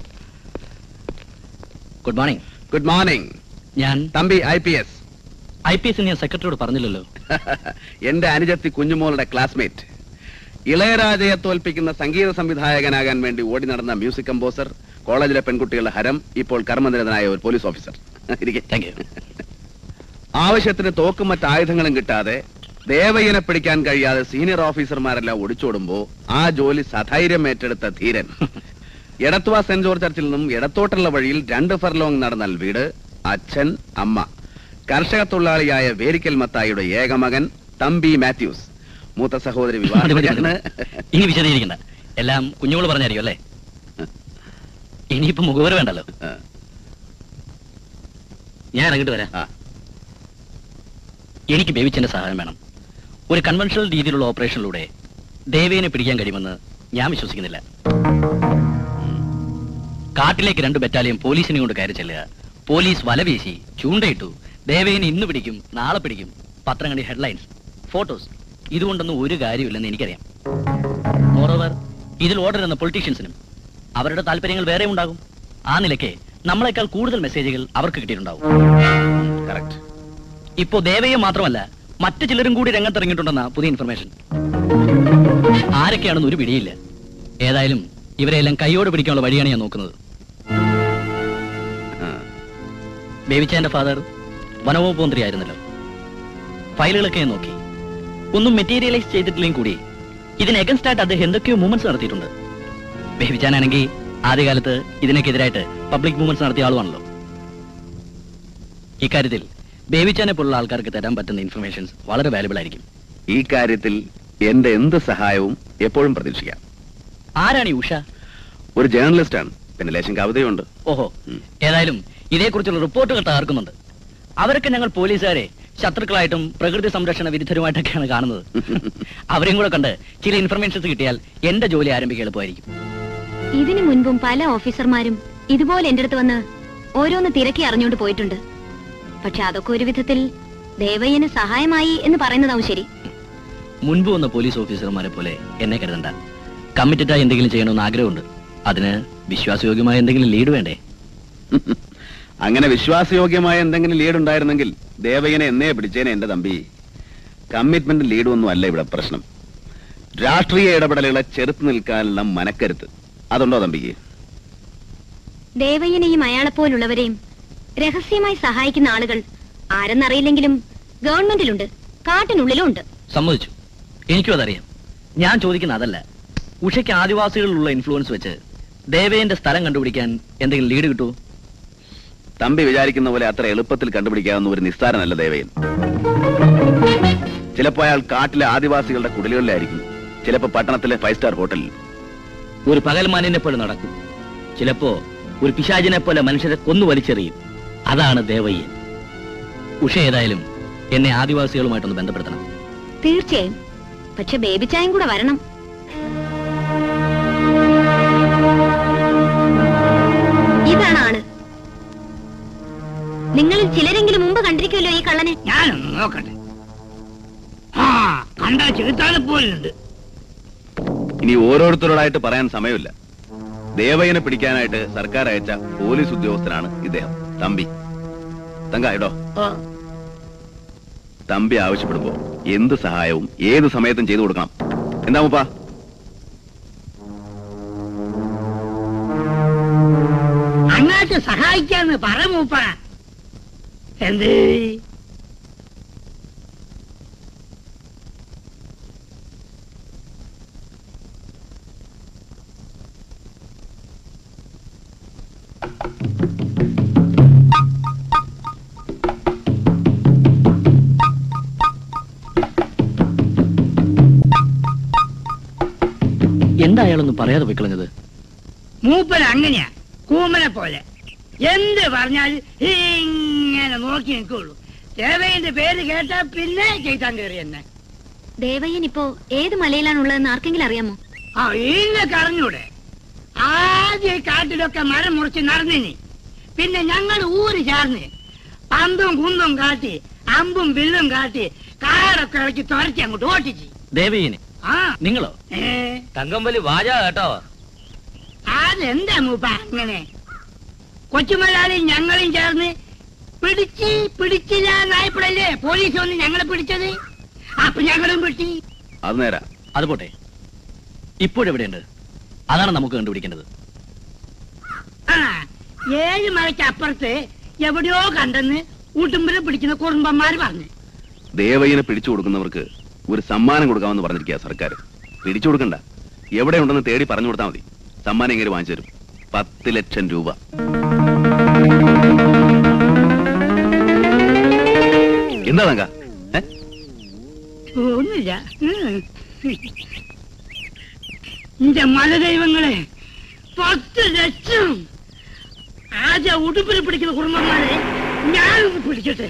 [SPEAKER 12] good morning
[SPEAKER 18] good morning
[SPEAKER 12] ഞാൻ
[SPEAKER 18] Thampi I P S
[SPEAKER 12] I P S ഞാൻ സെക്രട്ടറിയോട് പറഞ്ഞില്ലല്ലോ
[SPEAKER 18] എന്റെ അനുജത്തി കുഞ്ഞുമോളുടെ ക്ലാസ്മേറ്റ് ഇളയരാജയെ തോൽപ്പിക്കുന്ന സംഗീത സംവിധായകനാകാൻ വേണ്ടി ഓടി നടന്ന മ്യൂസിക് കമ്പോസർ കോളേജിലെ പെൺകുട്ടികളുടെ ഹരം ഇപ്പോൾ കർമ്മനിരതനായ ഒരു പോലീസ് ഓഫീസർ
[SPEAKER 3] താങ്ക് യു ആവശ്യത്തിന് തോക്കും മറ്റായുധങ്ങളും കിട്ടാതെ ദേവയ്യനെ പിടിക്കാൻ കഴിയാതെ സീനിയർ ഓഫീസർമാരെല്ലാം ഒടിച്ചോടുമ്പോ ആ ജോലി സധൈര്യം ഏറ്റെടുത്ത ധീരൻ എടത്തുവ സെന്റ് ജോർജ് ചർച്ചിൽ നിന്നും എടത്തോട്ടുള്ള വഴിയിൽ രണ്ട് ഫർലോങ് നടന്നാൽ വീട് അച്ഛൻ അമ്മ കർഷക തൊഴിലാളിയായ വേരിക്കൽ മത്തായിയുടെ ഏകമകൻ തമ്പി മാത്യൂസ് മൂത്ത സഹോദരി
[SPEAKER 12] മതി, മതി, മതി.
[SPEAKER 3] വിവാഹ
[SPEAKER 12] ഇനി വിശദീകരിക്കണ്ട എല്ലാം കുഞ്ഞുങ്ങൾ പറഞ്ഞായിരിക്കും അല്ലേ ഇനിയിപ്പോ മുഖവര വേണ്ടല്ലോ ഞാൻ ഇറങ്ങിട്ട് വരാം എനിക്ക് ബേബിച്ചന്റെ സഹായം വേണം ഒരു കൺവെൻഷണൽ രീതിയിലുള്ള ഓപ്പറേഷനിലൂടെ ദേവേനെ പിടിക്കാൻ കഴിയുമെന്ന് ഞാൻ വിശ്വസിക്കുന്നില്ല കാട്ടിലേക്ക് രണ്ട് ബറ്റാലിയൻ പോലീസിനെ കൊണ്ട് കയറി ചെല്ലുക പോലീസ് വല വീശി ചൂണ്ടയിട്ടു ദേവേനെ ഇന്ന് പിടിക്കും നാളെ പിടിക്കും പത്രങ്ങളിൽ ഹെഡ്ലൈൻസ് ഫോട്ടോസ് ഇതുകൊണ്ടൊന്നും ഒരു കാര്യമില്ലെന്ന് എനിക്കറിയാം മോറോവർ ഇതിൽ ഓർഡർ എന്ന പൊളിറ്റീഷ്യൻസിനും അവരുടെ താല്പര്യങ്ങൾ വേറെ ഉണ്ടാകും ആ നിലയ്ക്ക് നമ്മളെക്കാൾ കൂടുതൽ മെസ്സേജുകൾ അവർക്ക് കിട്ടിയിട്ടുണ്ടാവും
[SPEAKER 3] കറക്റ്റ്
[SPEAKER 12] ഇപ്പോ ദേവയെ മാത്രമല്ല മറ്റു ചിലരും കൂടി രംഗത്തിറങ്ങിയിട്ടുണ്ടെന്ന പുതിയ ഇൻഫർമേഷൻ ആരൊക്കെയാണെന്ന് ഒരു പിടിയില്ല ഏതായാലും ഇവരെല്ലാം കൈയോട് പിടിക്കാനുള്ള വഴിയാണ് ഞാൻ നോക്കുന്നത് ബേബിച്ചാന്റെ ഫാദർ വനവകുപ്പ് മന്ത്രി ആയിരുന്നല്ലോ ഫയലുകളൊക്കെ ഞാൻ നോക്കി ഒന്നും മെറ്റീരിയലൈസ് ചെയ്തിട്ടില്ലെങ്കിൽ കൂടി ഇതിന് എഗൻസ്റ്റ് ആയിട്ട് അദ്ദേഹം എന്തൊക്കെയോ മൂവ്മെന്റ്സ് നടത്തിയിട്ടുണ്ട് ബേബിച്ചാനാണെങ്കിൽ ആദ്യകാലത്ത് ഇതിനൊക്കെതിരായിട്ട് പബ്ലിക് മൂവ്മെന്റ്സ് നടത്തിയ ആളുമാണല്ലോ ഇക്കാര്യത്തിൽ ബേബിച്ചാനെ പോലുള്ള ആൾക്കാർക്ക് തരാൻ പറ്റുന്ന ഇൻഫർമേഷൻസ് വളരെ വാലുബിൾ ആയിരിക്കും
[SPEAKER 3] ഈ കാര്യത്തിൽ എന്റെ എന്ത് സഹായവും എപ്പോഴും പ്രതീക്ഷിക്കാം
[SPEAKER 12] ആരാണ് ഈ ഉഷ
[SPEAKER 3] ഒരു ജേർണലിസ്റ്റാണ് പിന്നെ ലേശം കവിതയുണ്ട്
[SPEAKER 12] ഓഹോ ഏതായാലും ഇതേക്കുറിച്ചുള്ള റിപ്പോർട്ടുകൾ തകർക്കുന്നുണ്ട് അവരൊക്കെ ഞങ്ങൾ പോലീസുകാരെ ശത്രുക്കളായിട്ടും പ്രകൃതി സംരക്ഷണ വിരുദ്ധരുമായിട്ടൊക്കെയാണ് കാണുന്നത് അവരെയും കൂടെ കണ്ട് ചില ഇൻഫർമേഷൻസ് കിട്ടിയാൽ എന്റെ ജോലി ആരംഭിക്കാൻ എളുപ്പമായിരിക്കും
[SPEAKER 9] ഇതിനു മുൻപും പല ഓഫീസർമാരും ഇതുപോലെ എന്റെ അടുത്ത് വന്ന് ഓരോന്ന് തിരക്കി അറിഞ്ഞുകൊണ്ട് പോയിട്ടുണ്ട് പക്ഷെ അതൊക്കെ ഒരു വിധത്തിൽ ദേവയ്യന് സഹായമായി എന്ന് പറയുന്നതാവും ശരി
[SPEAKER 12] മുൻപ് വന്ന പോലീസ് ഓഫീസർമാരെ പോലെ എന്നെ കരുതണ്ട കമ്മിറ്റഡായി എന്തെങ്കിലും ചെയ്യണമെന്ന് ആഗ്രഹമുണ്ട് അതിന് വിശ്വാസയോഗ്യമായ എന്തെങ്കിലും ലീഡ് വേണ്ടേ
[SPEAKER 3] അങ്ങനെ വിശ്വാസയോഗ്യമായ എന്തെങ്കിലും ലീഡ് ഉണ്ടായിരുന്നെങ്കിൽ ദേവയനെ എന്നേ പിടിച്ചേനെ എന്റെ തമ്പി കമ്മിറ്റ്മെന്റ് ലീഡും ഒന്നും അല്ല ഇവിടെ പ്രശ്നം രാഷ്ട്രീയ ഇടപെടലുകളെ ചെറുത്ത് നിൽക്കാനുള്ള മനക്കരുത്ത് അതുണ്ടോ തമ്പിക്ക്
[SPEAKER 9] ദേവയ്യനെയും അയാളെപ്പോലുള്ളവരെയും രഹസ്യമായി സഹായിക്കുന്ന ആളുകൾ ആരെന്നറിയില്ലെങ്കിലും ഗവൺമെന്റിലുണ്ട് കാട്ടിനുള്ളിലും ഉണ്ട്
[SPEAKER 12] സമ്മതിച്ചു എനിക്കും അതറിയാം ഞാൻ ചോദിക്കുന്ന അതല്ല ഉഷയ്ക്ക് ആദിവാസികളിലുള്ള ഇൻഫ്ലുവൻസ് വെച്ച് ദേവേന്റെ സ്ഥലം കണ്ടുപിടിക്കാൻ എന്തെങ്കിലും ലീഡ് കിട്ടുമോ
[SPEAKER 3] തമ്പി വിചാരിക്കുന്ന പോലെ അത്ര എളുപ്പത്തിൽ കണ്ടുപിടിക്കാവുന്ന ഒരു നിസ്സാരനല്ല ദേവയൻ ചിലപ്പോ അയാൾ കാട്ടിലെ ആദിവാസികളുടെ കുടിലുകളിലായിരിക്കും ചിലപ്പോ പട്ടണത്തിലെ ഫൈവ് സ്റ്റാർ ഹോട്ടലിൽ
[SPEAKER 12] ഒരു പകൽമാനിനെ പോലെ നടക്കും ചിലപ്പോ ഒരു പിശാചിനെ പോലെ മനുഷ്യരെ കൊന്നു വലിച്ചെറിയും അതാണ് ദേവയ്യൻ ഉഷ ഏതായാലും എന്നെ ആദിവാസികളുമായിട്ടൊന്ന് ബന്ധപ്പെടുത്തണം
[SPEAKER 9] തീർച്ചയായും പക്ഷെ ബേബി ചായം കൂടെ വരണം ഇതാണ് ആള് നിങ്ങളിൽ ചിലരെങ്കിലും മുമ്പ് കണ്ടിരിക്കുമല്ലോ ഈ കള്ളനെ
[SPEAKER 19] ഞാനൊന്ന് നോക്കട്ടെ ആ കണ്ട ചെകുത്താനെ പോലുണ്ട്
[SPEAKER 3] ഇനി ഓരോരുത്തരോടായിട്ട് പറയാൻ സമയമില്ല ദേവയനെ പിടിക്കാനായിട്ട് സർക്കാർ അയച്ച പോലീസ് ഉദ്യോഗസ്ഥനാണ് ഇദ്ദേഹം തമ്പി തങ്കായിടോ തമ്പി ആവശ്യപ്പെടുമ്പോ എന്ത് സഹായവും ഏത് സമയത്തും ചെയ്തു കൊടുക്കണം എന്താ മുപ്പാ
[SPEAKER 19] അങ്ങാട്ട് സഹായിക്കാന്ന് പറ മൂപ്പ എന്ത്
[SPEAKER 12] എന്താ അയാളൊന്നും പറയാതെ പോയിക്കളഞ്ഞത്
[SPEAKER 19] മൂപ്പൻ അങ്ങനെയാ കൂമനെ പോലെ എന്ത് പറഞ്ഞാൽ ഇങ്ങനെ നോക്കി നിൽക്കുള്ളൂ ദേവയുടെ പേര് കേട്ടാ പിന്നെ ചെയ്താൻ കയറി എന്നെ
[SPEAKER 9] ദേവയ്യൻ ഇപ്പോ ഏത് മലയിലാണുള്ളതെന്ന് ആർക്കെങ്കിലും അറിയാമോ
[SPEAKER 19] ആ ഇന്നൊക്കെ അറിഞ്ഞൂടെ ആദ്യം ഈ കാട്ടിലൊക്കെ മരം മുറിച്ച് നടന്നിനി പിന്നെ ഞങ്ങൾ ഊര് ചേർന്ന് പന്തും കുന്തും കാട്ടി അമ്പും വില്ലും കാട്ടി കാടൊക്കെ ഇളക്കി തുരത്തി അങ്ങോട്ട് ഓട്ടിച്ച്
[SPEAKER 12] ദേവയ്യന്
[SPEAKER 19] ആ
[SPEAKER 12] നിങ്ങളോ
[SPEAKER 19] ഏ
[SPEAKER 12] തങ്കമ്പലി വാച കേട്ടോ
[SPEAKER 19] അതെന്താ മൂപ്പ അങ്ങനെ കൊച്ചുമലയാളി ഞങ്ങളും ചേർന്ന് പിടിച്ച് പിടിച്ചില്ല എന്നായപ്പോഴല്ലേ പോലീസ് വന്ന് ഞങ്ങളെ പിടിച്ചത് അപ്പൊ ഞങ്ങളും പിടിച്ചു
[SPEAKER 3] അത് നേരാ
[SPEAKER 12] അത് പോട്ടെ ഇപ്പോഴെവിടെയുണ്ട് അതാണ് നമുക്ക് കണ്ടുപിടിക്കേണ്ടത്
[SPEAKER 19] ആ ഏഴ് മലയ്ക്ക് അപ്പുറത്ത് എവിടെയോ കണ്ടെന്ന് ഊട്ടുമ്പല പിടിക്കുന്ന കുറുമ്പന്മാര് പറഞ്ഞു
[SPEAKER 18] ദേവയ്യനെ പിടിച്ചു കൊടുക്കുന്നവർക്ക് ഒരു സമ്മാനം കൊടുക്കാമെന്ന് പറഞ്ഞിരിക്കുക സർക്കാർ പിടിച്ചു കൊടുക്കണ്ട എവിടെ ഉണ്ടെന്ന് തേടി പറഞ്ഞു കൊടുത്താൽ മതി സമ്മാനം എങ്ങനെ വാങ്ങിച്ചു തരും പത്ത് ലക്ഷം രൂപ എന്താ തങ്ക
[SPEAKER 19] ഒന്നുമില്ല എന്റെ മലദൈവങ്ങളെ പത്ത് ലക്ഷം ആദ്യ ഉടുപ്പിൽ പിടിക്കുന്ന കുടുംബന്മാരെ ഞാനൊന്ന് പിടിക്കട്ടെ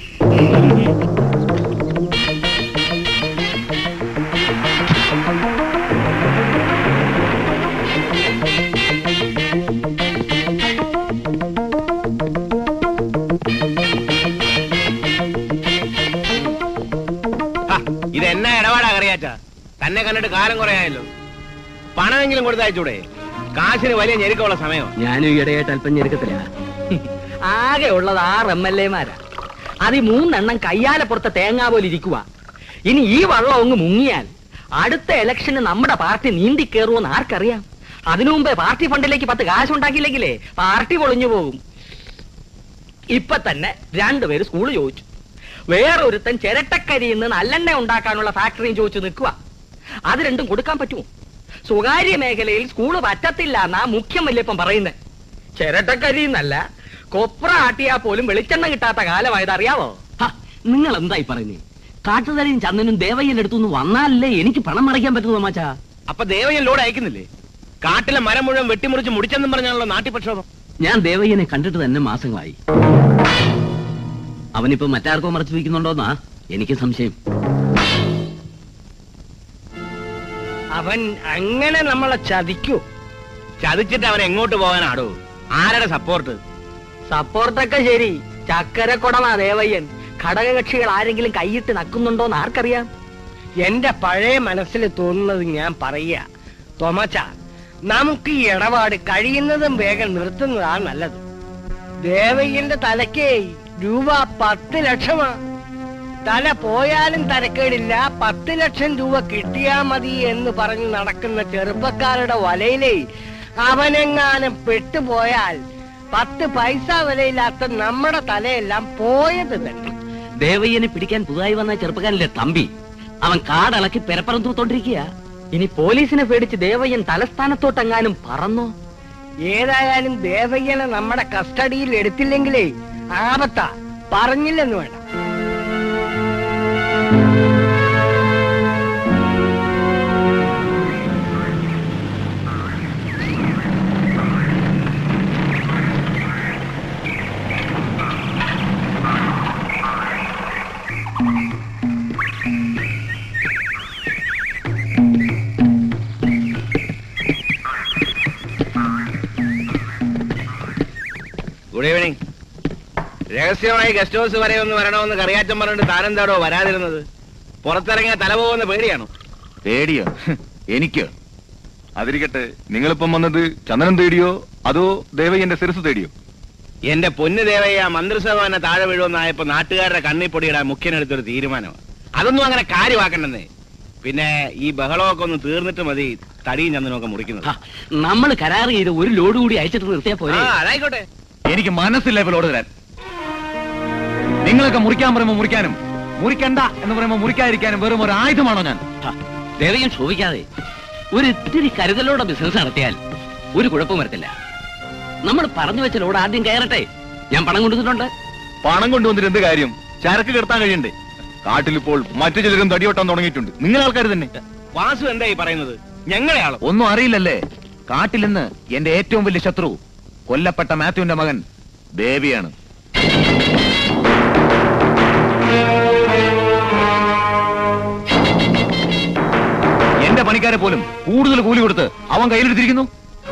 [SPEAKER 13] ഇത് എന്നാ ഇടപാടാ കറിയാച്ച തന്നെ കണ്ടിട്ട് കാലം കുറയായല്ലോ പണമെങ്കിലും കൊടുത്തയച്ചൂടെ കാശിന് വലിയ ഞെരുക്കമുള്ള സമയം
[SPEAKER 1] ഞാനും ഈയിടെയായിട്ട് അല്പം ഞെരുക്കത്തില്ല ആകെ ഉള്ളത് ആറ് എം എൽ എമാരാ അത് ഈ മൂന്നെണ്ണം കയ്യാലെ പുറത്തെ തേങ്ങാ പോലെ ഇരിക്കുക ഇനി ഈ വള്ളം അങ്ങ് മുങ്ങിയാൽ അടുത്ത ഇലക്ഷന് നമ്മുടെ പാർട്ടി നീന്തി കയറുമെന്ന് ആർക്കറിയാം അതിനു മുമ്പേ പാർട്ടി ഫണ്ടിലേക്ക് പത്ത് കാശ് ഉണ്ടാക്കിയില്ലെങ്കിലേ പാർട്ടി പൊളിഞ്ഞു പോകും ഇപ്പൊ തന്നെ രണ്ടുപേര് സ്കൂള് ചോദിച്ചു വേറൊരുത്തൻ ചിരട്ടക്കരിയിൽ നിന്ന് നല്ലെണ്ണ ഉണ്ടാക്കാനുള്ള ഫാക്ടറിയും ചോദിച്ചു നിൽക്കുക അത് രണ്ടും കൊടുക്കാൻ പറ്റുമോ സ്വകാര്യ മേഖലയിൽ സ്കൂള് പറ്റത്തില്ല എന്നാ മുഖ്യം വല്യപ്പം പറയുന്നത് ചിരട്ടക്കരിന്നല്ല കൊപ്ര ആട്ടിയാ പോലും വെളിച്ചെണ്ണ കിട്ടാത്ത കാലമായത് അറിയാവോ
[SPEAKER 12] നിങ്ങൾ എന്തായി പറയുന്നേ കാട്ടുതലയും ചന്ദനും ദേവയ്യന്റെ അടുത്തുനിന്ന് വന്നാലല്ലേ എനിക്ക് പണം മറിക്കാൻ പറ്റുന്നു മാച്ചാ
[SPEAKER 13] അപ്പൊ ദേവയ്യൻ ലോഡ് അയക്കുന്നില്ലേ കാട്ടിലെ മരം മുഴുവൻ വെട്ടിമുറിച്ച് മുടിച്ചെന്നും പറഞ്ഞാണല്ലോ നാട്ടിപ്രക്ഷോഭം
[SPEAKER 12] ഞാൻ ദേവയ്യനെ കണ്ടിട്ട് തന്നെ മാസങ്ങളായി അവനിപ്പോ മറ്റാർക്കോ മറച്ചു വയ്ക്കുന്നുണ്ടോന്നാ എനിക്ക് സംശയം
[SPEAKER 2] അവൻ അങ്ങനെ നമ്മളെ ചതിക്കൂ
[SPEAKER 13] ചതിച്ചിട്ട് അവൻ എങ്ങോട്ട് പോകാനാടോ ആരുടെ സപ്പോർട്ട്
[SPEAKER 1] സപ്പോർട്ടൊക്കെ ശരി ചക്കരക്കൊടമാ ദേവയ്യൻ ഘടകകക്ഷികൾ ആരെങ്കിലും കൈയിട്ട് നക്കുന്നുണ്ടോന്ന് ആർക്കറിയാം
[SPEAKER 2] എന്റെ പഴയ മനസ്സിൽ തോന്നുന്നത് ഞാൻ പറയുക തോമച്ച നമുക്ക് ഈ ഇടപാട് കഴിയുന്നതും വേഗം നിർത്തുന്നതാണ് നല്ലത് ദേവയ്യന്റെ തലക്കേ രൂപ പത്ത് ലക്ഷമാ തല പോയാലും തരക്കേടില്ല പത്ത് ലക്ഷം രൂപ കിട്ടിയാ മതി എന്ന് പറഞ്ഞു നടക്കുന്ന ചെറുപ്പക്കാരുടെ വലയിലേ അവനെങ്ങാനും പെട്ടുപോയാൽ പത്ത് പൈസ വിലയില്ലാത്ത നമ്മുടെ തലയെല്ലാം പോയത് തന്നെ
[SPEAKER 12] ദേവയ്യനെ പിടിക്കാൻ പുതുതായി വന്ന ചെറുപ്പക്കാരന്റെ തമ്പി അവൻ കാടളക്കി പെരപ്പറം തൂത്തോണ്ടിരിക്കുക
[SPEAKER 1] ഇനി പോലീസിനെ പേടിച്ച് ദേവയ്യൻ തലസ്ഥാനത്തോട്ടെങ്ങാനും പറന്നോ
[SPEAKER 2] ഏതായാലും ദേവയ്യനെ നമ്മുടെ കസ്റ്റഡിയിൽ എടുത്തില്ലെങ്കിലേ ആപത്താ പറഞ്ഞില്ലെന്ന് വേണ്ട
[SPEAKER 13] ഗുഡ് ഈവനിങ് രഹസ്യമായി ഗസ്റ്റ് ഹൗസ് വരെ ഒന്ന് വരണമെന്ന് കറിയാച്ചൻ പറഞ്ഞിട്ട് താനെന്താടോ വരാതിരുന്നത് പുറത്തിറങ്ങിയ തല പോകുന്ന പേടിയാണോ
[SPEAKER 20] പേടിയോ എനിക്കോ അതിരിക്കട്ടെ നിങ്ങളിപ്പം വന്നത് ചന്ദനം തേടിയോ അതോ ദേവയ്യന്റെ സിരസ് തേടിയോ
[SPEAKER 13] എന്റെ പൊന്നു ദേവയ്യ മന്ത്രിസഭ തന്നെ താഴെ വീഴുമെന്നായപ്പോ നാട്ടുകാരുടെ കണ്ണി പൊടിയിടാൻ മുഖ്യനെടുത്തൊരു തീരുമാനമാണ് അതൊന്നും അങ്ങനെ കാര്യമാക്കണ്ടെന്നേ പിന്നെ ഈ ബഹളമൊക്കെ ഒന്ന് തീർന്നിട്ട് മതി തടിയും ചന്ദനമൊക്കെ മുറിക്കുന്നത്
[SPEAKER 12] നമ്മൾ കരാർ ചെയ്ത് ഒരു ലോഡ് കൂടി അയച്ചിട്ട് നിർത്തിയാ
[SPEAKER 13] ആ
[SPEAKER 12] പോരെ
[SPEAKER 13] അതായിക്കോട്ടെ
[SPEAKER 20] എനിക്ക് മനസ്സില്ല ഇപ്പോൾ ഓട് തരാൻ നിങ്ങളൊക്കെ മുറിക്കാൻ പറയുമ്പോ മുറിക്കാനും മുറിക്കണ്ട എന്ന് പറയുമ്പോ മുറിക്കാതിരിക്കാനും വെറും ഒരു ആയുധമാണോ ഞാൻ
[SPEAKER 12] ദേവയ്യൻ ശോഭിക്കാതെ ഒരു ഇത്തിരി കരുതലോടെ ബിസിനസ് നടത്തിയാൽ ഒരു കുഴപ്പവും വരത്തില്ല നമ്മൾ പറഞ്ഞു വെച്ച ലോഡ് ആദ്യം കയറട്ടെ ഞാൻ പണം കൊണ്ടുവന്നിട്ടുണ്ട്
[SPEAKER 20] പണം കൊണ്ടുവന്നിട്ട് എന്ത് കാര്യം ചരക്ക് കിടത്താൻ കഴിയണ്ടേ കാട്ടിലിപ്പോൾ മറ്റു ചിലരും തടിയോട്ടാൻ തുടങ്ങിയിട്ടുണ്ട് നിങ്ങൾ ആൾക്കാർ തന്നെ
[SPEAKER 13] വാസു എന്തായി പറയുന്നത് ഞങ്ങളെ ആളോ
[SPEAKER 20] ഒന്നും അറിയില്ലല്ലേ കാട്ടിൽ നിന്ന് എന്റെ ഏറ്റവും വലിയ ശത്രു കൊല്ലപ്പെട്ട മാത്യുവിന്റെ മകൻ ദേവിയാണ് എന്റെ പണിക്കാരെ പോലും കൂടുതൽ കൂലി കൊടുത്ത് അവൻ കയ്യിലെടുത്തിരിക്കുന്നു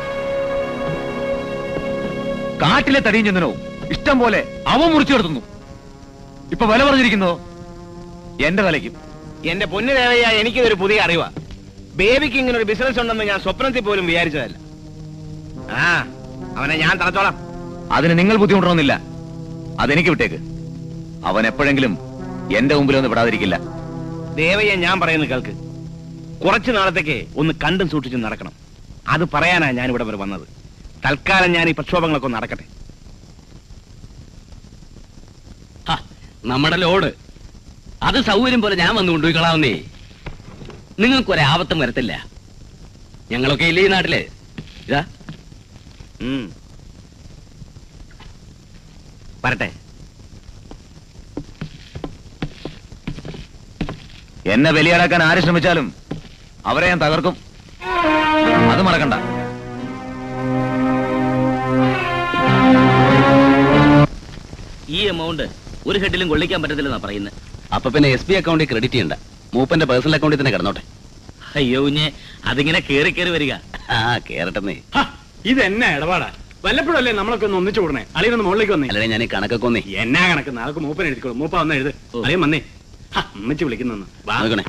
[SPEAKER 20] കാട്ടിലെ തടിയും ചെന്നനോ ഇഷ്ടം പോലെ അവൻ മുറിച്ചു കിടത്തുന്നു ഇപ്പൊ വില പറഞ്ഞിരിക്കുന്നോ എന്റെ തലയ്ക്കും
[SPEAKER 13] എന്റെ പൊന്നു ദേവയ്യ എനിക്കിതൊരു പുതിയ അറിവാ ബേബിക്ക് ഇങ്ങനെ ഒരു ബിസിനസ് ഉണ്ടെന്ന് ഞാൻ സ്വപ്നത്തിൽ പോലും വിചാരിച്ചതല്ല ആ അവനെ ഞാൻ തളച്ചോളാം
[SPEAKER 20] അതിന് നിങ്ങൾ ബുദ്ധിമുട്ടണമെന്നില്ല അതെനിക്ക് വിട്ടേക്ക് അവൻ എപ്പോഴെങ്കിലും എന്റെ മുമ്പിൽ ഒന്ന് വിടാതിരിക്കില്ല
[SPEAKER 13] ദേവയ്യ ഞാൻ പറയുന്നത് കേൾക്ക് കുറച്ചു നാളത്തേക്ക് ഒന്ന് കണ്ടും സൂക്ഷിച്ചും നടക്കണം അത് പറയാനാ ഞാൻ ഇവിടെ വരെ വന്നത് തൽക്കാലം ഞാൻ ഈ പ്രക്ഷോഭങ്ങളൊക്കെ ഒന്ന് നടക്കട്ടെ
[SPEAKER 12] നമ്മുടെ ലോഡ് അത് സൗകര്യം പോലെ ഞാൻ വന്ന് കൊണ്ടുപോയിക്കളാവുന്നേ നിങ്ങൾക്കൊരാപത്തും വരത്തില്ല ഞങ്ങളൊക്കെ ഇല്ലേ ഈ നാട്ടില് ഇതാ ഉം. വരട്ടെ
[SPEAKER 16] എന്നെ ബലിയാടാക്കാൻ ആര് ശ്രമിച്ചാലും അവരെ ഞാൻ തകർക്കും അത് മറക്കണ്ട
[SPEAKER 12] ഈ എമൗണ്ട് ഒരു ഹെഡിലും കൊള്ളിക്കാൻ പറ്റത്തില്ലെന്നാ പറയുന്നത്
[SPEAKER 3] അപ്പൊ പിന്നെ എസ് ബി അക്കൗണ്ടിൽ ക്രെഡിറ്റ് ചെയ്യണ്ട മൂപ്പന്റെ പേഴ്സണൽ അക്കൗണ്ടിൽ തന്നെ കിടന്നോട്ടെ
[SPEAKER 12] അയ്യോ കുഞ്ഞെ അതിങ്ങനെ കേറി കേറി വരിക
[SPEAKER 3] ആ കേറട്ടെന്നേ
[SPEAKER 8] ഇത് എന്നാ ഇടപാടാ വല്ലപ്പോഴും അല്ലേ നമ്മളൊക്കെ ഒന്ന് ഒന്നിച്ചു കൂടണേ അളിയനൊന്ന് മുകളിലേക്ക് വന്നേ
[SPEAKER 3] അല്ലേ ഞാൻ ഈ കണക്കൊക്കെ ഒന്നേ
[SPEAKER 8] എന്നാ കണക്ക് നാളെ മൂപ്പൻ എഴുതിക്കോളൂ മൂപ്പ വന്ന് എഴുത് അളിയൻ വന്നേ ഹാ, ഉമ്മച്ചി വിളിക്കുന്നു വാ
[SPEAKER 3] നോക്കണേ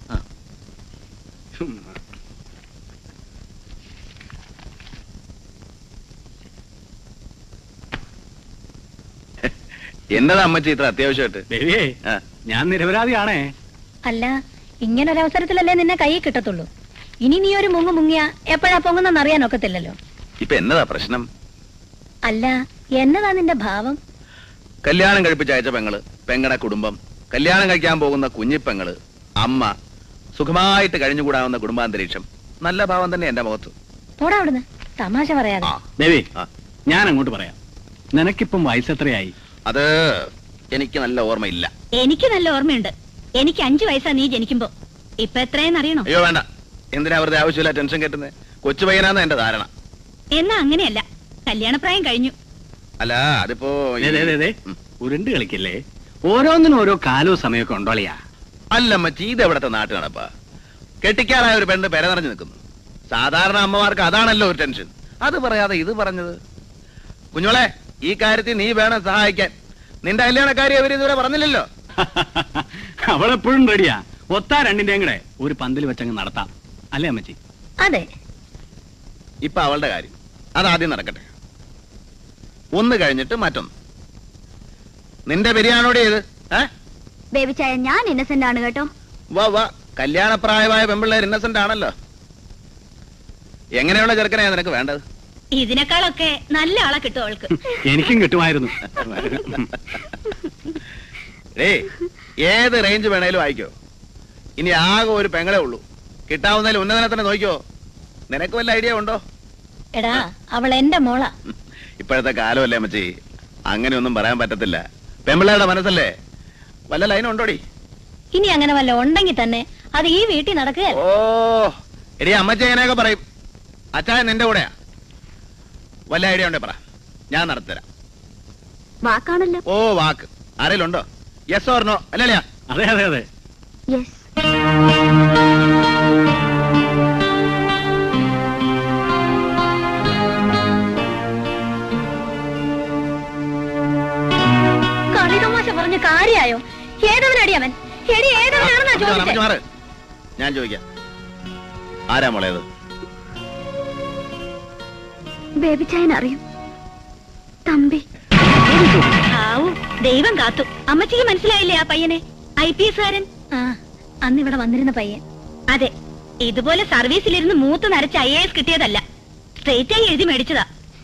[SPEAKER 3] എന്നതാ അമ്മച്ചി ഇത്ര അത്യാവശ്യമായിട്ട്
[SPEAKER 8] ദേവിയേ
[SPEAKER 3] ആ.
[SPEAKER 8] ഞാൻ നിരപരാധിയാണേ
[SPEAKER 6] അല്ല ഇങ്ങനൊരവസരത്തിലല്ലേ നിന്നെ കൈ കിട്ടത്തുള്ളൂ ഇനി നീ ഒരു മുങ്ങ് മുങ്ങിയ എപ്പോഴാ പൊങ്ങുന്നെന്ന് അറിയാൻ ഒക്കത്തില്ലല്ലോ
[SPEAKER 3] ഇപ്പൊ എന്നതാ പ്രശ്നം
[SPEAKER 6] അല്ല എന്നതാ നിന്റെ ഭാവം
[SPEAKER 3] കല്യാണം കഴിപ്പിച്ച് അയച്ച പെങ്ങള് പെങ്ങടെ കുടുംബം കല്യാണം കഴിക്കാൻ പോകുന്ന കുഞ്ഞിപ്പെങ്ങള് അമ്മ സുഖമായിട്ട് കഴിഞ്ഞുകൂടാവുന്ന കുടുംബാന്തരീക്ഷം നല്ല ഭാവം തന്നെ എന്റെ മുഖത്ത്
[SPEAKER 6] പോടാ അവിടുന്ന് തമാശ പറയാതെ
[SPEAKER 8] ദേവി ഞാൻ അങ്ങോട്ട് പറയാം നിനക്കിപ്പം വയസ്സ് എത്രയായി
[SPEAKER 3] അത് എനിക്ക് നല്ല ഓർമ്മയില്ല
[SPEAKER 6] എനിക്ക് നല്ല ഓർമ്മയുണ്ട് എനിക്ക് അഞ്ചു വയസ്സാ നീ ജനിക്കുമ്പോ ഇപ്പൊ എത്രയെന്ന് അറിയണോ
[SPEAKER 3] അയ്യോ വേണ്ട എന്തിനാ വെറുതെ ആവശ്യമില്ല ടെൻഷൻ കെട്ടുന്നത് കൊച്ചു പയ്യനാന്ന് എന്റെ ധാരണ
[SPEAKER 6] എന്നാ അങ്ങനെയല്ല കല്യാണപ്രായം കഴിഞ്ഞു
[SPEAKER 3] അല്ല അതിപ്പോ ഈ-
[SPEAKER 8] ദേ, ദേ, ദേ, ദേ. ഉരുണ്ട് കളിക്കല്ലേ ഓരോന്നിനും ഓരോ കാലവും സമയമൊക്കെ ഉണ്ടോളിയാ
[SPEAKER 3] അല്ല അമ്മച്ചി ഇത് എവിടത്തെ നാട്ടു നടപ്പാ കെട്ടിക്കാറായ ഒരു പെണ്ണ് പെര നിറഞ്ഞു നിൽക്കുന്നു സാധാരണ അമ്മമാർക്ക് അതാണല്ലോ ഒരു ടെൻഷൻ അത് പറയാതെ ഇത് പറഞ്ഞത് കുഞ്ഞോളെ ഈ കാര്യത്തിൽ നീ വേണം സഹായിക്കാൻ നിന്റെ കല്യാണക്കാരി അവർ ഇതുവരെ പറഞ്ഞില്ലല്ലോ
[SPEAKER 8] അവളെപ്പോഴും റെഡിയാ ഒത്താ രണ്ടിന്റെയും കൂടെ ഒരു പന്തൽ വെച്ചങ്ങ് നടത്താം അല്ലേ അമ്മച്ചി
[SPEAKER 6] അതെ
[SPEAKER 3] ഇപ്പൊ അവളുടെ കാര്യം അതാദ്യം നടക്കട്ടെ ഒന്ന് കഴിഞ്ഞിട്ട് മറ്റൊന്ന് നിന്റെ ബിരിയാണോട് ചെയ്ത് ഏ
[SPEAKER 9] ബേബിച്ചായ ഞാൻ ഇന്നസെന്റ് ആണ് കേട്ടോ
[SPEAKER 3] വാ വാ കല്യാണപ്രായമായ പെമ്പിള്ളേർ ഇന്നസെന്റ് ആണല്ലോ എങ്ങനെയുള്ള ചെറുക്കനെയാ നിനക്ക് വേണ്ടത്
[SPEAKER 6] ഇതിനേക്കാളൊക്കെ നല്ല ആളെ കിട്ടും അവൾക്ക്
[SPEAKER 8] എനിക്കും കിട്ടുമായിരുന്നു
[SPEAKER 3] ഏ ഏത് റേഞ്ച് വേണേലും ആയിക്കോ ഇനി ആകെ ഒരു പെങ്ങളെ ഉള്ളൂ കിട്ടാവുന്നതിൽ ഉന്നതനെ തന്നെ നോക്കിക്കോ നിനക്ക് വല്ല ഐഡിയ ഉണ്ടോ
[SPEAKER 6] എടാ അവൾ എന്റെ മോള
[SPEAKER 3] ഇപ്പോഴത്തെ കാലമല്ലേ അമ്മച്ചി അങ്ങനെയൊന്നും പറയാൻ പറ്റത്തില്ല പെമ്പിള്ളേരുടെ മനസ്സല്ലേ വല്ല ലൈനും ഉണ്ടോടി
[SPEAKER 6] ഇനി അങ്ങനെ വല്ല ഉണ്ടെങ്കിൽ തന്നെ അത് ഈ വീട്ടിൽ നടക്കുക
[SPEAKER 3] ഓ എടി അമ്മച്ചി എങ്ങനെയൊക്കെ പറയും അച്ചായ നിന്റെ കൂടെയാ വല്ല ഐഡിയ ഉണ്ടേ പറ ഞാൻ നടത്തരാം
[SPEAKER 9] വാക്കാണല്ലോ
[SPEAKER 3] ഓ വാക്ക് ആരെങ്കിലും ഉണ്ടോ യെസ് ഓർണോ അല്ലല്ലേ
[SPEAKER 8] അതെ അതെ അതെ
[SPEAKER 9] യെസ്
[SPEAKER 6] കളിതമാശ പറഞ്ഞ കാര്യായോ ഏതവനടി അവൻ എടി ഏതവനാണെന്നാ
[SPEAKER 3] അമ്മച്ചി മാറ്, അമ്മച്ചി
[SPEAKER 6] ചോദിച്ചേ
[SPEAKER 3] മാറ്. ഞാൻ ചോദിക്കാം ആരാ മോളേത്
[SPEAKER 9] ബേബിച്ചായൻ അറിയും തമ്പി
[SPEAKER 6] ആവൂ ദൈവം കാത്തു അമ്മച്ചിക്ക് മനസ്സിലായില്ലേ ആ പയ്യനെ ഐ പി എസ് കാരൻ ആ അന്ന് ഇവിടെ വന്നിരുന്ന പയ്യൻ അതെ ഇതുപോലെ സർവീസിലിരുന്ന് മൂത്ത് നരച്ച ഐ എ എസ് കിട്ടിയതല്ല സ്ട്രേറ്റ് ആയി എഴുതി മേടിച്ചതാ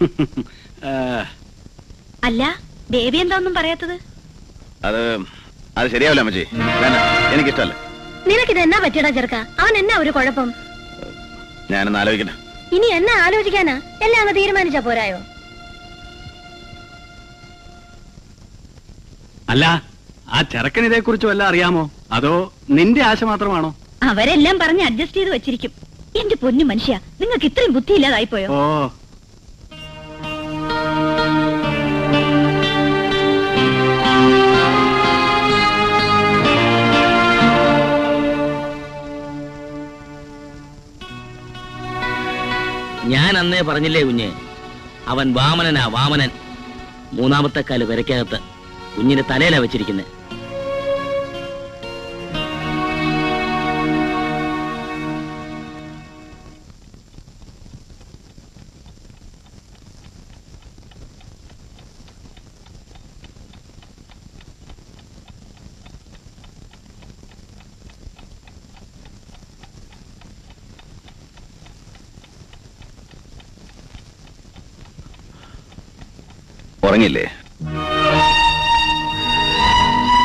[SPEAKER 6] അല്ല ബേബി എന്താ ഒന്നും പറയാത്തത്
[SPEAKER 3] അത് അത് ശരിയാവില്ല അമ്മച്ചി വേണ്ട എനിക്കിഷ്ടമല്ല
[SPEAKER 6] നിനക്കിത് എന്നാ പറ്റിയടാ ചെറുക്ക അവൻ എന്നാ ഒരു കുഴപ്പം
[SPEAKER 3] ഞാനൊന്ന് ആലോചിക്കട്ടെ
[SPEAKER 6] ഇനി എന്നാ ആലോചിക്കാനാ എല്ലാം അങ്ങ് തീരുമാനിച്ചാ പോരായോ
[SPEAKER 8] അല്ല ആ ചെറുക്കൻ ഇതേ കുറിച്ച് വല്ല അറിയാമോ അതോ നിന്റെ ആശ മാത്രമാണോ
[SPEAKER 6] അവരെല്ലാം പറഞ്ഞ് അഡ്ജസ്റ്റ് ചെയ്ത് വെച്ചിരിക്കും എന്റെ പൊന്നു മനുഷ്യ നിങ്ങൾക്ക് ഇത്രയും ബുദ്ധി ഇല്ലാതായിപ്പോയോ
[SPEAKER 8] ഓ
[SPEAKER 12] ഞാൻ അന്നേ പറഞ്ഞില്ലേ കുഞ്ഞ് അവൻ വാമനനാ വാമനൻ മൂന്നാമത്തെ കാല് വരയ്ക്കകത്ത് കുഞ്ഞിന്റെ തലയിലാ വെച്ചിരിക്കുന്നത്
[SPEAKER 18] ഉറങ്ങില്ലേ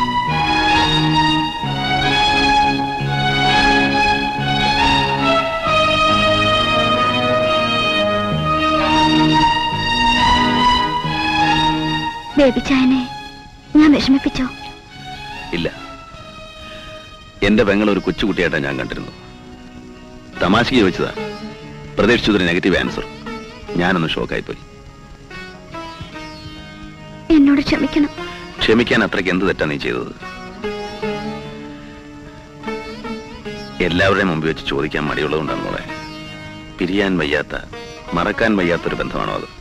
[SPEAKER 9] ബേബിച്ചായനെ ഞാൻ വിഷമിപ്പിച്ചോ
[SPEAKER 18] ഇല്ല എന്റെ പെങ്ങൾ ഒരു കൊച്ചുകുട്ടിയായിട്ടാണ് ഞാൻ കണ്ടിരുന്നു തമാശയ്ക്ക് ചോദിച്ചതാ പ്രതീക്ഷിച്ചതൊരു നെഗറ്റീവ് ആൻസർ ഞാനൊന്ന് ഷോക്കായിപ്പോയി
[SPEAKER 9] എന്നോട് ക്ഷമിക്കണം
[SPEAKER 18] ക്ഷമിക്കാൻ അത്രയ്ക്ക് എന്ത് തെറ്റാ നീ ചെയ്തത് എല്ലാവരുടെയും മുമ്പിൽ വെച്ച് ചോദിക്കാൻ മടിയുള്ളതുകൊണ്ടാണ് മോളെ പിരിയാൻ വയ്യാത്ത മറക്കാൻ വയ്യാത്തൊരു ബന്ധമാണോ അത്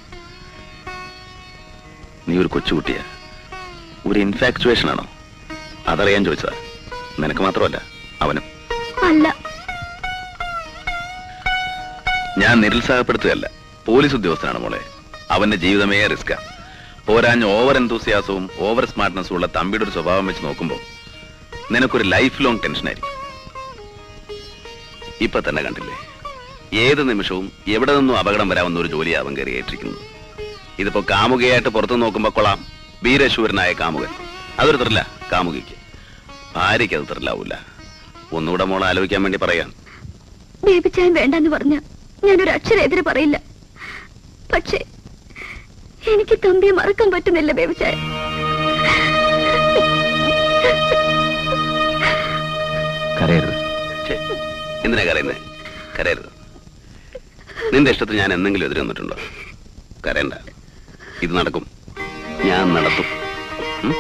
[SPEAKER 18] നീ ഒരു കൊച്ചുകുട്ടിയാ ഒരു ഇൻഫാക്ച്വേഷൻ ആണോ അതറിയാൻ ചോദിച്ചതാ നിനക്ക് മാത്രമല്ല അവനും
[SPEAKER 9] അല്ല
[SPEAKER 18] ഞാൻ നിരുത്സാഹപ്പെടുത്തുകയല്ല പോലീസ് ഉദ്യോഗസ്ഥനാണ് മോളെ അവന്റെ ജീവിതമേ റിസ്ക്കാ പോരാഞ്ഞ ഓവർ എന്തൂസിയാസവും ഓവർ സ്മാർട്ട്നെസ്സും ഉള്ള തമ്പിയുടെ ഒരു സ്വഭാവം വെച്ച് നോക്കുമ്പോൾ നിനക്കൊരു ലൈഫ് ലോങ് ടെൻഷനായിരിക്കും ഇപ്പൊ തന്നെ കണ്ടില്ലേ ഏത് നിമിഷവും എവിടെ നിന്നും അപകടം വരാവുന്ന ഒരു ജോലി അവൻ കയറി ഏറ്റിരിക്കുന്നത് ഇതിപ്പോ കാമുകയായിട്ട് പുറത്തു നോക്കുമ്പോൾ കൊള്ളാം വീരശൂരനായ കാമുകൻ അതൊരു ത്രില്ല കാമുകിക്ക് ഭാര്യയ്ക്ക് അത് ത്രില്ലാവൂല ഒന്നുകൂടെ മോൾ ആലോചിക്കാൻ വേണ്ടി പറയാം
[SPEAKER 9] ബേബിച്ചായൻ വേണ്ടെന്ന് പറഞ്ഞ ഞാനൊരു അക്ഷരം എതിരെ പറയില്ല പക്ഷേ എനിക്ക് തമ്പിയെ മറക്കാൻ പറ്റുന്നില്ല ബേബിച്ചായൻ
[SPEAKER 18] കരയരുത് എന്തിനാ കരയുന്നേ കരയരുത് നിന്റെ ഇഷ്ടത്തിന് ഞാൻ എന്തെങ്കിലും എതിര് വന്നിട്ടുണ്ടോ കരയണ്ട ഇത് നടക്കും ഞാൻ നടത്തും ഉം?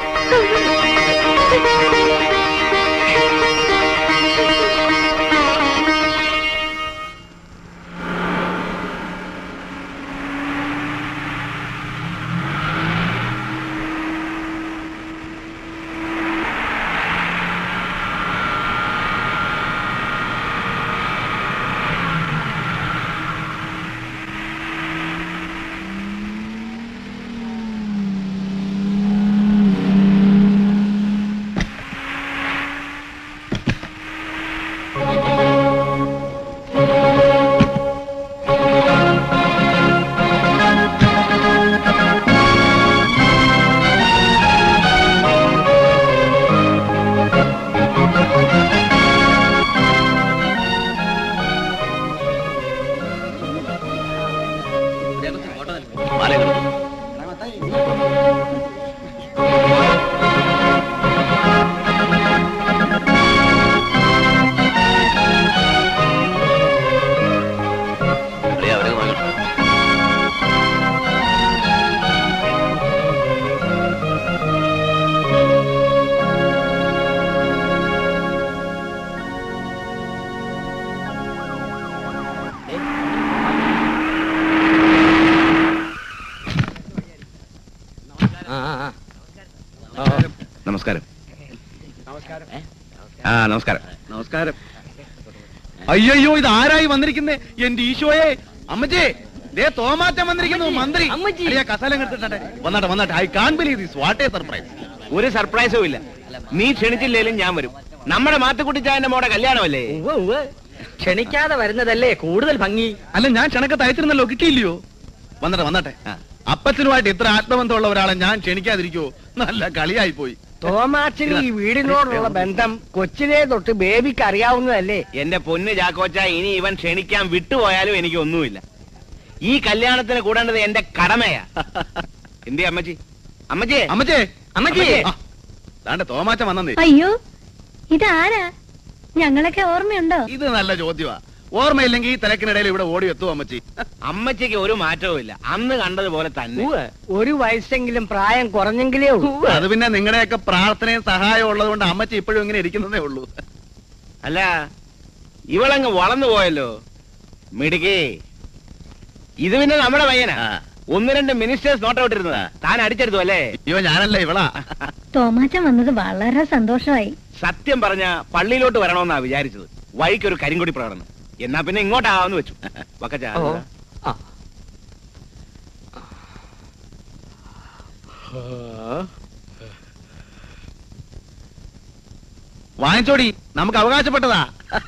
[SPEAKER 18] അളിയാ, അവരെ നോക്കണം.
[SPEAKER 10] നമസ്കാരം ആ നമസ്കാരം
[SPEAKER 3] നമസ്കാരം
[SPEAKER 10] അയ്യോ ഇത് ആരായി വന്നിരിക്കുന്നേ എന്റെ ഈശോയെ അമ്മച്ചേ ദേ തോമാറ്റം വന്നിരിക്കുന്നു മന്ത്രി അളിയാ, കസാല എടുത്തിട്ടെ വന്നാട്ടെ വന്നാട്ടെ I can't believe this what a surprise
[SPEAKER 13] ഒരു സർപ്രൈസും ഇല്ല നീ ക്ഷണിച്ചില്ലേലും ഞാൻ വരും നമ്മുടെ മാത്തുക്കുട്ടിച്ചായന്റെ മോടെ കല്യാണമല്ലേ
[SPEAKER 1] ക്ഷണിക്കാതെ വരുന്നതല്ലേ കൂടുതൽ ഭംഗി
[SPEAKER 10] അല്ല ഞാൻ ക്ഷണക്കത്ത് അയച്ചിരുന്നല്ലോ കിട്ടിയില്ലയോ വന്നട്ടെ വന്നട്ടെ അപ്പച്ചനുമായിട്ട് ഇത്ര ആത്മബന്ധമുള്ള ഒരാളെ ഞാൻ ക്ഷണിക്കാതിരിക്കോ നല്ല കളിയായി പോയി
[SPEAKER 2] തോമാച്ചന് ഈ വീടിനോടുള്ള ബന്ധം കൊച്ചിനെ തൊട്ട് ബേബിക്ക് അറിയാവുന്നതല്ലേ
[SPEAKER 13] എന്റെ പൊന്ന് ചാക്കോച്ച ഇനി ഇവൻ ക്ഷണിക്കാൻ വിട്ടുപോയാലും എനിക്ക് ഒന്നുമില്ല ഈ കല്യാണത്തിന് കൂടേണ്ടത് എന്റെ കടമയാ എന്തി അമ്മച്ചി അമ്മച്ചി
[SPEAKER 10] അമ്മച്ചേ
[SPEAKER 1] അമ്മച്ചി
[SPEAKER 10] താണ്ടെ തോമാറ്റം വന്നേ
[SPEAKER 6] അയ്യോ ഇതാരാ ഞങ്ങളൊക്കെ ഓർമ്മയുണ്ടോ
[SPEAKER 10] ഇത് നല്ല ചോദ്യമാ ഓർമ്മയില്ലെങ്കിൽ ഈ തിരക്കിനിടയിൽ ഇവിടെ ഓടി എത്തും അമ്മച്ചി
[SPEAKER 13] അമ്മച്ചിക്ക് ഒരു മാറ്റവും ഇല്ല അന്ന് കണ്ടതുപോലെ തന്നെ
[SPEAKER 2] ഒരു വയസ്സെങ്കിലും പ്രായം കുറഞ്ഞെങ്കിലേ ഉള്ളൂ
[SPEAKER 10] അത് പിന്നെ നിങ്ങളുടെയൊക്കെ പ്രാർത്ഥനയും സഹായവും ഉള്ളത് കൊണ്ട് അമ്മച്ചി ഇപ്പോഴും ഇങ്ങനെ ഇരിക്കുന്നതേ ഉള്ളൂ
[SPEAKER 13] അല്ല ഇവളങ്ങ് വളർന്നു പോയല്ലോ മിടുക്കി ഇത് പിന്നെ നമ്മുടെ പയ്യനാ ഒന്ന് രണ്ട് മിനിസ്റ്റേഴ്സ് നോട്ട് ഔട്ടിരുന്നതാ താൻ അടിച്ചെടുത്തു അല്ലേ
[SPEAKER 10] അയ്യോ ഞാനല്ല ഇവളാ
[SPEAKER 6] തോമാച്ചൻ വന്നത് വളരെ സന്തോഷമായി
[SPEAKER 13] സത്യം പറഞ്ഞ പള്ളിയിലോട്ട് വരണമെന്നാ വിചാരിച്ചത് വഴിക്കൊരു കരിങ്കൊടി പ്രകടനം എന്നാ പിന്നെ ഇങ്ങോട്ടാവാന്ന് വെച്ചു വക്കച്ചാ
[SPEAKER 1] ഓ. ആ.
[SPEAKER 10] വാങ്ങിച്ചോടി നമുക്ക് അവകാശപ്പെട്ടതാ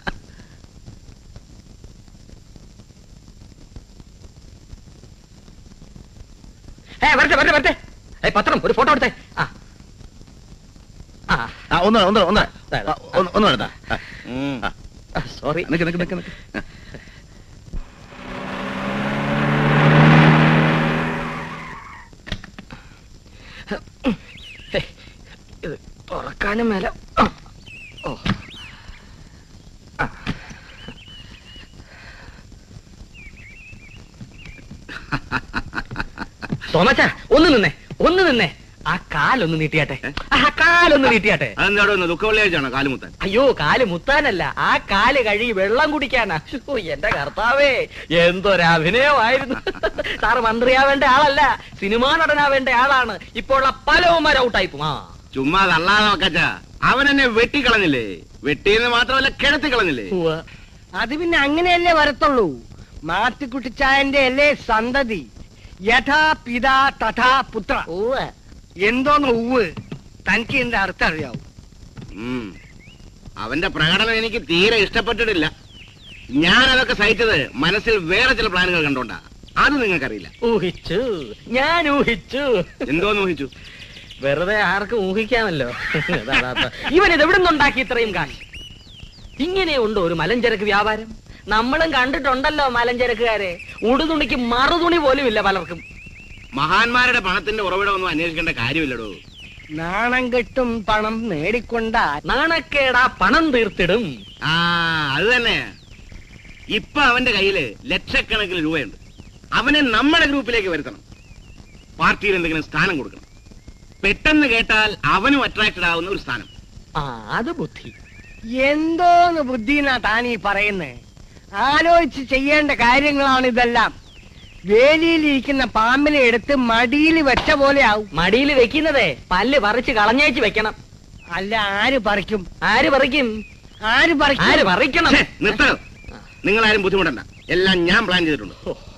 [SPEAKER 1] ഏ വരട്ടെ വരട്ടെ വരട്ടെ ഏ പത്രം ഒരു ഫോട്ടോ എടുത്തേ ആ ആ
[SPEAKER 10] ആ, ഒന്ന് ഒന്ന് ഒന്ന് ആ, ഒന്ന് ഒന്ന് എടുത്താ
[SPEAKER 1] സോറി
[SPEAKER 10] നിക്ക് നിക്ക് നിക്ക് നിക്ക്
[SPEAKER 1] നടക്കാനും മേല ആ. ഓ. ആ. തോമച്ച ഒന്ന് നിന്നേ ഒന്ന് നിന്നേ ആ കാലൊന്ന് നീട്ടിയാട്ടെ ആ കാലൊന്ന് നീട്ടിയാട്ടെ
[SPEAKER 13] അതെന്താടോ ഒന്ന് ദുഃഖ വെള്ളിയാഴ്ചയാണോ കാലുമുത്താൻ
[SPEAKER 1] അയ്യോ കാല് മുത്താനല്ല ആ കാല് കഴുകി വെള്ളം കുടിക്കാനാ ശ്ശോ, എന്റെ കർത്താവേ എന്തൊരഭിനയമായിരുന്നു സാറ് മന്ത്രിയാവേണ്ട ആളല്ല സിനിമാ നടനാവേണ്ട ആളാണ് ഇപ്പോൾ പലവുമാർ ഔട്ടായി പോകും ആ
[SPEAKER 13] ചുമ്മാ തള്ളാതെ വെക്കച്ച അവൻ എന്നെ വെട്ടിക്കളഞ്ഞില്ലേ വെട്ടിയെന്ന് മാത്രമല്ല കിടത്തി കളഞ്ഞില്ലേ
[SPEAKER 2] അത് പിന്നെ അങ്ങനെയല്ലേ വരത്തുള്ളൂ മാത്തുക്കുട്ടിച്ചായന്റെ അല്ലേ സന്തതി യഥാ പിതാ തഥാ പുത്ര എന്തോന്ന് ഉവ് തനിക്ക് ഇതിന്റെ അർത്ഥം അറിയാവൂ
[SPEAKER 13] ഉം. അവന്റെ പ്രകടനം എനിക്ക് തീരെ ഇഷ്ടപ്പെട്ടിട്ടില്ല ഞാൻ അതൊക്കെ സഹിച്ചത് മനസ്സിൽ വേറെ ചില പ്ലാനുകൾ കണ്ടോണ്ടാ അത് നിങ്ങൾക്കറിയില്ല
[SPEAKER 1] ഊഹിച്ചു ഞാൻ ഊഹിച്ചു
[SPEAKER 13] എന്തോന്ന് ഊഹിച്ചു
[SPEAKER 1] വെറുതെ ആർക്കും ഊഹിക്കാമല്ലോ അതാ, അതാ, അതാ. ഇവൻ ഇത് എവിടെ നിന്നുണ്ടാക്കി ഇത്രയും കാശ് ഇങ്ങനെയുണ്ടോ ഒരു മലഞ്ചരക്ക് വ്യാപാരം നമ്മളും കണ്ടിട്ടുണ്ടല്ലോ മലഞ്ചരക്കുകാരെ ഉടുതുണിക്ക് മറുതുണി പോലും ഇല്ല പലർക്കും
[SPEAKER 13] മഹാന്മാരുടെ പണത്തിന്റെ ഉറവിടമൊന്നും അന്വേഷിക്കേണ്ട കാര്യമില്ലടോ
[SPEAKER 2] നാണം കെട്ടും പണം നേടിക്കൊണ്ട
[SPEAKER 1] നാണക്കേടാ പണം തീർത്തിടും
[SPEAKER 13] ആ അത് തന്നെ ഇപ്പൊ അവന്റെ കയ്യില് ലക്ഷക്കണക്കിന് രൂപയുണ്ട് അവനെ നമ്മുടെ ഗ്രൂപ്പിലേക്ക് വരുത്തണം പാർട്ടിയിൽ എന്തെങ്കിലും സ്ഥാനം കൊടുക്കണം പെട്ടെന്ന് കേട്ടാൽ അവനും അട്രാക്റ്റഡ് ആവുന്ന ഒരു സ്ഥാനം
[SPEAKER 1] ആ അത് ബുദ്ധി
[SPEAKER 2] എന്തോന്ന് ബുദ്ധിന്നാ താനീ പറയുന്നേ ആലോചിച്ച് ചെയ്യേണ്ട കാര്യങ്ങളാണ് ഇതെല്ലാം വേലിയിലിരിക്കുന്ന പാമ്പിനെ എടുത്ത് മടിയിൽ വെച്ച പോലെ ആവും
[SPEAKER 1] മടിയിൽ വെക്കുന്നതേ പല്ല് പറിച്ച് കളഞ്ഞേച്ച് വെക്കണം
[SPEAKER 2] അല്ല ആര് പറിക്കും
[SPEAKER 1] ആര് പറിക്കും
[SPEAKER 2] ആര് പറിക്കും
[SPEAKER 1] ആര് പറിക്കണം
[SPEAKER 13] ഛെ, നിർത്തണം നിങ്ങൾ ആരും ബുദ്ധിമുട്ടണ്ട എല്ലാം ഞാൻ പ്ലാൻ ചെയ്തിട്ടുണ്ട്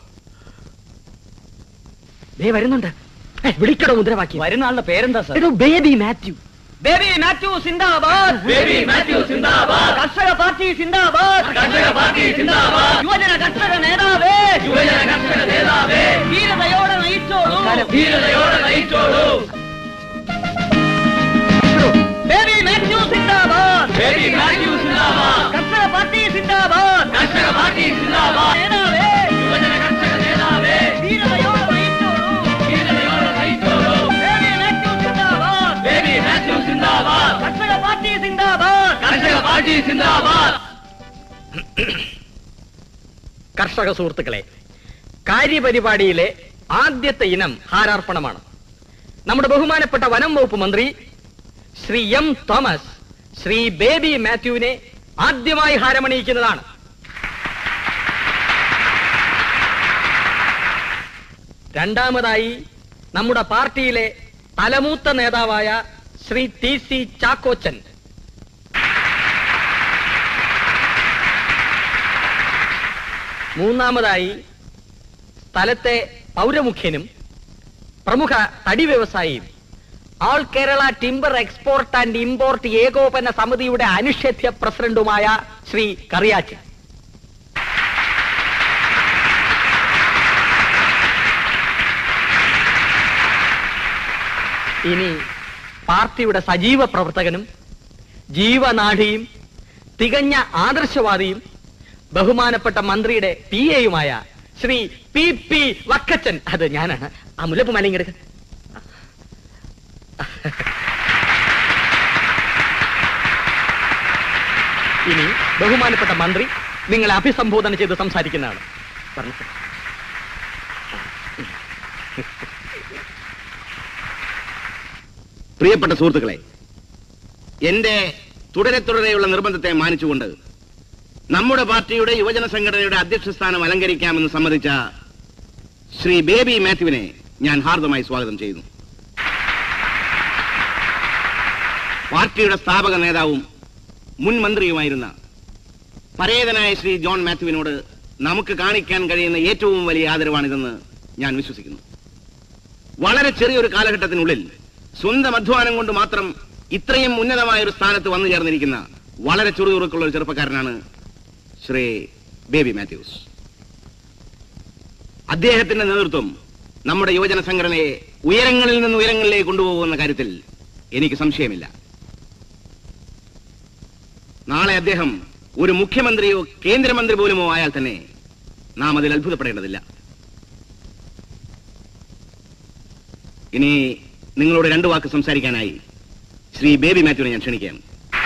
[SPEAKER 1] ദേ വരുന്നുണ്ട് ഏ, വിളിക്കടോ മുദ്രാവാക്യം
[SPEAKER 12] വരുന്ന ആളുടെ പേരെന്താ സാർ
[SPEAKER 1] എടോ ബേബി മാത്യു
[SPEAKER 12] ബേബി മാത്യു സിന്ദാബാദ് ബേബി മാത്യു സിന്ദാബാദ് കർഷക പാർട്ടി സിന്ദാബാദ് കർഷക പാർട്ടി സിന്ദാബാദ് യുവജന കർഷക നേതാവേ യുവജന കർഷക നേതാവേ ധീരതയോടെ നയിച്ചോളൂ ധീരതയോടെ നയിച്ചോളൂ ബേബി മാത്യു സിന്ദാബാദ് ബേബി മാത്യു സിന്ദാബാദ് കർഷക പാർട്ടി സിന്ദാബാദ് കർഷക പാർട്ടി സിന്ദാബാദ് നേതാവേ യുവജന കർഷക നേതാവേ ധീരതയോടെ നയിച്ചോളൂ ധീരതയോടെ നയിച്ചോളൂ ബേബി മാത്യു സിന്ദാബാദ് ബേബി മാത്യു സിന്ദാബാദ് കർഷക പാർട്ടി സിന്ദാബാദ് കർഷക പാർട്ടി സിന്ദാബാദ്
[SPEAKER 1] കർഷക സുഹൃത്തുക്കളെ കാര്യപരിപാടിയിലെ ആദ്യത്തെ ഇനം ഹാരാർപ്പണമാണ് നമ്മുടെ ബഹുമാനപ്പെട്ട വനം വകുപ്പ് മന്ത്രി ശ്രീ എം തോമസ് ശ്രീ ബേബി മാത്യുവിനെ ആദ്യമായി ഹാരമണിയിക്കുന്നതാണ് രണ്ടാമതായി നമ്മുടെ പാർട്ടിയിലെ തലമൂത്ത നേതാവായ ശ്രീ ടി സി ചാക്കോച്ചൻ മൂന്നാമതായി സ്ഥലത്തെ പൗരമുഖ്യനും പ്രമുഖ തടി വ്യവസായിയും ആൾ Kerala timber export and import ഏകോപന സമിതിയുടെ അനിഷേധ്യ പ്രസിഡന്റുമായ ശ്രീ കറിയാച്ചൻ ഇനി പാർട്ടിയുടെ സജീവ പ്രവർത്തകനും ജീവനാഡിയും തികഞ്ഞ ആദർശവാദിയും ബഹുമാനപ്പെട്ട മന്ത്രിയുടെ പി എയുമായ ശ്രീ പി പി വക്കച്ചൻ അത് ഞാനാണ് ആ മുല്ലപ്പ് മലയിങ്ങെടുക്ക ഇനി ബഹുമാനപ്പെട്ട മന്ത്രി നിങ്ങളെ അഭിസംബോധന ചെയ്ത് സംസാരിക്കുന്നതാണ് പറഞ്ഞു സർ.
[SPEAKER 13] പ്രിയപ്പെട്ട സുഹൃത്തുക്കളെ എന്റെ തുടരെ തുടരെയുള്ള നിർബന്ധത്തെ മാനിച്ചുകൊണ്ട് നമ്മുടെ പാർട്ടിയുടെ യുവജന സംഘടനയുടെ അധ്യക്ഷ സ്ഥാനം അലങ്കരിക്കാമെന്ന് സമ്മതിച്ച ശ്രീ ബേബി മാത്യുവിനെ ഞാൻ ഹാർദമായി സ്വാഗതം ചെയ്യുന്നു പാർട്ടിയുടെ സ്ഥാപക നേതാവും മുൻ മന്ത്രിയുമായിരുന്ന പരേതനായ ശ്രീ ജോൺ മാത്യുവിനോട് നമുക്ക് കാണിക്കാൻ കഴിയുന്ന ഏറ്റവും വലിയ ആദരവാണിതെന്ന് ഞാൻ വിശ്വസിക്കുന്നു വളരെ ചെറിയൊരു കാലഘട്ടത്തിനുള്ളിൽ സ്വന്തം അധ്വാനം കൊണ്ട് മാത്രം ഇത്രയും ഉന്നതമായ ഒരു സ്ഥാനത്ത് വന്നു ചേർന്നിരിക്കുന്ന വളരെ ചുറുചുറുക്കുള്ള ഒരു ചെറുപ്പക്കാരനാണ് ശ്രീ ബേബി മാത്യൂസ് അദ്ദേഹത്തിന്റെ നേതൃത്വം നമ്മുടെ യുവജന സംഘടനയെ ഉയരങ്ങളിൽ നിന്ന് ഉയരങ്ങളിലേക്ക് കൊണ്ടുപോകുന്ന കാര്യത്തിൽ എനിക്ക് സംശയമില്ല നാളെ അദ്ദേഹം ഒരു മുഖ്യമന്ത്രിയോ കേന്ദ്രമന്ത്രി പോലുമോ ആയാൽ തന്നെ നാം അതിൽ അത്ഭുതപ്പെടേണ്ടതില്ല ഇനി നിങ്ങളോട് രണ്ടു വാക്ക് സംസാരിക്കാനായി ശ്രീ ബേബി മാത്യുവിനെ ഞാൻ ക്ഷണിക്കുകയാണ്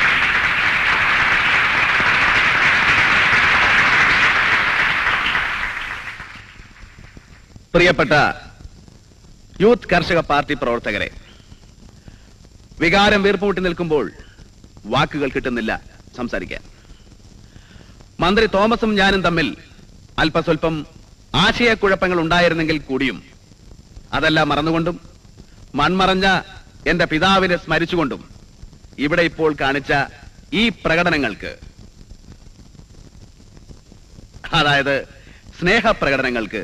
[SPEAKER 3] പ്രിയപ്പെട്ട യൂത്ത് കർഷക പാർട്ടി പ്രവർത്തകരെ വികാരം വീർപ്പുമുട്ടി നിൽക്കുമ്പോൾ വാക്കുകൾ കിട്ടുന്നില്ല സംസാരിക്കാൻ മന്ത്രി തോമസും ഞാനും തമ്മിൽ അല്പസ്വല്പം ആശയക്കുഴപ്പങ്ങൾ ഉണ്ടായിരുന്നെങ്കിൽ കൂടിയും അതെല്ലാം മറന്നുകൊണ്ടും മൺമറഞ്ഞ എന്റെ പിതാവിനെ സ്മരിച്ചുകൊണ്ടും ഇവിടെ ഇപ്പോൾ കാണിച്ച ഈ പ്രകടനങ്ങൾക്ക് അതായത് സ്നേഹപ്രകടനങ്ങൾക്ക്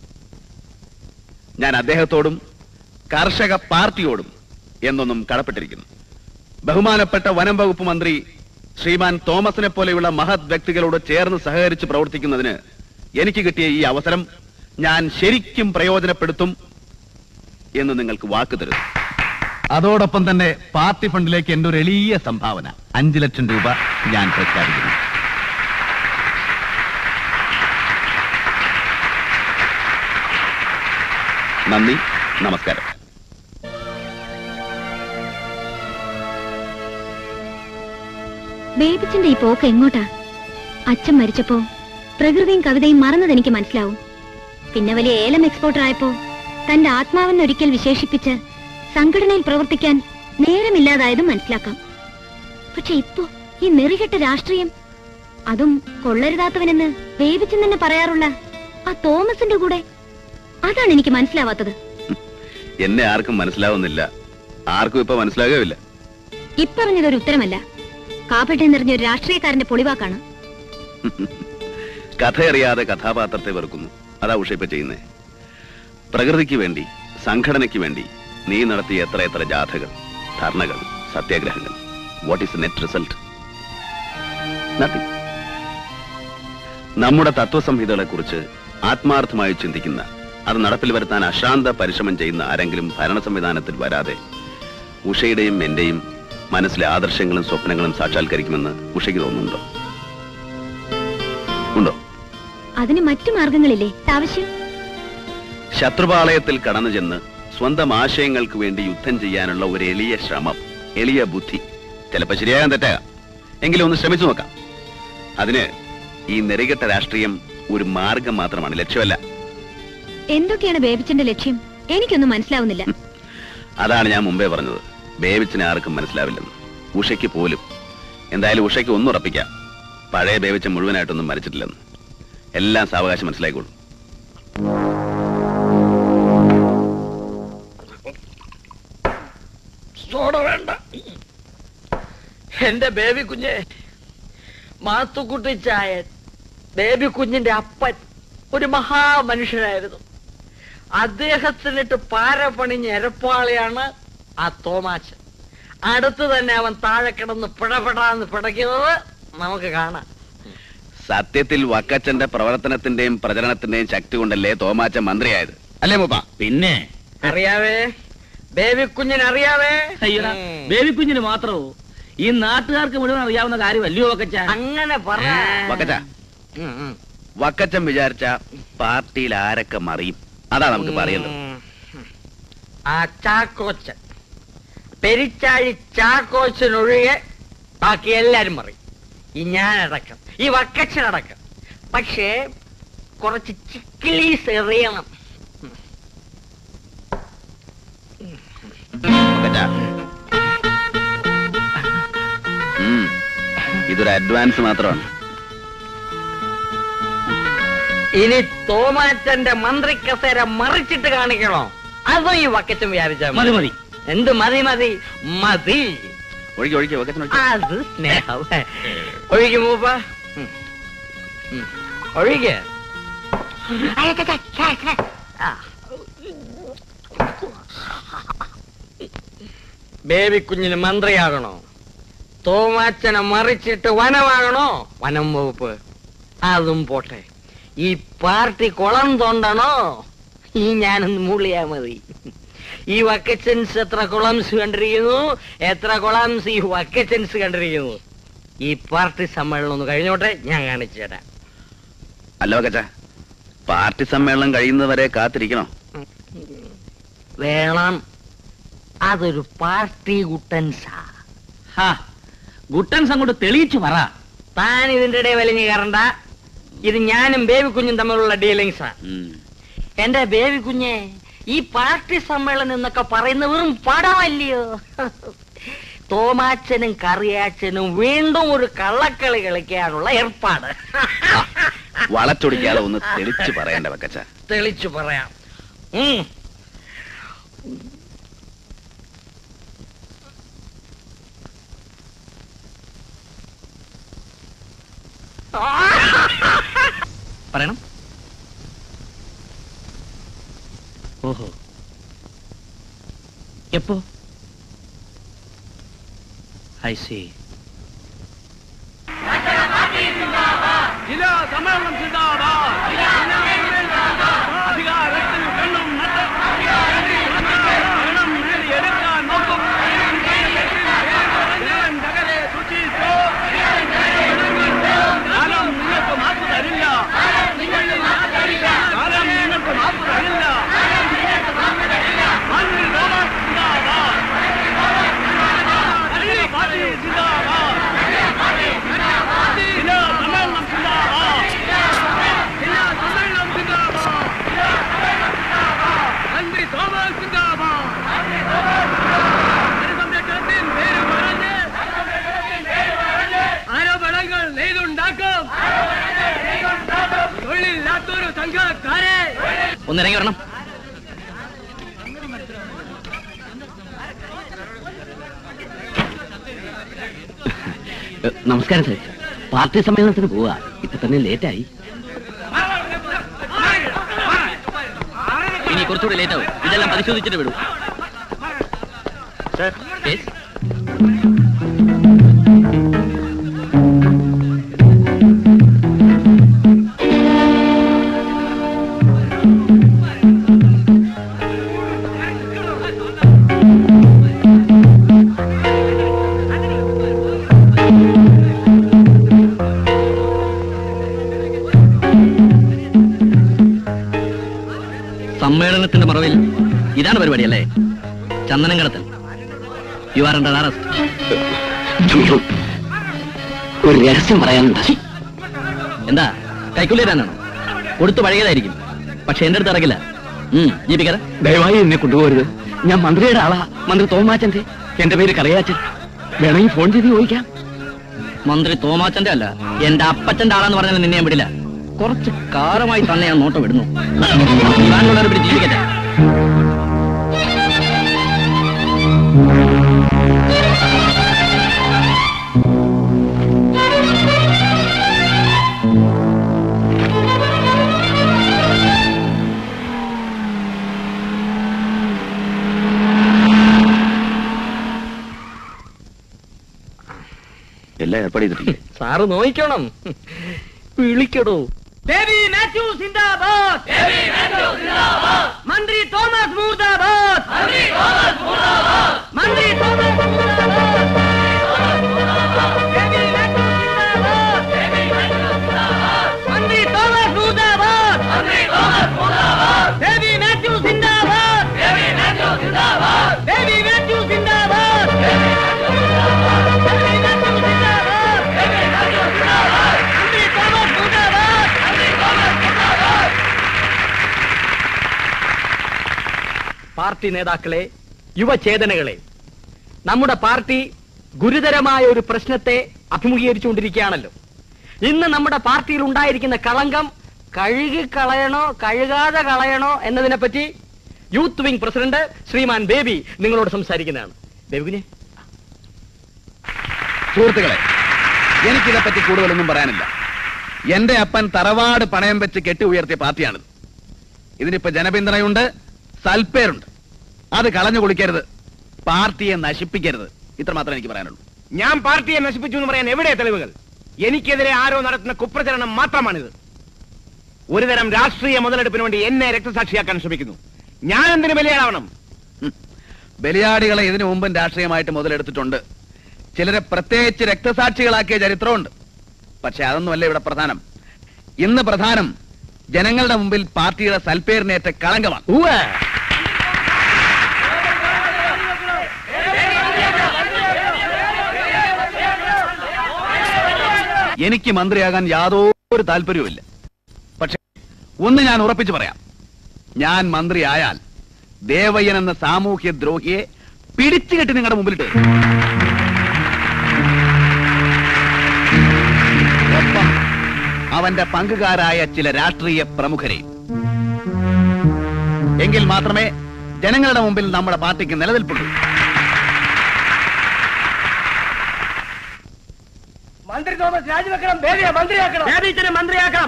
[SPEAKER 3] ഞാൻ അദ്ദേഹത്തോടും കർഷക പാർട്ടിയോടും എന്നൊന്നും കടപ്പെട്ടിരിക്കുന്നു ബഹുമാനപ്പെട്ട വനം വകുപ്പ് മന്ത്രി ശ്രീമാൻ തോമസിനെ പോലെയുള്ള മഹത് വ്യക്തികളോട് ചേർന്ന് സഹകരിച്ച് പ്രവർത്തിക്കുന്നതിന് എനിക്ക് കിട്ടിയ ഈ അവസരം ഞാൻ ശരിക്കും പ്രയോജനപ്പെടുത്തും എന്ന് നിങ്ങൾക്ക് വാക്ക് തരുന്നു
[SPEAKER 10] അതോടൊപ്പം തന്നെ പാർട്ടി ഫണ്ടിലേക്ക് എന്റെ ഒരു എളിയ സംഭാവന അഞ്ചു ലക്ഷം രൂപ ഞാൻ പ്രഖ്യാപിക്കുന്നു
[SPEAKER 3] നന്ദി നമസ്കാരം
[SPEAKER 9] ബേബിച്ചിന്റെ ഈ പോക്ക് എങ്ങോട്ടാ അച്ഛൻ മരിച്ചപ്പോ പ്രകൃതിയും കവിതയും മറന്നത് എനിക്ക് മനസ്സിലാവും പിന്നെ വലിയ ഏലം എക്സ്പോർട്ടർ ആയപ്പോ തന്റെ ആത്മാവെന്നൊരിക്കൽ വിശേഷിപ്പിച്ച് സംഘടനയിൽ പ്രവർത്തിക്കാൻ നേരമില്ലാതായതും മനസ്സിലാക്കാം പക്ഷെ ഇപ്പോ ഈ നെറികെട്ട രാഷ്ട്രീയം അതും കൊള്ളരുതാത്തവനെന്ന് ബേബിച്ചൻ തന്നെ പറയാറുള്ള ആ തോമസിന്റെ കൂടെ അതാണ് എനിക്ക് മനസ്സിലാവാത്തത്
[SPEAKER 3] എന്നെ ആർക്കും മനസ്സിലാവുന്നില്ല ആർക്കും ഇപ്പൊ മനസ്സിലാകുകയില്ല
[SPEAKER 9] ഇപ്പറഞ്ഞതൊരു ഉത്തരമല്ല കാപ്പട്ടെ നിറഞ്ഞ ഒരു രാഷ്ട്രീയക്കാരന്റെ പൊളിവാക്കാണ്
[SPEAKER 3] കഥയറിയാതെ കഥാപാത്രത്തെ വെറുക്കുന്നു അതാ ഉഷ ഇപ്പൊ ചെയ്യുന്നേ പ്രകൃതിക്ക് വേണ്ടി സംഘടനയ്ക്ക് വേണ്ടി നീ നടത്തിയ എത്ര എത്ര ജാഥകൾ ധർണകൾ സത്യാഗ്രഹങ്ങൾ what is net result nothing നമ്മുടെ തത്വസംഹിതകളെ കുറിച്ച് ആത്മാർത്ഥമായി ചിന്തിക്കുന്ന അത് നടപ്പിൽ വരുത്താൻ അശാന്ത പരിശ്രമം ചെയ്യുന്ന ആരെങ്കിലും ഭരണ സംവിധാനത്തിൽ വരാതെ ഉഷയുടെയും എന്റെയും മനസ്സിലെ ആദർശങ്ങളും സ്വപ്നങ്ങളും സാക്ഷാത്കരിക്കുമെന്ന് ഉഷയ്ക്ക് തോന്നുന്നുണ്ടോ ഉണ്ടോ
[SPEAKER 9] അതിന് മറ്റു മാർഗങ്ങളില്ലേ ആവശ്യം
[SPEAKER 3] ശത്രുപാളയത്തിൽ കടന്നു ചെന്ന് സ്വന്തം ആശയങ്ങൾക്ക് വേണ്ടി യുദ്ധം ചെയ്യാനുള്ള ഒരു എളിയ ശ്രമം എളിയ ബുദ്ധി ചിലപ്പോ ശരിയാകാൻ തെറ്റാകാം എങ്കിലും ഒന്ന് ശ്രമിച്ചു നോക്കാം അതിന് ഈ നെറികെട്ട രാഷ്ട്രീയം ഒരു മാർഗം മാത്രമാണ് ലക്ഷ്യമല്ല
[SPEAKER 9] എന്തൊക്കെയാണ് ബേബിച്ചന്റെ ലക്ഷ്യം എനിക്കൊന്നും മനസ്സിലാവുന്നില്ല
[SPEAKER 3] അതാണ് ഞാൻ മുമ്പേ പറഞ്ഞത് ബേബിച്ചിനെ ആർക്കും മനസ്സിലാവില്ലെന്ന് ഉഷയ്ക്ക് പോലും എന്തായാലും ഉഷയ്ക്ക് ഒന്നും ഉറപ്പിക്കാം പഴയ ബേബിച്ച മുഴുവനായിട്ടൊന്നും മരിച്ചിട്ടില്ലെന്ന് എല്ലാം സാവകാശം മനസ്സിലായിക്കോളൂ
[SPEAKER 1] സോഡ വേണ്ട എന്റെ ബേബി കുഞ്ഞെ മാത്തുക്കുട്ടി ചായൻ ബേബി കുഞ്ഞിന്റെ അപ്പൻ ഒരു മഹാമനുഷ്യനായിരുന്നു അദ്ദേഹത്തിനിട്ട് പാര പണിഞ്ഞ എരപ്പാളിയാണ് ആ തോമാച്ചൻ അടുത്ത് തന്നെ അവൻ താഴെ കിടന്ന് പിടപെടാന്ന് പിടയ്ക്കുന്നത് നമുക്ക് കാണാം
[SPEAKER 3] സത്യത്തിൽ വക്കച്ചന്റെ പ്രവർത്തനത്തിന്റെയും പ്രചരണത്തിന്റെയും ശക്തി കൊണ്ടല്ലേ തോമാച്ച മന്ത്രിയായത് അല്ലേ മൂപ്പ
[SPEAKER 12] പിന്നെ
[SPEAKER 1] അറിയാവേ ബേബി കുഞ്ഞിന് അറിയാവേ
[SPEAKER 12] അയ്യടാ ബേബി കുഞ്ഞിന് മാത്രമോ ഈ നാട്ടുകാർക്ക് മുഴുവൻ അറിയാവുന്ന കാര്യമല്ലയോ ഒക്കെ
[SPEAKER 1] അങ്ങനെ പറ
[SPEAKER 3] വക്കച്ച വക്കച്ചൻ വിചാരിച്ച പാർട്ടിയിൽ ആരൊക്കെ മറിയും അതാ നമുക്ക് പറയേണ്ടത്
[SPEAKER 1] ആ ചാക്കോച്ചൻ പെരിച്ചാഴി ചാക്കോച്ചനൊഴികെ ബാക്കി എല്ലാരും പറയും ഈ ഞാനടക്കം ഈ വക്കച്ചനടക്കം പക്ഷേ കുറച്ച് ചിക്കിലീസ് എറിയണം
[SPEAKER 3] വക്കച്ച ഉം, ഇതൊരു അഡ്വാൻസ് മാത്രമാണ്
[SPEAKER 1] ഇനി തോമാറ്റന്റെ മന്ത്രി കസേര മറിച്ചിട്ട് കാണിക്കണോ അതോ ഈ വക്കച്ചൻ വിചാരിച്ചാ
[SPEAKER 12] മതി, മതി.
[SPEAKER 1] എന്ത് മതി മതി മതി
[SPEAKER 3] ഒഴികെ ഒഴികെ വക്കച്ചൻ
[SPEAKER 1] അത് സ്നേഹം ഒഴികെ മൂപ്പ ഉം. ഉം. ഒഴികെ ആ. ബേബി കുഞ്ഞിന് മന്ത്രിയാകണോ തോമാച്ചനെ മറിച്ചിട്ട് വനമാകണോ വനം വകുപ്പ് അതും പോട്ടെ ഈ പാർട്ടി കുളം തോണ്ടണോ ഈ ഞാനൊന്ന് മൂളിയാ മതി ഈ വക്കച്ചൻസ് എത്ര കുളംസ് കണ്ടിരിക്കുന്നു എത്ര കുളംസ് ഈ വക്കച്ചൻസ് കണ്ടിരിക്കുന്നു ഈ പാർട്ടി സമ്മേളനം ഒന്ന് കഴിഞ്ഞോട്ടെ ഞാൻ കാണിച്ചു തരാം
[SPEAKER 3] അല്ല വക്കച്ച പാർട്ടി സമ്മേളനം കഴിയുന്നവരെ കാത്തിരിക്കണോ
[SPEAKER 1] വേണം അതൊരു പാർട്ടി കുട്ടൻസാ
[SPEAKER 12] ഹാ ഗുട്ടൻസ് അങ്ങോട്ട് തെളിയിച്ചു പറ
[SPEAKER 2] താൻ ഇതിന്റെ ഇടയിൽ വലിഞ്ഞു കയറണ്ട ഇത് ഞാനും ബേബി കുഞ്ഞും തമ്മിലുള്ള ഡീലിങ്സാ എന്റെ ബേബി കുഞ്ഞെ ഈ പാർട്ടി സമ്മേളനം എന്നൊക്കെ പറയുന്ന വെറും പടമല്ലയോ തോമാച്ചനും കറിയാച്ചനും വീണ്ടും ഒരു കള്ളക്കളി കളിക്കാനുള്ള ഏർപ്പാട്
[SPEAKER 18] വളച്ചൊടിക്കാതെ ഒന്ന് തെളിച്ചു പറയണ്ട വെക്കച്ച
[SPEAKER 2] തെളിച്ചു പറയാം ഉം.
[SPEAKER 12] പറയണം ഓഹോ എപ്പോ ഐ സി
[SPEAKER 11] ജില്ലാ സമ്മേളനം സിന്ദാബാദ് അധികാരത്തിൽ വെള്ളം നട്ട് ഭരണം നേടിയെടുക്കാൻ നോക്കും ജനങ്ങളെ സൂക്ഷിച്ചു കാലം നിങ്ങൾക്ക് മാപ്പ് തരില്ല കാലം നിങ്ങൾക്ക് മാപ്പ് തരില്ല മന്ത്രി തോമസ് സിന്ദാബാദ് അലി പാർട്ടി സിന്ദാബാദ് ജില്ലാ സമ്മേളനം സിന്ദാബാദ് ജില്ലാ സമ്മേളനം സിന്ദാബാദ് മന്ത്രി തോമസ് സിന്ദാബാദ് ജനസംരക്ഷണത്തിൻ പേര് പറഞ്ഞ് ആരോപണങ്ങൾ നെയ്തുണ്ടാക്കും തൊഴിലില്ലാത്തൊരു സംഘക്കാരെ
[SPEAKER 12] ഒന്നിറങ്ങി വരണം
[SPEAKER 7] നമസ്കാരം സാർ പാർട്ടി സമ്മേളനത്തിന് പോവാ ഇപ്പൊ തന്നെ ലേറ്റായി
[SPEAKER 12] ഇനി കുറച്ചുകൂടി ലേറ്റ് ആവും ഇതെല്ലാം പരിശോധിച്ചിട്ട് വിടും Yes? സമ്മേളനത്തിന്റെ മറവിൽ ഇതാണ് പരിപാടി അല്ലേ ചന്ദനം കടത്തൽ യു ആർ അണ്ടർ അറസ്റ്റ്
[SPEAKER 7] ഒരു രഹസ്യം പറയാനുണ്ട്
[SPEAKER 12] എന്താ കൈക്കുള്ളിടാനാണോ കൊടുത്തു പഴകിയതായിരിക്കും പക്ഷെ എന്റെ അടുത്ത് ഇറങ്ങില്ല ജീവിക്കാറ്
[SPEAKER 7] ദയവായി എന്നെ കൊണ്ടുപോകരുത് ഞാൻ മന്ത്രിയുടെ ആളാ മന്ത്രി തോമാച്ചന്റെ എന്റെ പേര് കറിയാച്ചൻ വേണമെങ്കിൽ ഫോൺ ചെയ്ത് ചോദിക്കാം
[SPEAKER 12] മന്ത്രി തോമാച്ചന്റെ അല്ല എന്റെ അപ്പച്ചന്റെ ആളാന്ന് പറഞ്ഞാൽ നിന്നെ ഞാൻ വിടില്ല കുറച്ച് കാലമായി തന്നെ ഞാൻ നോട്ടം വിടുന്നു ഇവാനുള്ളവരെ പിടിച്ച് ജീവിക്കട്ടെ
[SPEAKER 18] എല്ലാം ഏർപ്പാട് ചെയ്തിട്ടില്ലേ
[SPEAKER 2] സാറ് നോയിക്കണം വിളിക്കടോ
[SPEAKER 11] ബേബി മാത്യു സിന്ദാബാദ് ബേബി മാത്യു സിന്ദാബാദ് മന്ത്രി തോമസ് മൂർദാബാദ് മന്ത്രി തോമസ് മൂർദാബാദ് മന്ത്രി തോമസ് മൂർദാബാദ് ബേബി മാത്യു സിന്ദാബാദ് ബേബി മാത്യു സിന്ദാബാദ് മന്ത്രി തോമസ് മൂർദാബാദ് മന്ത്രി തോമസ് മൂർദാബാദ് ബേബി മാത്യു സിന്ദാബാദ് ബേബി മാത്യു സിന്ദാബാദ് ബേബി മാത്യു സിന്ദാബാദ് ബേബി മാത്യു സിന്ദാബാദ് ബേബി മാത്യു സിന്ദാബാദ് ബേബി മാത്യു സിന്ദാബാദ് മന്ത്രി തോമസ് മൂർദാബാദ് മന്ത്രി തോമസ് മൂർദാബാദ്
[SPEAKER 2] പാർട്ടി നേതാക്കളെ യുവചേതനകളെ നമ്മുടെ പാർട്ടി ഗുരുതരമായ ഒരു പ്രശ്നത്തെ അഭിമുഖീകരിച്ചുകൊണ്ടിരിക്കുകയാണല്ലോ ഇന്ന് നമ്മുടെ പാർട്ടിയിൽ ഉണ്ടായിരിക്കുന്ന കളങ്കം കഴുകി കളയണോ കഴുകാതെ കളയണോ എന്നതിനെ പറ്റി youth wing president Sriman Baby നിങ്ങളോട് സംസാരിക്കുന്നതാണ് ബേബിനെ
[SPEAKER 18] സുഹൃത്തുക്കളെ എനിക്കിതേപ്പറ്റി കൂടുതലൊന്നും പറയാനില്ല എന്റെ അപ്പൻ തറവാട് പണയം വെച്ച് കെട്ടി ഉയർത്തിയ പാർട്ടിയാണിത് ഇതിനിപ്പോ ജനപിന്തുണയുണ്ട് സൽപ്പേരുണ്ട് അത് കളഞ്ഞു കുളിക്കരുത് പാർട്ടിയെ നശിപ്പിക്കരുത് ഇത്ര മാത്രമേ എനിക്ക് പറയാനുള്ളൂ
[SPEAKER 13] ഞാൻ പാർട്ടിയെ നശിപ്പിച്ചു എന്ന് പറയാൻ എവിടെ തെളിവുകൾ എനിക്കെതിരെ ആരോ നടത്തുന്ന കുപ്രചരണം മാത്രമാണിത് ഒരുതരം രാഷ്ട്രീയ മുതലെടുപ്പിന് വേണ്ടി എന്നെ രക്തസാക്ഷിയാക്കാൻ ശ്രമിക്കുന്നു ഞാൻ എന്തിനു ബലിയാടാവണം
[SPEAKER 18] ബലിയാടികളെ ഇതിനു മുമ്പും രാഷ്ട്രീയമായിട്ട് മുതലെടുത്തിട്ടുണ്ട് ചിലരെ പ്രത്യേകിച്ച് രക്തസാക്ഷികളാക്കിയ ചരിത്രമുണ്ട് പക്ഷെ അതൊന്നുമല്ല ഇവിടെ പ്രധാനം ഇന്ന് പ്രധാനം ജനങ്ങളുടെ മുമ്പിൽ പാർട്ടിയുടെ സൽപ്പേരിനേറ്റ കളങ്കമാണ് എനിക്ക് മന്ത്രിയാകാൻ യാതൊരു താല്പര്യവുമില്ല പക്ഷെ ഒന്ന് ഞാൻ ഉറപ്പിച്ചു പറയാം ഞാൻ മന്ത്രിയായാൽ ദേവയ്യൻ എന്ന സാമൂഹ്യ ദ്രോഹിയെ പിടിച്ചു കെട്ടി നിങ്ങളുടെ മുമ്പിലിട്ട് വരും. ഒപ്പം അവന്റെ പങ്കുകാരായ ചില രാഷ്ട്രീയ പ്രമുഖരെ എങ്കിൽ മാത്രമേ ജനങ്ങളുടെ മുമ്പിൽ നമ്മുടെ പാർട്ടിക്ക് നിലനിൽപ്പുള്ളൂ
[SPEAKER 11] മന്ത്രി തോമസ് രാജിവെക്കണം ബേബിയെ മന്ത്രിയാക്കണം
[SPEAKER 12] ബേബിച്ചനെ മന്ത്രിയാക്കണം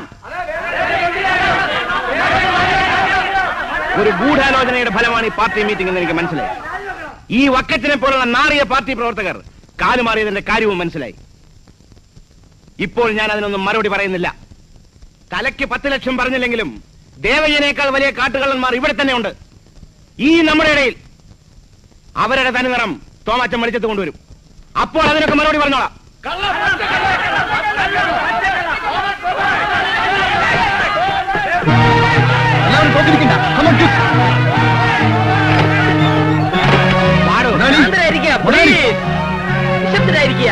[SPEAKER 13] ഒരു ഗൂഢാലോചനയുടെ ഫലമാണ് ഈ പാർട്ടി മീറ്റിംഗ് എന്ന് എനിക്ക് മനസ്സിലായി ഈ വക്കറ്റിനെ പോലുള്ള നാറിയ പാർട്ടി പ്രവർത്തകർ കാലുമാറിയതിന്റെ കാര്യവും മനസ്സിലായി ഇപ്പോൾ ഞാൻ അതിനൊന്നും മറുപടി പറയുന്നില്ല തലയ്ക്ക് പത്ത് ലക്ഷം പറഞ്ഞില്ലെങ്കിലും ദേവയ്യനേക്കാൾ വലിയ കാട്ടുകള്ളന്മാർ ഇവിടെ തന്നെ ഉണ്ട് ഈ നമ്മുടെ ഇടയിൽ അവരുടെ തനി നിറം തോമാറ്റം വെളിച്ചത്ത് കൊണ്ടുവരും അപ്പോൾ അതിനൊക്കെ മറുപടി പറഞ്ഞോളാം
[SPEAKER 11] എല്ലാവരും തോറ്റിരിക്കണ്ട Come on, quick. മുതലാളി. മുതലാളി.
[SPEAKER 12] നിശബ്ദരായിരിക്കുക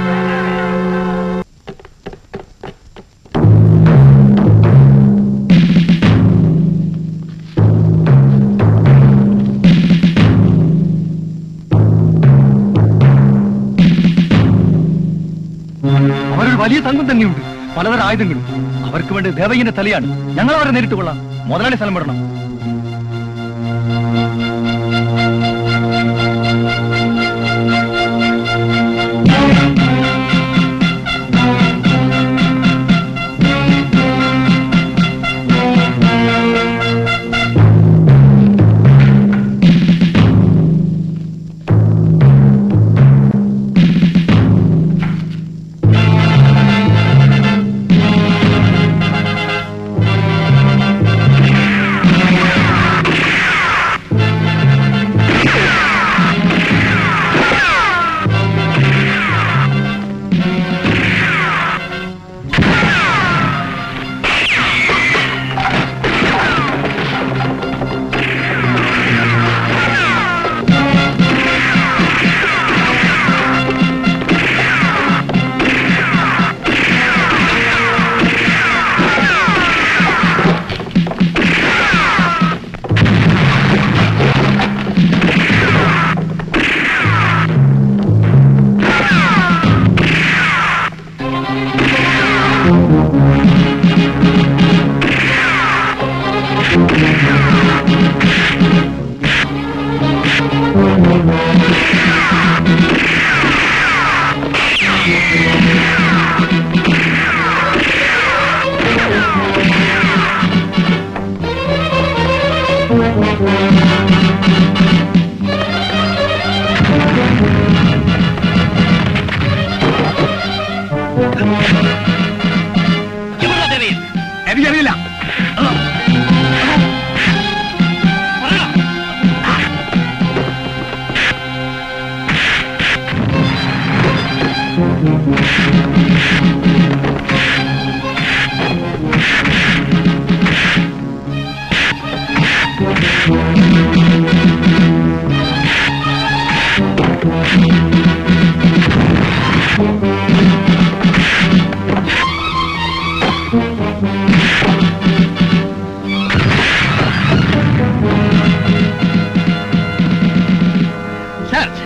[SPEAKER 15] അവരൊരു വലിയ സംഘം തന്നെയുണ്ട് പലതരം ആയുധങ്ങളും അവർക്ക് വേണ്ടി ദേവയ്യന്റെ തലയാണ് ഞങ്ങൾ അവരെ നേരിട്ട് കൊള്ളാം മുതലാളി സ്ഥലം വിടണം
[SPEAKER 11] എനിക്കറിയില്ല
[SPEAKER 15] Search.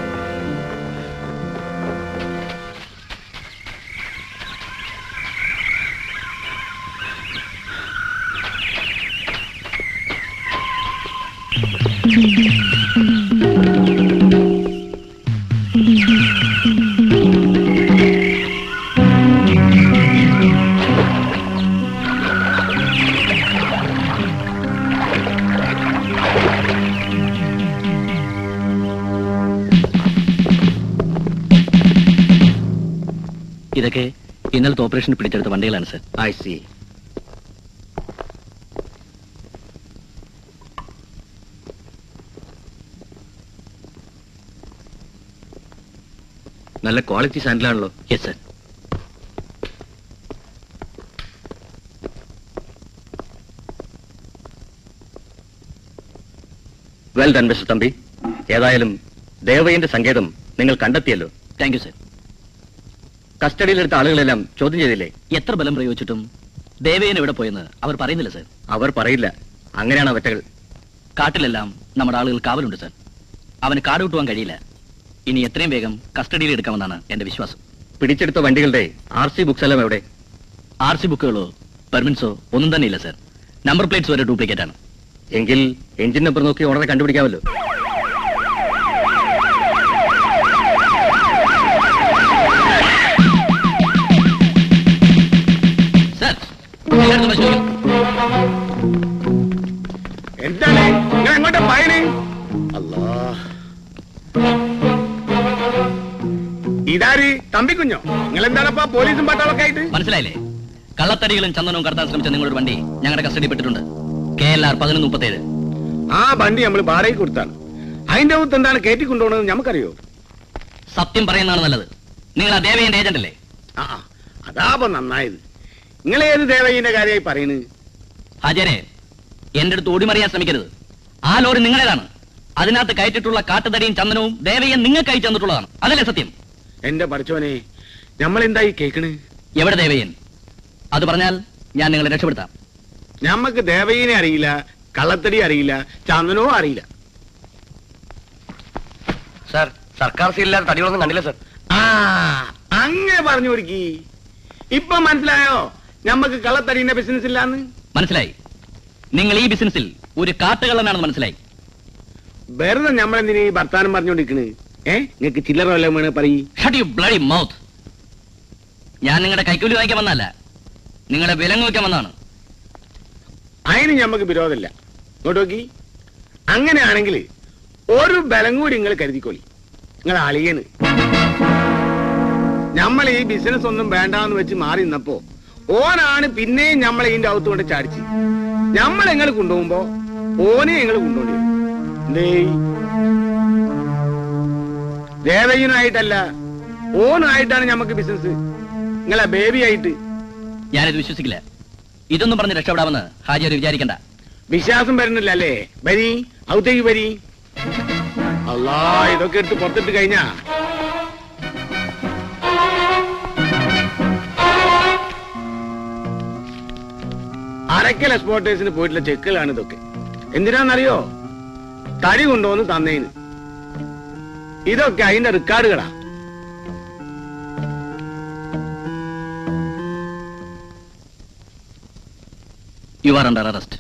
[SPEAKER 21] ഇതൊക്കെ ഇന്നലത്തെ ഓപ്പറേഷൻ പിടിച്ചെടുത്ത വണ്ടികളാണ് സർ
[SPEAKER 12] ഐ സി നല്ല ക്വാളിറ്റി സാൻഡിലാണല്ലോ
[SPEAKER 21] yes sir well done mister Thampi ഏതായാലും ദേവയ്യന്റെ സങ്കേതം നിങ്ങൾ കണ്ടെത്തിയല്ലോ താങ്ക് യു സർ കസ്റ്റഡിയിലെടുത്ത ആളുകളെല്ലാം ചോദ്യം ചെയ്തില്ലേ
[SPEAKER 12] എത്ര ബലം പ്രയോഗിച്ചിട്ടും ദേവേന എവിടെ പോയെന്ന് അവർ പറയുന്നില്ല സർ
[SPEAKER 21] അവർ പറയില്ല അങ്ങനെയാണ് അവറ്റകൾ
[SPEAKER 12] കാട്ടിലെല്ലാം നമ്മുടെ ആളുകൾ കാവലുണ്ട് സർ അവന് കാട് വിട്ടുവാൻ കഴിയില്ല ഇനി എത്രയും വേഗം കസ്റ്റഡിയിൽ എടുക്കാമെന്നാണ് എന്റെ വിശ്വാസം
[SPEAKER 21] പിടിച്ചെടുത്ത വണ്ടികളുടെ ആർ സി ബുക്സ് എല്ലാം എവിടെ
[SPEAKER 12] ആർ സി ബുക്കുകളോ പെർമിറ്റ്സോ ഒന്നും തന്നെ ഇല്ല സർ നമ്പർ പ്ലേറ്റ്സ് വരെ ഡ്യൂപ്ലിക്കേറ്റ് ആണ്
[SPEAKER 21] എങ്കിൽ എഞ്ചിൻ നമ്പർ നോക്കി ഉടനെ കണ്ടുപിടിക്കാമല്ലോ
[SPEAKER 12] സർ എല്ലായിടത്തും പരിശോധിക്കണം
[SPEAKER 17] എന്താണ് നിങ്ങൾ എങ്ങോട്ടാ പായണേ ഇതാര് തമ്പിക്കുഞ്ഞോ നിങ്ങൾ എന്താണപ്പാ പോലീസും പട്ടാളൊക്കെ ആയിട്ട്
[SPEAKER 12] മനസ്സിലായില്ലേ കള്ളത്തടികളും ചന്ദനവും കടത്താൻ ശ്രമിച്ച നിങ്ങളുടെ വണ്ടി ഞങ്ങളുടെ കസ്റ്റഡി പെട്ടിട്ടുണ്ട് കെ എൽ ആർ പതിനൊന്ന് മുപ്പത്തേഴ്
[SPEAKER 17] ആ വണ്ടി നമ്മൾ വാടകയ്ക്ക് കൊടുത്താണ് അതിന്റെ അകത്ത് എന്താണ് കയറ്റി കൊണ്ടുപോകണമെന്ന് നമുക്കറിയോ
[SPEAKER 12] സത്യം പറയുന്നതാണ് നല്ലത് നിങ്ങൾ ആ ദേവയന്റെ ഏജന്റ് അല്ലേ
[SPEAKER 17] ആ ആ, അതാപ്പോ നന്നായത് നിങ്ങൾ ഏത് ദേവയ്യന്റെ കാര്യമായി പറയുന്നത്
[SPEAKER 12] ഹാജരെ എന്റെ അടുത്ത് ഓടിമറിയാൻ ശ്രമിക്കരുത് ആ ലോറി നിങ്ങളുടേതാണ് അതിനകത്ത് കയറ്റിട്ടുള്ള കാട്ടുതടിയും ചന്ദനവും ദേവയ്യൻ നിങ്ങൾക്ക് അയച്ചു തന്നിട്ടുള്ളതാണ് അതല്ലേ സത്യം
[SPEAKER 17] എന്റെ പഠിച്ചോനെ നമ്മൾ എന്തായി കേക്കണ്
[SPEAKER 12] എവിടെ ദേവയ്യൻ അത് പറഞ്ഞാൽ ഞാൻ നിങ്ങളെ രക്ഷപ്പെടുത്താം
[SPEAKER 17] ഞമ്മക്ക് ദേവയ്യനെ അറിയില്ല കള്ളത്തടി അറിയില്ല ചന്ദനവും അറിയില്ല
[SPEAKER 21] സാർ സർക്കാർ സീലില്ലാത്ത തടികളൊന്നും കണ്ടില്ല സാർ
[SPEAKER 17] ആ അങ്ങനെ പറഞ്ഞു കൊടുക്കി ഇപ്പൊ മനസ്സിലായോ ഞമ്മക്ക് കള്ളത്തടീന്റെ ബിസിനസ് ഇല്ലാന്ന്
[SPEAKER 12] മനസ്സിലായി നിങ്ങൾ ഈ ബിസിനസ്സിൽ ഒരു കാട്ടുകള്ളനാണെന്ന് മനസ്സിലായി
[SPEAKER 17] വെറുതെ നമ്മളെന്തിനീ വർത്താനം പറഞ്ഞോണ്ടിരിക്കണ് ഏ നിങ്ങക്ക് ചില്ലറ വല്ലതും വേണേ പറയ്
[SPEAKER 12] ഷട്ട് യു ബ്ലഡി മൗത്ത് ഞാൻ നിങ്ങളുടെ കൈക്കൂലി വാങ്ങിക്കാൻ വന്നല്ല നിങ്ങളെ വിലങ്ങ് വയ്ക്കാൻ വന്നാണ്
[SPEAKER 17] അതിന് ഞമ്മക്ക് വിരോധമില്ല ഇങ്ങോട്ട് നോക്കി അങ്ങനെയാണെങ്കിൽ ഒരു ബലം കൂടി നിങ്ങൾ കരുതിക്കോളി നിങ്ങൾ അളിയന് നമ്മൾ ഈ ബിസിനസ് ഒന്നും വേണ്ടാന്ന് വെച്ച് മാറി നിന്നപ്പോ ഓനാണ് പിന്നെയും നമ്മളെ ഇതിന്റെ അകത്ത് കൊണ്ട് ചാടിച്ച് നമ്മൾ നിങ്ങൾ കൊണ്ടുപോകുമ്പോ ഓനെ നിങ്ങൾ കൊണ്ടുപോണ്ടി വരും എന്തേ ദേവയ്യനായിട്ടല്ല ഓനായിട്ടാണ് ഞമ്മക്ക് ബിസിനസ് നിങ്ങളെ ബേബി ആയിട്ട്
[SPEAKER 12] ഞാനിത് വിശ്വസിക്കില്ല ഇതൊന്നും പറഞ്ഞ് രക്ഷപ്പെടാമെന്ന് ഹാജി ഒരു വിചാരിക്കണ്ട
[SPEAKER 17] വിശ്വാസം വരുന്നില്ല അല്ലേ വരി ഔത്തേക്ക് വരി അല്ലാ ഇതൊക്കെ എടുത്ത് പുറത്തിട്ട് കഴിഞ്ഞാ അരക്കൽ എക്സ്പോർട്ടേഴ്സിന് പോയിട്ടുള്ള ചെക്കുകളാണ് ഇതൊക്കെ എന്തിനാന്നറിയോ തടി കൊണ്ടുവന്ന് തന്നേന് ഇതൊക്കെ അതിന്റെ റെക്കോർഡുകളാ
[SPEAKER 12] യു ആർ അണ്ടർ അറസ്റ്റ്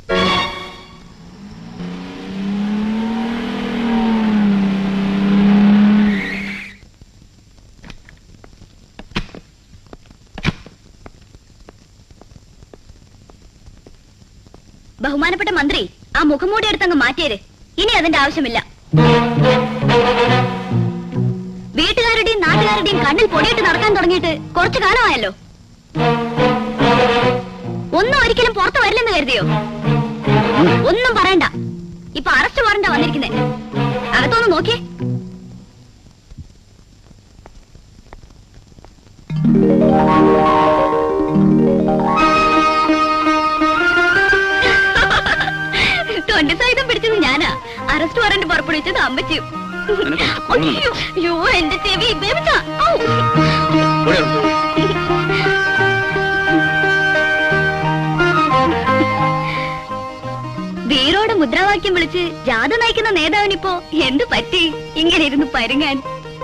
[SPEAKER 9] ബഹുമാനപ്പെട്ട മന്ത്രി ആ മുഖംമൂടി എടുത്തങ്ങ് മാറ്റിയേര് ഇനി അതിന്റെ ആവശ്യമില്ല വീട്ടുകാരുടെയും നാട്ടുകാരുടെയും കണ്ണിൽ പൊടിയിട്ട് നടക്കാൻ തുടങ്ങിയിട്ട് കുറച്ചു കാലമായല്ലോ ഒന്നും ഒരിക്കലും പുറത്തു വരില്ലെന്ന് കരുതിയോ ഒന്നും പറയണ്ട ഇപ്പൊ അറസ്റ്റ് വാറണ്ട വന്നിരിക്കുന്നേ അകത്തൊന്ന് നോക്കിയേ തൊണ്ടി സഹിതം പിടിച്ചത് ഞാനാ അറസ്റ്റ് വാറണ്ട് പുറപ്പെടുവിച്ചത് അമ്മച്ചിയും അയ്യോ, അയ്യോ എന്റെ ചെവി ബേബിച്ച ഔ. വീരോട് മുദ്രാവാക്യം വിളിച്ച് ജാഥ നയിക്കുന്ന നേതാവിനിപ്പോ എന്ത് പറ്റി ഇങ്ങനെ ഇരുന്ന് പരുങ്ങാൻ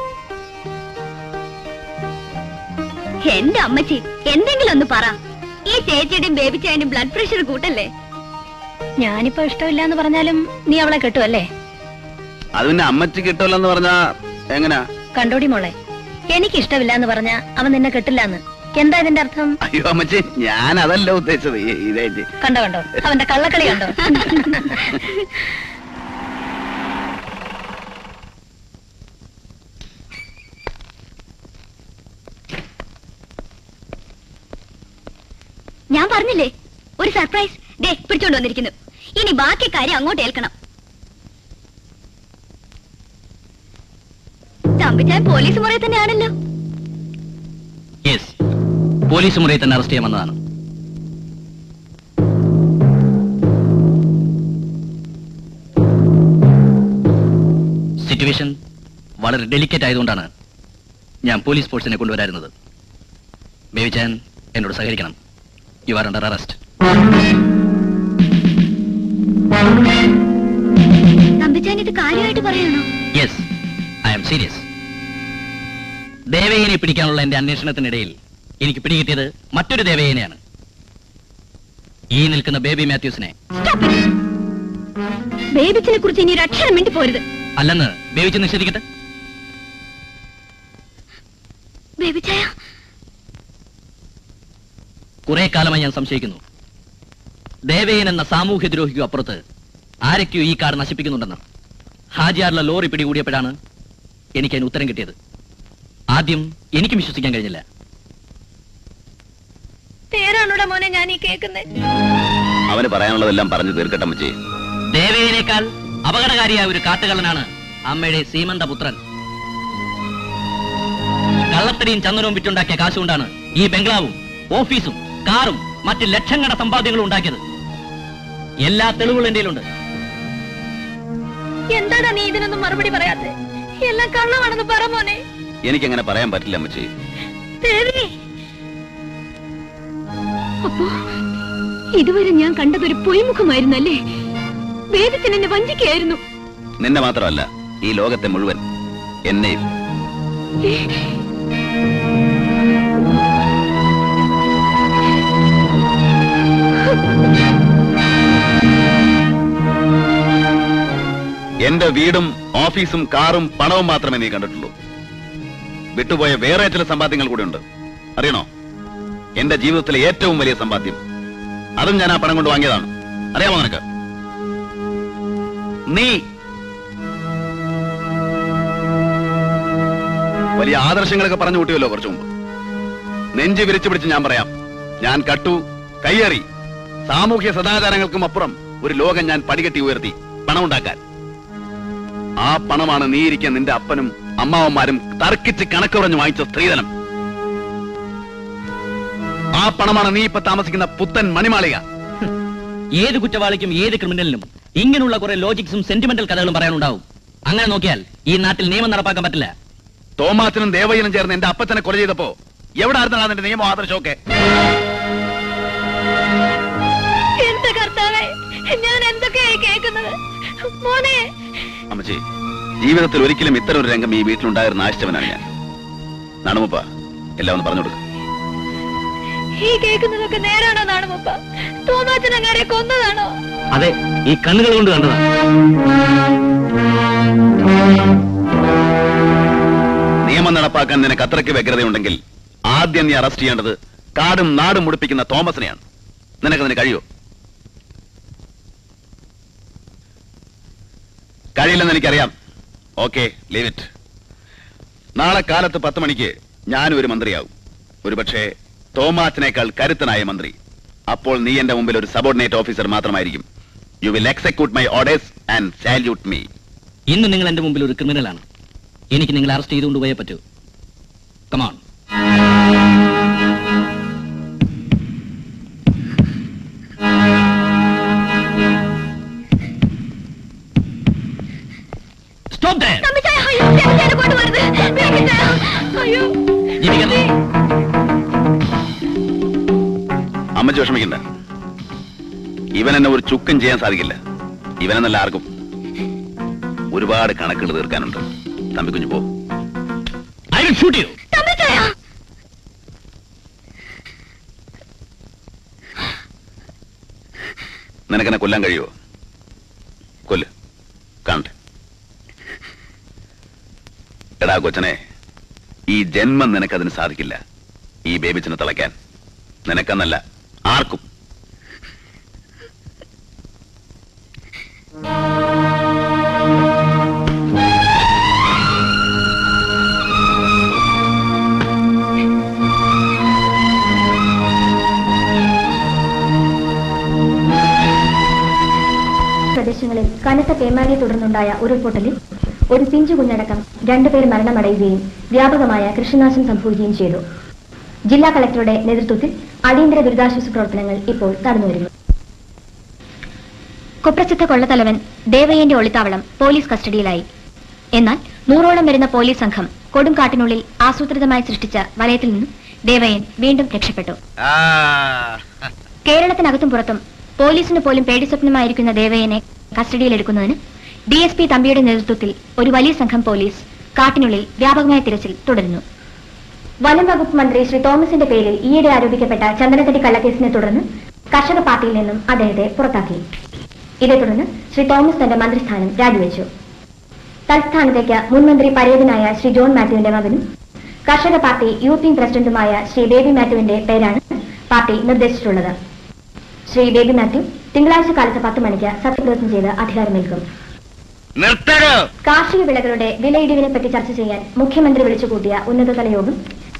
[SPEAKER 9] എന്റെ അമ്മച്ചി എന്തെങ്കിലും ഒന്ന് പറ ഈ ചേച്ചിയുടെയും ബേബിച്ചായന്റെയും ബ്ലഡ് പ്രഷർ കൂട്ടല്ലേ
[SPEAKER 6] ഞാനിപ്പോ ഇഷ്ടമില്ല എന്ന് പറഞ്ഞാലും നീ അവളെ കെട്ടുമല്ലേ
[SPEAKER 3] അത് പിന്നെ അമ്മച്ചി കിട്ടുമല്ലെന്ന് പറഞ്ഞാ എങ്ങനാ
[SPEAKER 6] കണ്ടോടി മോളെ എനിക്ക് ഇഷ്ടമില്ല എന്ന് പറഞ്ഞാ അവൻ നിന്നെ കെട്ടില്ലാന്ന് എന്താ ഇതിന്റെ അർത്ഥം
[SPEAKER 3] അയ്യോ അമ്മച്ചി ഞാൻ അതല്ല ഉദ്ദേശിച്ചത് ഈ- ഇതേ ചെ-
[SPEAKER 6] കണ്ടോ കണ്ടോ അവന്റെ കള്ളക്കളി കണ്ടോ
[SPEAKER 9] ഞാൻ പറഞ്ഞില്ലേ ഒരു സർപ്രൈസ് ദേ പിടിച്ചോണ്ട് വന്നിരിക്കുന്നു ഇനി ബാക്കി കാര്യം അങ്ങോട്ട് ഏൽക്കണം തമ്പിച്ചാൻ പോലീസ് മുറയിൽ തന്നെയാണല്ലോ
[SPEAKER 12] യെസ് പോലീസ് മുറിയിൽ തന്നെ അറസ്റ്റ് ചെയ്യാമെന്നതാണ് സിറ്റുവേഷൻ വളരെ ഡെലിക്കേറ്റ് ആയതുകൊണ്ടാണ് ഞാൻ പോലീസ് ഫോഴ്സിനെ കൊണ്ടുവരാറുന്നത് ബേബിച്ചാൻ എന്നോട് സഹകരിക്കണം you are under arrest
[SPEAKER 9] Thampichan ഇത് കാര്യമായിട്ട് പറയണോ
[SPEAKER 12] യെസ് ഐ ആം സീരിയസ് ദേവയേനെ പിടിക്കാനുള്ള എന്റെ അന്വേഷണത്തിനിടയിൽ എനിക്ക് പിടികിട്ടിയത് മറ്റൊരു ദേവയേനെയാണ് ഈ നിൽക്കുന്ന ബേബി മാത്യൂസിനെ
[SPEAKER 9] ബേബിച്ചിനെ കുറിച്ച് ഇനി ഒരു അക്ഷരം മിണ്ടി പോരുത്
[SPEAKER 12] അല്ലെന്ന് ബേബിച്ച് നിഷേധിക്കട്ടെ
[SPEAKER 9] ബേബിച്ചായ
[SPEAKER 12] കുറെ കാലമായി ഞാൻ സംശയിക്കുന്നു ദേവയൻ എന്ന സാമൂഹ്യ ദ്രോഹിക്കു അപ്പുറത്ത് ആരൊക്കെയോ ഈ കാർ നശിപ്പിക്കുന്നുണ്ടെന്ന് ഹാജിയാറിലെ ലോറി പിടികൂടിയപ്പോഴാണ് എനിക്ക് അതിന് ഉത്തരം കിട്ടിയത് ആദ്യം എനിക്കും വിശ്വസിക്കാൻ കഴിഞ്ഞില്ല
[SPEAKER 6] നേരാണോടാ മോനെ ഞാൻ ഈ കേൾക്കുന്നേ
[SPEAKER 18] അവന് പറയാനുള്ളതെല്ലാം പറഞ്ഞു തീർക്കട്ടെ അമ്മച്ചി
[SPEAKER 12] ദേവയേനേക്കാൾ അപകടകാരിയായ ഒരു കാട്ടുകള്ളനാണ് അമ്മയുടെ സീമന്ത പുത്രൻ കള്ളത്തടിയും ചന്ദനവും വിറ്റുണ്ടാക്കിയ കാശുകൊണ്ടാണ് ഈ ബംഗ്ലാവും ഓഫീസും കാറും മറ്റ് ലക്ഷങ്ങളുടെ സമ്പാദ്യങ്ങളും ഉണ്ടാക്കിയത് എല്ലാ തെളിവുകളും എന്റെ കയ്യിലുണ്ട്
[SPEAKER 6] എന്താടാ നീ ഇതിനൊന്നും മറുപടി പറയാത്തെ എല്ലാം കള്ളമാണെന്ന് പറ മോനെ
[SPEAKER 18] എനിക്കങ്ങനെ പറയാൻ പറ്റില്ല അമ്മച്ചി
[SPEAKER 6] ദേവി
[SPEAKER 9] അപ്പോ ഇതുവരെ ഞാൻ കണ്ടതൊരു പൊയ്മുഖമായിരുന്നല്ലേ വേദത്തിന് എന്നെ വഞ്ചിക്കായിരുന്നു
[SPEAKER 18] നിന്നെ മാത്രമല്ല ഈ ലോകത്തെ മുഴുവൻ എന്നെയും എന്റെ വീടും ഓഫീസും കാറും പണവും മാത്രമേ നീ കണ്ടിട്ടുള്ളൂ വിട്ടുപോയ വേറെ ചില സമ്പാദ്യങ്ങൾ കൂടെ ഉണ്ട് അറിയണോ എന്റെ ജീവിതത്തിലെ ഏറ്റവും വലിയ സമ്പാദ്യം അതും ഞാൻ ആ പണം കൊണ്ട് വാങ്ങിയതാണ് അറിയാമോ നിനക്ക് നീ വലിയ ആദർശങ്ങളൊക്കെ പറഞ്ഞു കൂട്ടിയല്ലോ കുറച്ചു മുമ്പ് നെഞ്ച് വിരിച്ചു പിടിച്ച് ഞാൻ പറയാം ഞാൻ കട്ടു കയ്യേറി സാമൂഹ്യ സദാചാരങ്ങൾക്കും അപ്പുറം ഒരു ലോകം ഞാൻ പടികെട്ടി ഉയർത്തി പണമുണ്ടാക്കാൻ ആ പണമാണ് നീ ഇരിക്കാൻ നിന്റെ അപ്പനും അമ്മാവന്മാരും തർക്കിച്ച് കണക്ക് പറഞ്ഞു വാങ്ങിച്ച സ്ത്രീധനം ആ പണമാണ് നീ ഇപ്പൊ താമസിക്കുന്ന പുത്തൻ മണിമാളിക
[SPEAKER 12] ഏത് കുറ്റവാളിക്കും ഏത് ക്രിമിനലിനും ഇങ്ങനെയുള്ള കുറെ ലോജിക്സും സെന്റിമെന്റൽ കഥകളും പറയാനുണ്ടാവും അങ്ങനെ നോക്കിയാൽ ഈ നാട്ടിൽ നിയമം നടപ്പാക്കാൻ പറ്റില്ല
[SPEAKER 18] തോമാസിനും ദേവയ്യനും ചേർന്ന് എന്റെ അപ്പച്ചനെ കൊല ചെയ്തപ്പോ എവിടെ ആയിരുന്നാണ് നിന്റെ നിയമം ആദർശമൊക്കെ
[SPEAKER 6] എന്റെ കർത്താവേ ഞാൻ എന്തൊക്കെയായി കേൾക്കുന്നത് മോനെ
[SPEAKER 18] അമ്മച്ചി ജീവിതത്തിൽ ഒരിക്കലും ഇത്തരം ഒരു രംഗം ഈ വീട്ടിലുണ്ടായിരുന്ന ആശിച്ചവനാണ് ഞാൻ നാണുമുപ്പ എല്ലാം ഒന്ന് പറഞ്ഞു കൊടുക്കുക
[SPEAKER 6] ഈ കേൾക്കുന്നതൊക്കെ നേരാണോ നാണുമുപ്പ തോമാച്ചൻ അങ്ങാരെ കൊന്നതാണോ
[SPEAKER 12] അതെ ഈ കണ്ണുകൾ കൊണ്ട് കണ്ടതാ
[SPEAKER 18] നിയമം നടപ്പാക്കാൻ നിനക്ക് അത്രയ്ക്ക് വ്യഗ്രതയുണ്ടെങ്കിൽ ആദ്യം നീ അറസ്റ്റ് ചെയ്യേണ്ടത് കാടും നാടും മുടിപ്പിക്കുന്ന തോമസിനെയാണ് നിനക്കതിന് കഴിയോ കഴിയില്ലെന്ന് എനിക്കറിയാം ഓക്കെ ലീവ് ഇറ്റ് നാളെ കാലത്ത് പത്ത് മണിക്ക് ഞാനും ഒരു മന്ത്രിയാവും ഒരുപക്ഷെ തോമാസിനേക്കാൾ കരുത്തനായ മന്ത്രി അപ്പോൾ നീ എന്റെ മുമ്പിൽ ഒരു സബോർഡിനേറ്റ് ഓഫീസർ മാത്രമായിരിക്കും you will execute my orders and salute me
[SPEAKER 12] ഇന്ന് നിങ്ങൾ എന്റെ മുമ്പിൽ ഒരു ക്രിമിനലാണ് എനിക്ക് നിങ്ങളെ അറസ്റ്റ് ചെയ്തുകൊണ്ട് പോയേ പറ്റൂ കമാൺ സ്റ്റോപ്പ് there
[SPEAKER 6] തമ്പിച്ചായ, അയ്യോ, ബേബിച്ചായനെ കൊണ്ടുവരരുത്. ബേബിച്ചായ, അയ്യോ.
[SPEAKER 18] അമ്മച്ചി വിഷമിക്കണ്ട ഇവൻ എന്നെ ഒരു ചുക്കും ചെയ്യാൻ സാധിക്കില്ല ഇവനെന്നല്ല ആർക്കും ഒരുപാട് കണക്കുകൾ തീർക്കാനുണ്ട് തമ്പിക്കുഞ്ഞു പോ
[SPEAKER 12] ഐ വിൽ ഷൂട്ട് യു
[SPEAKER 6] തമ്പിച്ചായ.
[SPEAKER 18] നിനക്കെന്നെ കൊല്ലാൻ കഴിയുമോ കൊല്ല് കാണട്ടെ എടാ കൊച്ചനെ ഈ ജന്മം നിനക്കതിന് സാധിക്കില്ല ഈ ബേബിച്ചിനെ തിളയ്ക്കാൻ നിനക്കെന്നല്ല ആർക്കും
[SPEAKER 9] പ്രദേശങ്ങളിൽ കനത്ത പേമാരിയെ തുടർന്നുണ്ടായ ഉരുൾപൊട്ടലിൽ ഒരു പിഞ്ചു കുഞ്ഞടക്കം രണ്ടുപേർ മരണമടയുകയും വ്യാപകമായ കൃഷിനാശം സംഭവിക്കുകയും ചെയ്തു ജില്ലാ കളക്ടറുടെ നേതൃത്വത്തിൽ അടിയന്തര ദുരിതാശ്വാസ പ്രവർത്തനങ്ങൾ ഇപ്പോൾ നടന്നുവരുന്നു കുപ്രസിദ്ധ കൊള്ളത്തലവൻ ദേവയ്യന്റെ ഒളിത്താവളം പോലീസ് കസ്റ്റഡിയിലായി എന്നാൽ നൂറോളം വരുന്ന പോലീസ് സംഘം കൊടുംകാട്ടിനുള്ളിൽ ആസൂത്രിതമായി സൃഷ്ടിച്ച വലയത്തിൽ നിന്നും ദേവയൻ വീണ്ടും രക്ഷപ്പെട്ടു കേരളത്തിനകത്തും പുറത്തും പോലീസിന് പോലും പേടി സ്വപ്നമായിരിക്കുന്ന ദേവയനെ കസ്റ്റഡിയിലെടുക്കുന്നതിന് ഡി എസ് പി തമ്പിയുടെ നേതൃത്വത്തിൽ ഒരു വലിയ സംഘം പോലീസ് കാട്ടിനുള്ളിൽ വ്യാപകമായ തിരച്ചിൽ തുടരുന്നു വനം വകുപ്പ് മന്ത്രി ശ്രീ തോമസിന്റെ പേരിൽ ഈയിടെ ആരോപിക്കപ്പെട്ട ചന്ദനത്തടി കള്ളക്കേസിനെ തുടർന്ന് കർഷക പാർട്ടിയിൽ നിന്നും അദ്ദേഹത്തെ പുറത്താക്കി ഇതേ തുടർന്ന് ശ്രീ തോമസ് തന്റെ മന്ത്രിസ്ഥാനം രാജിവെച്ചു തൽസ്ഥാനത്തേക്ക് മുൻ മന്ത്രി പരേതനായ ശ്രീ ജോൺ മാത്യുവിന്റെ മകനും കർഷക പാർട്ടി യൂത്ത് പ്രസിഡന്റുമായ ശ്രീ ബേബി മാത്യുവിന്റെ പേരാണ് പാർട്ടി നിർദ്ദേശിച്ചിട്ടുള്ളത് ശ്രീ ബേബി മാത്യു തിങ്കളാഴ്ച കാലത്ത് പത്ത് മണിക്ക് സത്യപ്രതിജ്ഞ ചെയ്ത് അധികാരമേൽക്കും
[SPEAKER 2] നിർത്തരോ
[SPEAKER 9] കാർഷിക വിളകളുടെ വിലയിടിവിനെ പറ്റി ചർച്ച ചെയ്യാൻ മുഖ്യമന്ത്രി വിളിച്ചുകൂട്ടിയ ഉന്നതതല യോഗം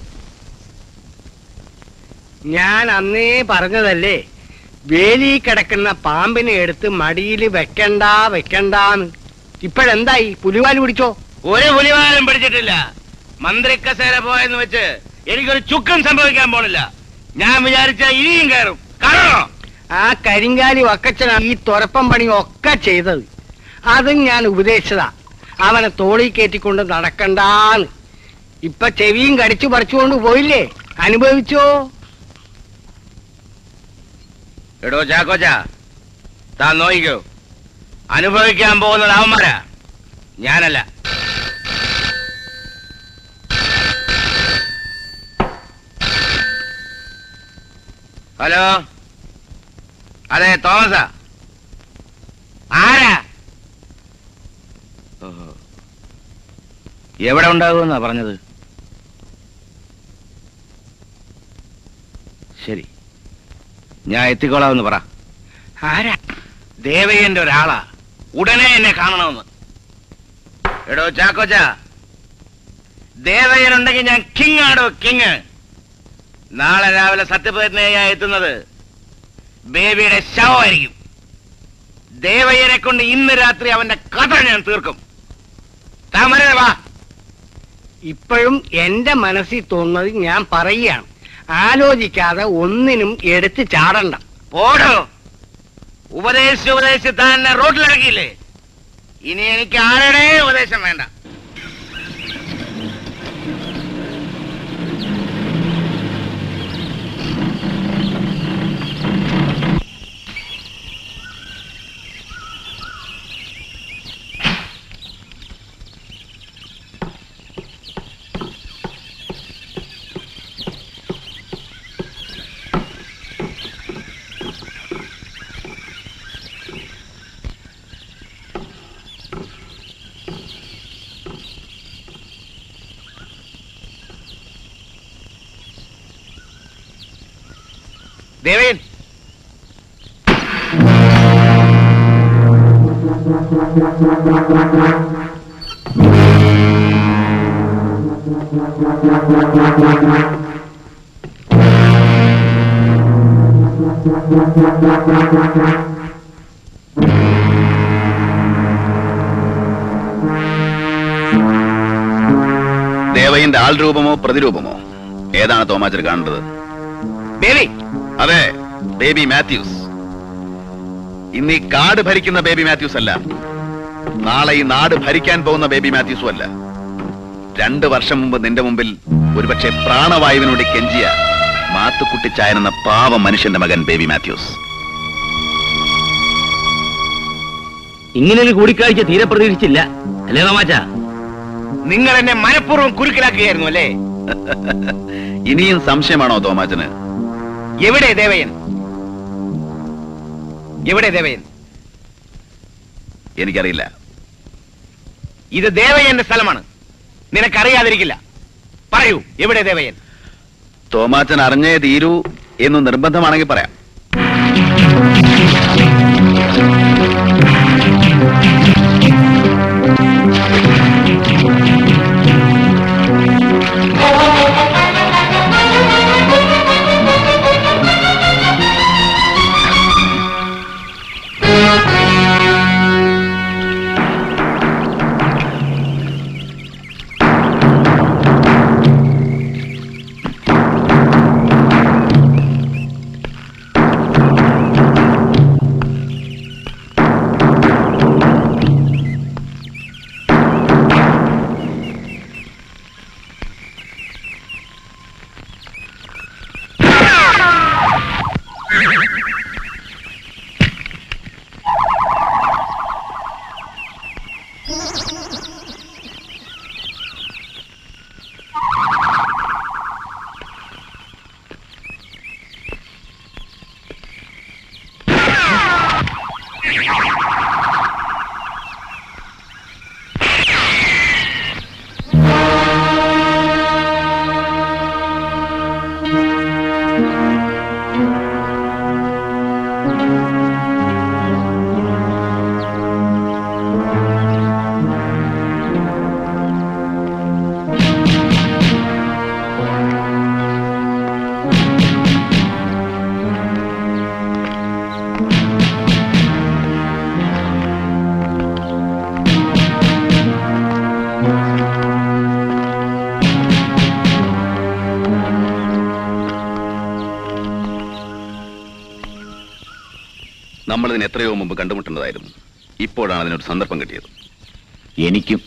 [SPEAKER 2] ഞാൻ അന്നേ പറഞ്ഞതല്ലേ വേലി കിടക്കുന്ന പാമ്പിനെ എടുത്ത് മടിയിൽ വെക്കണ്ട വെക്കണ്ടാന്ന് ഇപ്പോഴെന്തായി പുലിവാല് പിടിച്ചോ
[SPEAKER 13] ഒരു പുലിവാലും പിടിച്ചിട്ടില്ല മന്ത്രി കസേര പോയെന്ന് വെച്ച് എനിക്കൊരു ചുക്കും സംഭവിക്കാൻ പോണില്ല ഞാൻ വിചാരിച്ച ഇനിയും കയറും കാണണോ
[SPEAKER 2] ആ കരിങ്കാലി വക്കച്ചന ഈ തുരപ്പം പണി ഒക്കെ ചെയ്തത് അതും ഞാൻ ഉപദേശിച്ചതാ അവനെ തോളി കയറ്റിക്കൊണ്ട് നടക്കണ്ടാന്ന് ഇപ്പൊ ചെവിയും കടിച്ചു പറിച്ചുകൊണ്ട് പോയില്ലേ അനുഭവിച്ചോ
[SPEAKER 13] എടോ ചാക്കോച്ച താൻ നോയിക്കോ അനുഭവിക്കാൻ പോകുന്നത് അവന്മാരാ ഞാനല്ല ഹലോ അതെ തോമസാ ആരാ ഓഹോ. എവിടെ ഉണ്ടാകുമെന്നാ പറഞ്ഞത് ശരി ഞാൻ എത്തിക്കോളാമെന്ന് പറ
[SPEAKER 2] ആരാ
[SPEAKER 13] ദേവയ്യന്റെ ഒരാളാ ഉടനെ എന്നെ കാണണമെന്ന് എടോ ചാക്കോച്ച ദേവയ്യനുണ്ടെങ്കിൽ ഞാൻ കിങ് ആടോ കിങ് നാളെ രാവിലെ സത്യപ്രതിജ്ഞയായി എത്തുന്നത് ബേബിയുടെ ശവമായിരിക്കും ദേവയ്യനെ കൊണ്ട് ഇന്ന് രാത്രി അവന്റെ കഥ ഞാൻ തീർക്കും താമര വാ
[SPEAKER 2] ഇപ്പോഴും എന്റെ മനസ്സിൽ തോന്നുന്നത് ഞാൻ പറയുകയാണ് ആലോചിക്കാതെ ഒന്നിനും എടുത്ത് ചാടണ്ട
[SPEAKER 13] ഓടോ ഉപദേശിച്ച് ഉപദേശിച്ച് താൻ എന്നെ റോഡിലിറക്കിയില്ലേ ഇനി എനിക്ക് ആരുടെ ഉപദേശം വേണ്ട ദേവൻ
[SPEAKER 18] ദേവയന്റെ ആൾ രൂപമോ പ്രതിരൂപമോ ഏതാണ് തോമാച്ചർ കാണേണ്ടത്
[SPEAKER 13] ബേബി
[SPEAKER 18] അതെ ബേബി മാത്യൂസ് ഇന്ന് ഈ കാട് ഭരിക്കുന്ന ബേബി മാത്യൂസ് അല്ല നാളെ ഈ നാട് ഭരിക്കാൻ പോകുന്ന ബേബി മാത്യൂസും അല്ല രണ്ടു വർഷം മുമ്പ് നിന്റെ മുമ്പിൽ ഒരുപക്ഷെ പ്രാണവായുവിനോട് കെഞ്ചിയ മാത്തുക്കുട്ടിച്ചായൻ എന്ന പാവ മനുഷ്യന്റെ മകൻ ബേബി മാത്യൂസ്
[SPEAKER 12] ഇങ്ങനൊരു കൂടിക്കാഴ്ച തീരെ പ്രതീക്ഷിച്ചില്ല അല്ലേ തോമാച്ച
[SPEAKER 13] നിങ്ങൾ എന്നെ മനഃപൂർവ്വം കുരുക്കിലാക്കുകയായിരുന്നു അല്ലേ
[SPEAKER 18] ഇനിയും സംശയമാണോ തോമാച്ചന്
[SPEAKER 13] എവിടെ ദേവയൻ എവിടെ ദേവയൻ
[SPEAKER 18] എനിക്കറിയില്ല
[SPEAKER 13] ഇത് ദേവയന്റെ സ്ഥലമാണ് നിനക്കറിയാതിരിക്കില്ല പറയൂ എവിടെ ദേവയൻ
[SPEAKER 18] തോമാച്ചൻ അറിഞ്ഞേ തീരൂ എന്ന് നിർബന്ധമാണെങ്കിൽ പറയാം നമ്മൾ ഇതിന് എത്രയോ മുമ്പ് കണ്ടുമുട്ടേണ്ടതായിരുന്നു ഇപ്പോഴാണ് അതിനൊരു സന്ദർഭം കിട്ടിയത്
[SPEAKER 16] എനിക്കും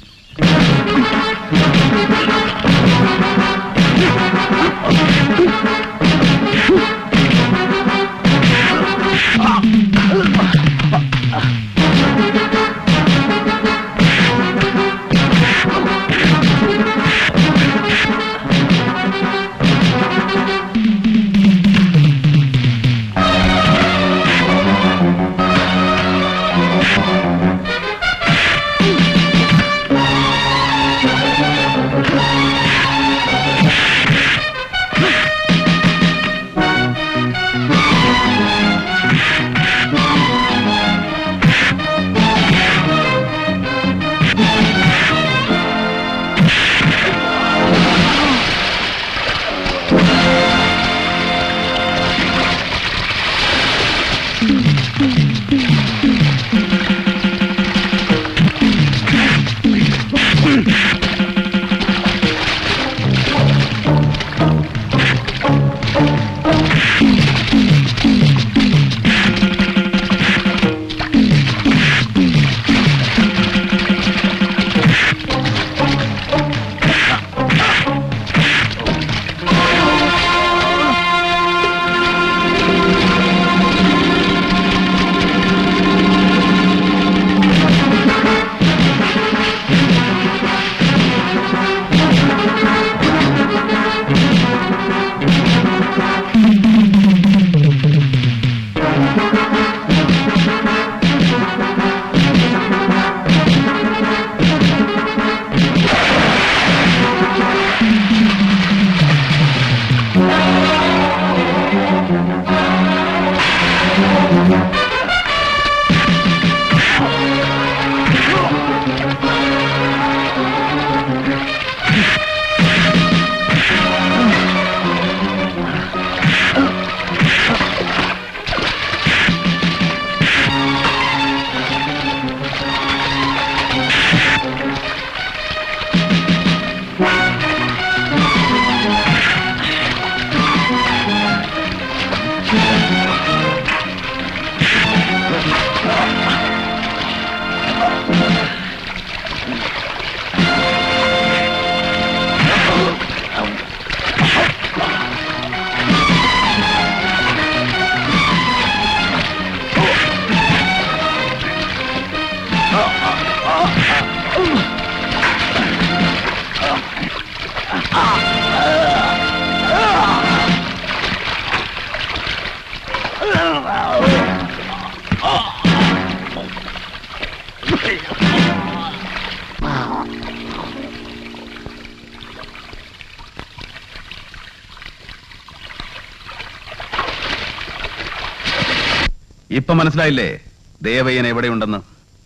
[SPEAKER 18] ഇപ്പൊ മനസ്സിലായില്ലേ ദേവയ്യൻ എവിടെയുണ്ടെന്ന്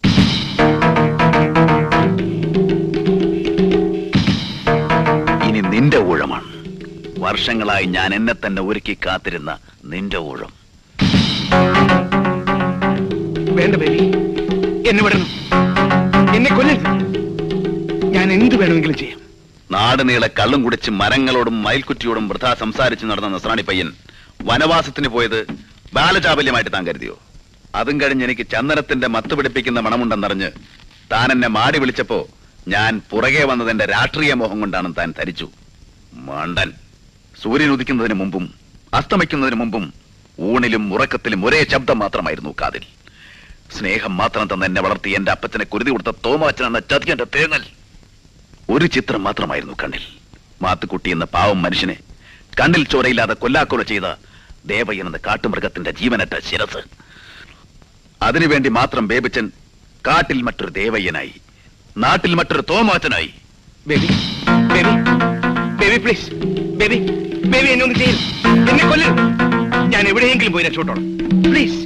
[SPEAKER 18] ഇനി നിന്റെ ഊഴമാണ് വർഷങ്ങളായി ഞാൻ എന്നെ തന്നെ ഒരുക്കി കാത്തിരുന്ന നിന്റെ ഊഴം
[SPEAKER 13] വേണ്ട ബേബി എന്നെ വിടണം എന്നെ കൊല്ലരുത് ഞാൻ എന്ത് വേണമെങ്കിലും ചെയ്യാം
[SPEAKER 18] നാട് നീളെ കള്ളും കുടിച്ച് മരങ്ങളോടും മയിൽക്കുറ്റിയോടും വൃഥാ സംസാരിച്ച് നടന്ന നസ്രാണി പയ്യൻ വനവാസത്തിന് പോയത് ബാലചാബല്യമായിട്ട് താൻ കരുതിയോ അതും കഴിഞ്ഞ് എനിക്ക് ചന്ദനത്തിന്റെ മത്ത് പിടിപ്പിക്കുന്ന മണമുണ്ടെന്നറിഞ്ഞ് താൻ എന്നെ മാടി വിളിച്ചപ്പോ ഞാൻ പുറകെ വന്നതെന്റെ രാഷ്ട്രീയ മോഹം കൊണ്ടാണെന്ന് താൻ ധരിച്ചു മണ്ടൻ സൂര്യൻ ഉദിക്കുന്നതിന് മുമ്പും അസ്തമിക്കുന്നതിന് മുമ്പും ഊണിലും ഉറക്കത്തിലും ഒരേ ശബ്ദം മാത്രമായിരുന്നു കാതിൽ സ്നേഹം മാത്രം തന്നെ എന്നെ വളർത്തി എന്റെ അപ്പച്ചനെ കുരുതി കൊടുത്ത തോമാച്ചനെന്ന ചതിയന്റെ തേങ്ങൽ ഒരു ചിത്രം മാത്രമായിരുന്നു കണ്ണിൽ മാത്തുക്കുട്ടി എന്ന പാവം മനുഷ്യനെ കണ്ണിൽ ചോരയില്ലാതെ കൊല്ലാക്കൊല ചെയ്ത ദേവയ്യൻ എന്ന കാട്ടുമൃഗത്തിന്റെ ജീവനറ്റ ശിരസ് അതിനുവേണ്ടി മാത്രം ബേബിച്ചൻ കാട്ടിൽ മറ്റൊരു ദേവയ്യനായി നാട്ടിൽ മറ്റൊരു തോമാച്ചനായി
[SPEAKER 13] ബേബി ബേബി ബേബി പ്ലീസ് ബേബി ബേബി എന്നെ ഒന്ന് ചെയ്യരുത് എന്നെ കൊല്ലരുത് ഞാൻ എവിടെയെങ്കിലും പോയി രക്ഷപ്പെട്ടോളാം പ്ലീസ്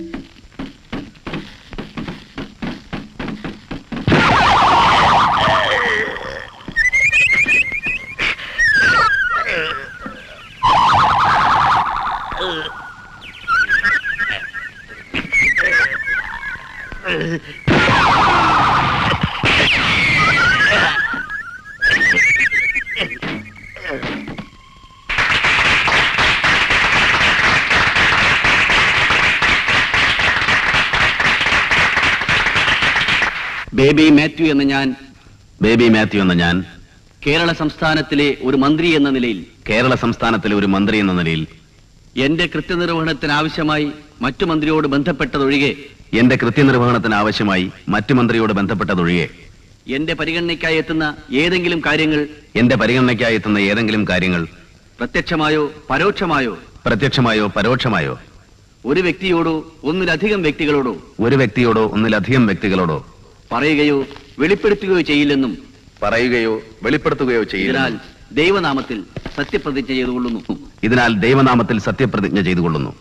[SPEAKER 3] ബേബി മാത്യു എന്ന ഞാൻ
[SPEAKER 18] ബേബി മാത്യു എന്ന ഞാൻ
[SPEAKER 3] കേരള സംസ്ഥാനത്തിലെ ഒരു മന്ത്രി എന്ന നിലയിൽ
[SPEAKER 18] കേരള സംസ്ഥാനത്തിലെ ഒരു മന്ത്രി എന്ന നിലയിൽ
[SPEAKER 3] എന്റെ കൃത്യനിർവഹണത്തിന് ആവശ്യമായി മറ്റു മന്ത്രിയോട് ബന്ധപ്പെട്ടതൊഴികെ
[SPEAKER 18] എന്റെ കൃത്യനിർവഹണത്തിന് ആവശ്യമായി മറ്റു മന്ത്രിയോട് ബന്ധപ്പെട്ടതൊഴികെ
[SPEAKER 3] എന്റെ പരിഗണനയ്ക്കായി എത്തുന്ന ഏതെങ്കിലും കാര്യങ്ങൾ
[SPEAKER 18] എന്റെ പരിഗണനയ്ക്കായി എത്തുന്ന ഏതെങ്കിലും കാര്യങ്ങൾ
[SPEAKER 3] പ്രത്യക്ഷമായോ പരോക്ഷമായോ
[SPEAKER 18] പ്രത്യക്ഷമായോ പരോക്ഷമായോ
[SPEAKER 3] ഒരു വ്യക്തിയോടോ ഒന്നിലധികം വ്യക്തികളോടോ
[SPEAKER 18] ഒരു വ്യക്തിയോടോ ഒന്നിലധികം വ്യക്തികളോടോ
[SPEAKER 3] പറയുകയോ വെളിപ്പെടുത്തുകയോ ചെയ്യില്ലെന്നും
[SPEAKER 18] പറയുകയോ വെളിപ്പെടുത്തുകയോ ചെയ്യില്ല
[SPEAKER 3] ഇതിനാൽ ദൈവനാമത്തിൽ സത്യപ്രതിജ്ഞ ചെയ്തുകൊള്ളുന്നു
[SPEAKER 18] ഇതിനാൽ ദൈവനാമത്തിൽ സത്യപ്രതിജ്ഞ ചെയ്തുകൊള്ളുന്നു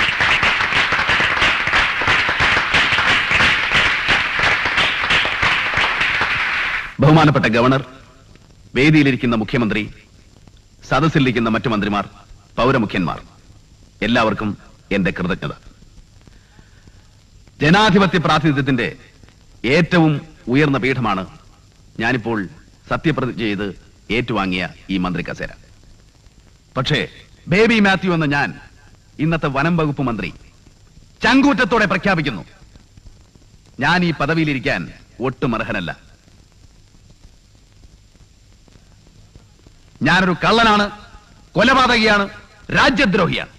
[SPEAKER 18] ബഹുമാനപ്പെട്ട ഗവർണർ വേദിയിലിരിക്കുന്ന മുഖ്യമന്ത്രി സദസ്സിലിരിക്കുന്ന മറ്റു മന്ത്രിമാർ പൗരമുഖ്യന്മാർ എല്ലാവർക്കും എന്റെ കൃതജ്ഞത ജനാധിപത്യ പ്രാതിനിധ്യത്തിന്റെ ഏറ്റവും ഉയർന്ന പീഠമാണ് ഞാനിപ്പോൾ സത്യപ്രതിജ്ഞ ചെയ്ത് ഏറ്റുവാങ്ങിയ ഈ മന്ത്രി കസേര പക്ഷേ ബേബി മാത്യു എന്ന ഞാൻ ഇന്നത്തെ വനം വകുപ്പ് മന്ത്രി ചങ്കൂറ്റത്തോടെ പ്രഖ്യാപിക്കുന്നു ഞാൻ ഈ പദവിയിലിരിക്കാൻ ഒട്ടും അർഹനല്ല ഞാനൊരു കള്ളനാണ് കൊലപാതകിയാണ് രാജ്യദ്രോഹിയാണ്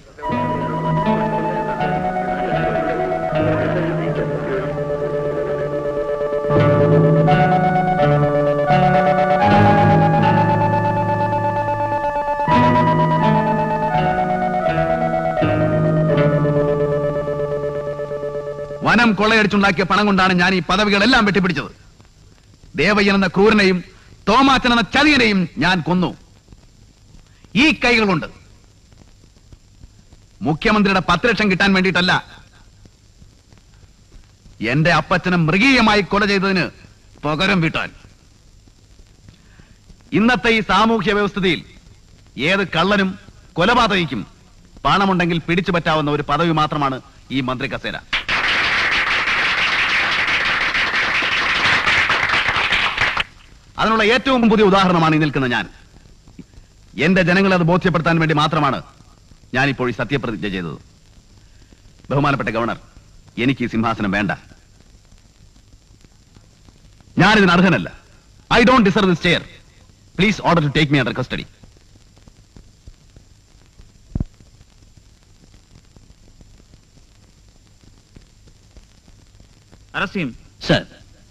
[SPEAKER 18] വനം കൊള്ളയടിച്ചുണ്ടാക്കിയ പണം കൊണ്ടാണ് ഞാൻ ഈ പദവികളെല്ലാം വെട്ടിപ്പിടിച്ചത് ദേവയ്യൻ എന്ന ക്രൂരനെയും തോമാച്ചൻ എന്ന ചതിയനെയും ഞാൻ കൊന്നു ഈ കൈകൾ കൊണ്ട് മുഖ്യമന്ത്രിയുടെ പത്ത് ലക്ഷം കിട്ടാൻ വേണ്ടിയിട്ടല്ല എന്റെ അപ്പച്ചനെ മൃഗീയമായി കൊല ചെയ്തതിന് പകരം വീട്ടാൻ ഇന്നത്തെ ഈ സാമൂഹ്യ വ്യവസ്ഥിതിയിൽ ഏത് കള്ളനും കൊലപാതകിക്കും പണമുണ്ടെങ്കിൽ പിടിച്ചു പറ്റാവുന്ന ഒരു പദവി മാത്രമാണ് ഈ മന്ത്രി കസേര അതിനുള്ള ഏറ്റവും പുതിയ ഉദാഹരണമാണ് ഈ നിൽക്കുന്ന ഞാൻ എന്റെ ജനങ്ങളെ അത് ബോധ്യപ്പെടുത്താൻ വേണ്ടി മാത്രമാണ് ഞാനിപ്പോൾ ഈ സത്യപ്രതിജ്ഞ ചെയ്തത് ബഹുമാനപ്പെട്ട ഗവർണർ എനിക്ക് ഈ സിംഹാസനം വേണ്ട ഞാനിതിന് അർഹനല്ല I don't deserve this chair please order to take me under custody
[SPEAKER 16] arrest ചെയ്യും
[SPEAKER 3] sir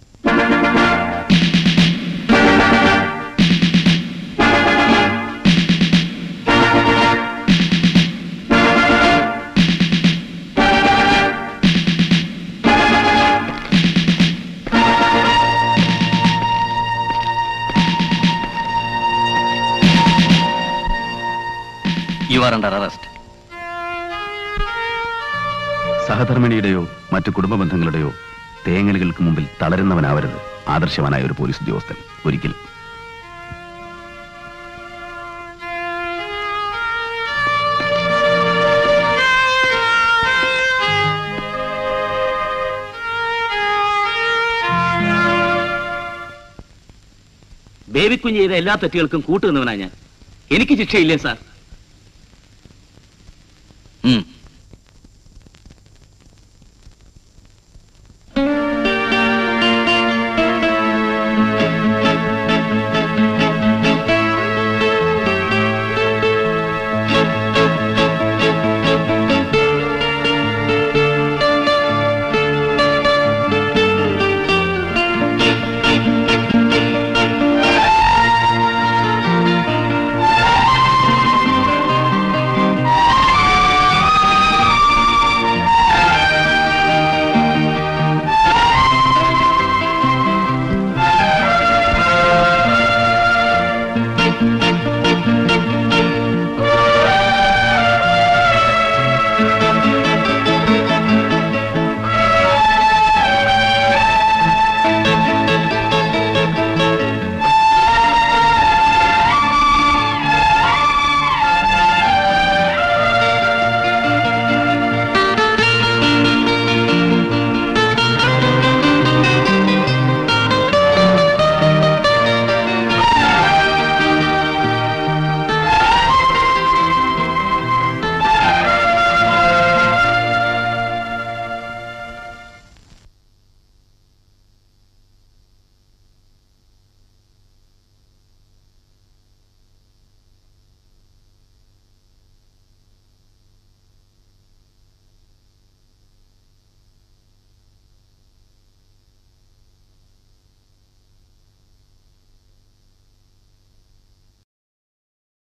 [SPEAKER 16] you are under arrest
[SPEAKER 18] സഹധർമ്മിണിയുടെയോ മറ്റു കുടുംബ ബന്ധങ്ങളുടെയോ തേങ്ങലുകൾക്ക് മുമ്പിൽ തളരുന്നവനാവരുത് ആദർശവാനായ ഒരു പോലീസ് ഉദ്യോഗസ്ഥൻ ഒരിക്കലും
[SPEAKER 3] ബേബിക്കുഞ്ഞ് ചെയ്ത എല്ലാ തെറ്റുകൾക്കും കൂട്ടുനിന്നവനാ ഞാൻ എനിക്ക് ശിക്ഷയില്ലേ സാർ
[SPEAKER 16] ഉം.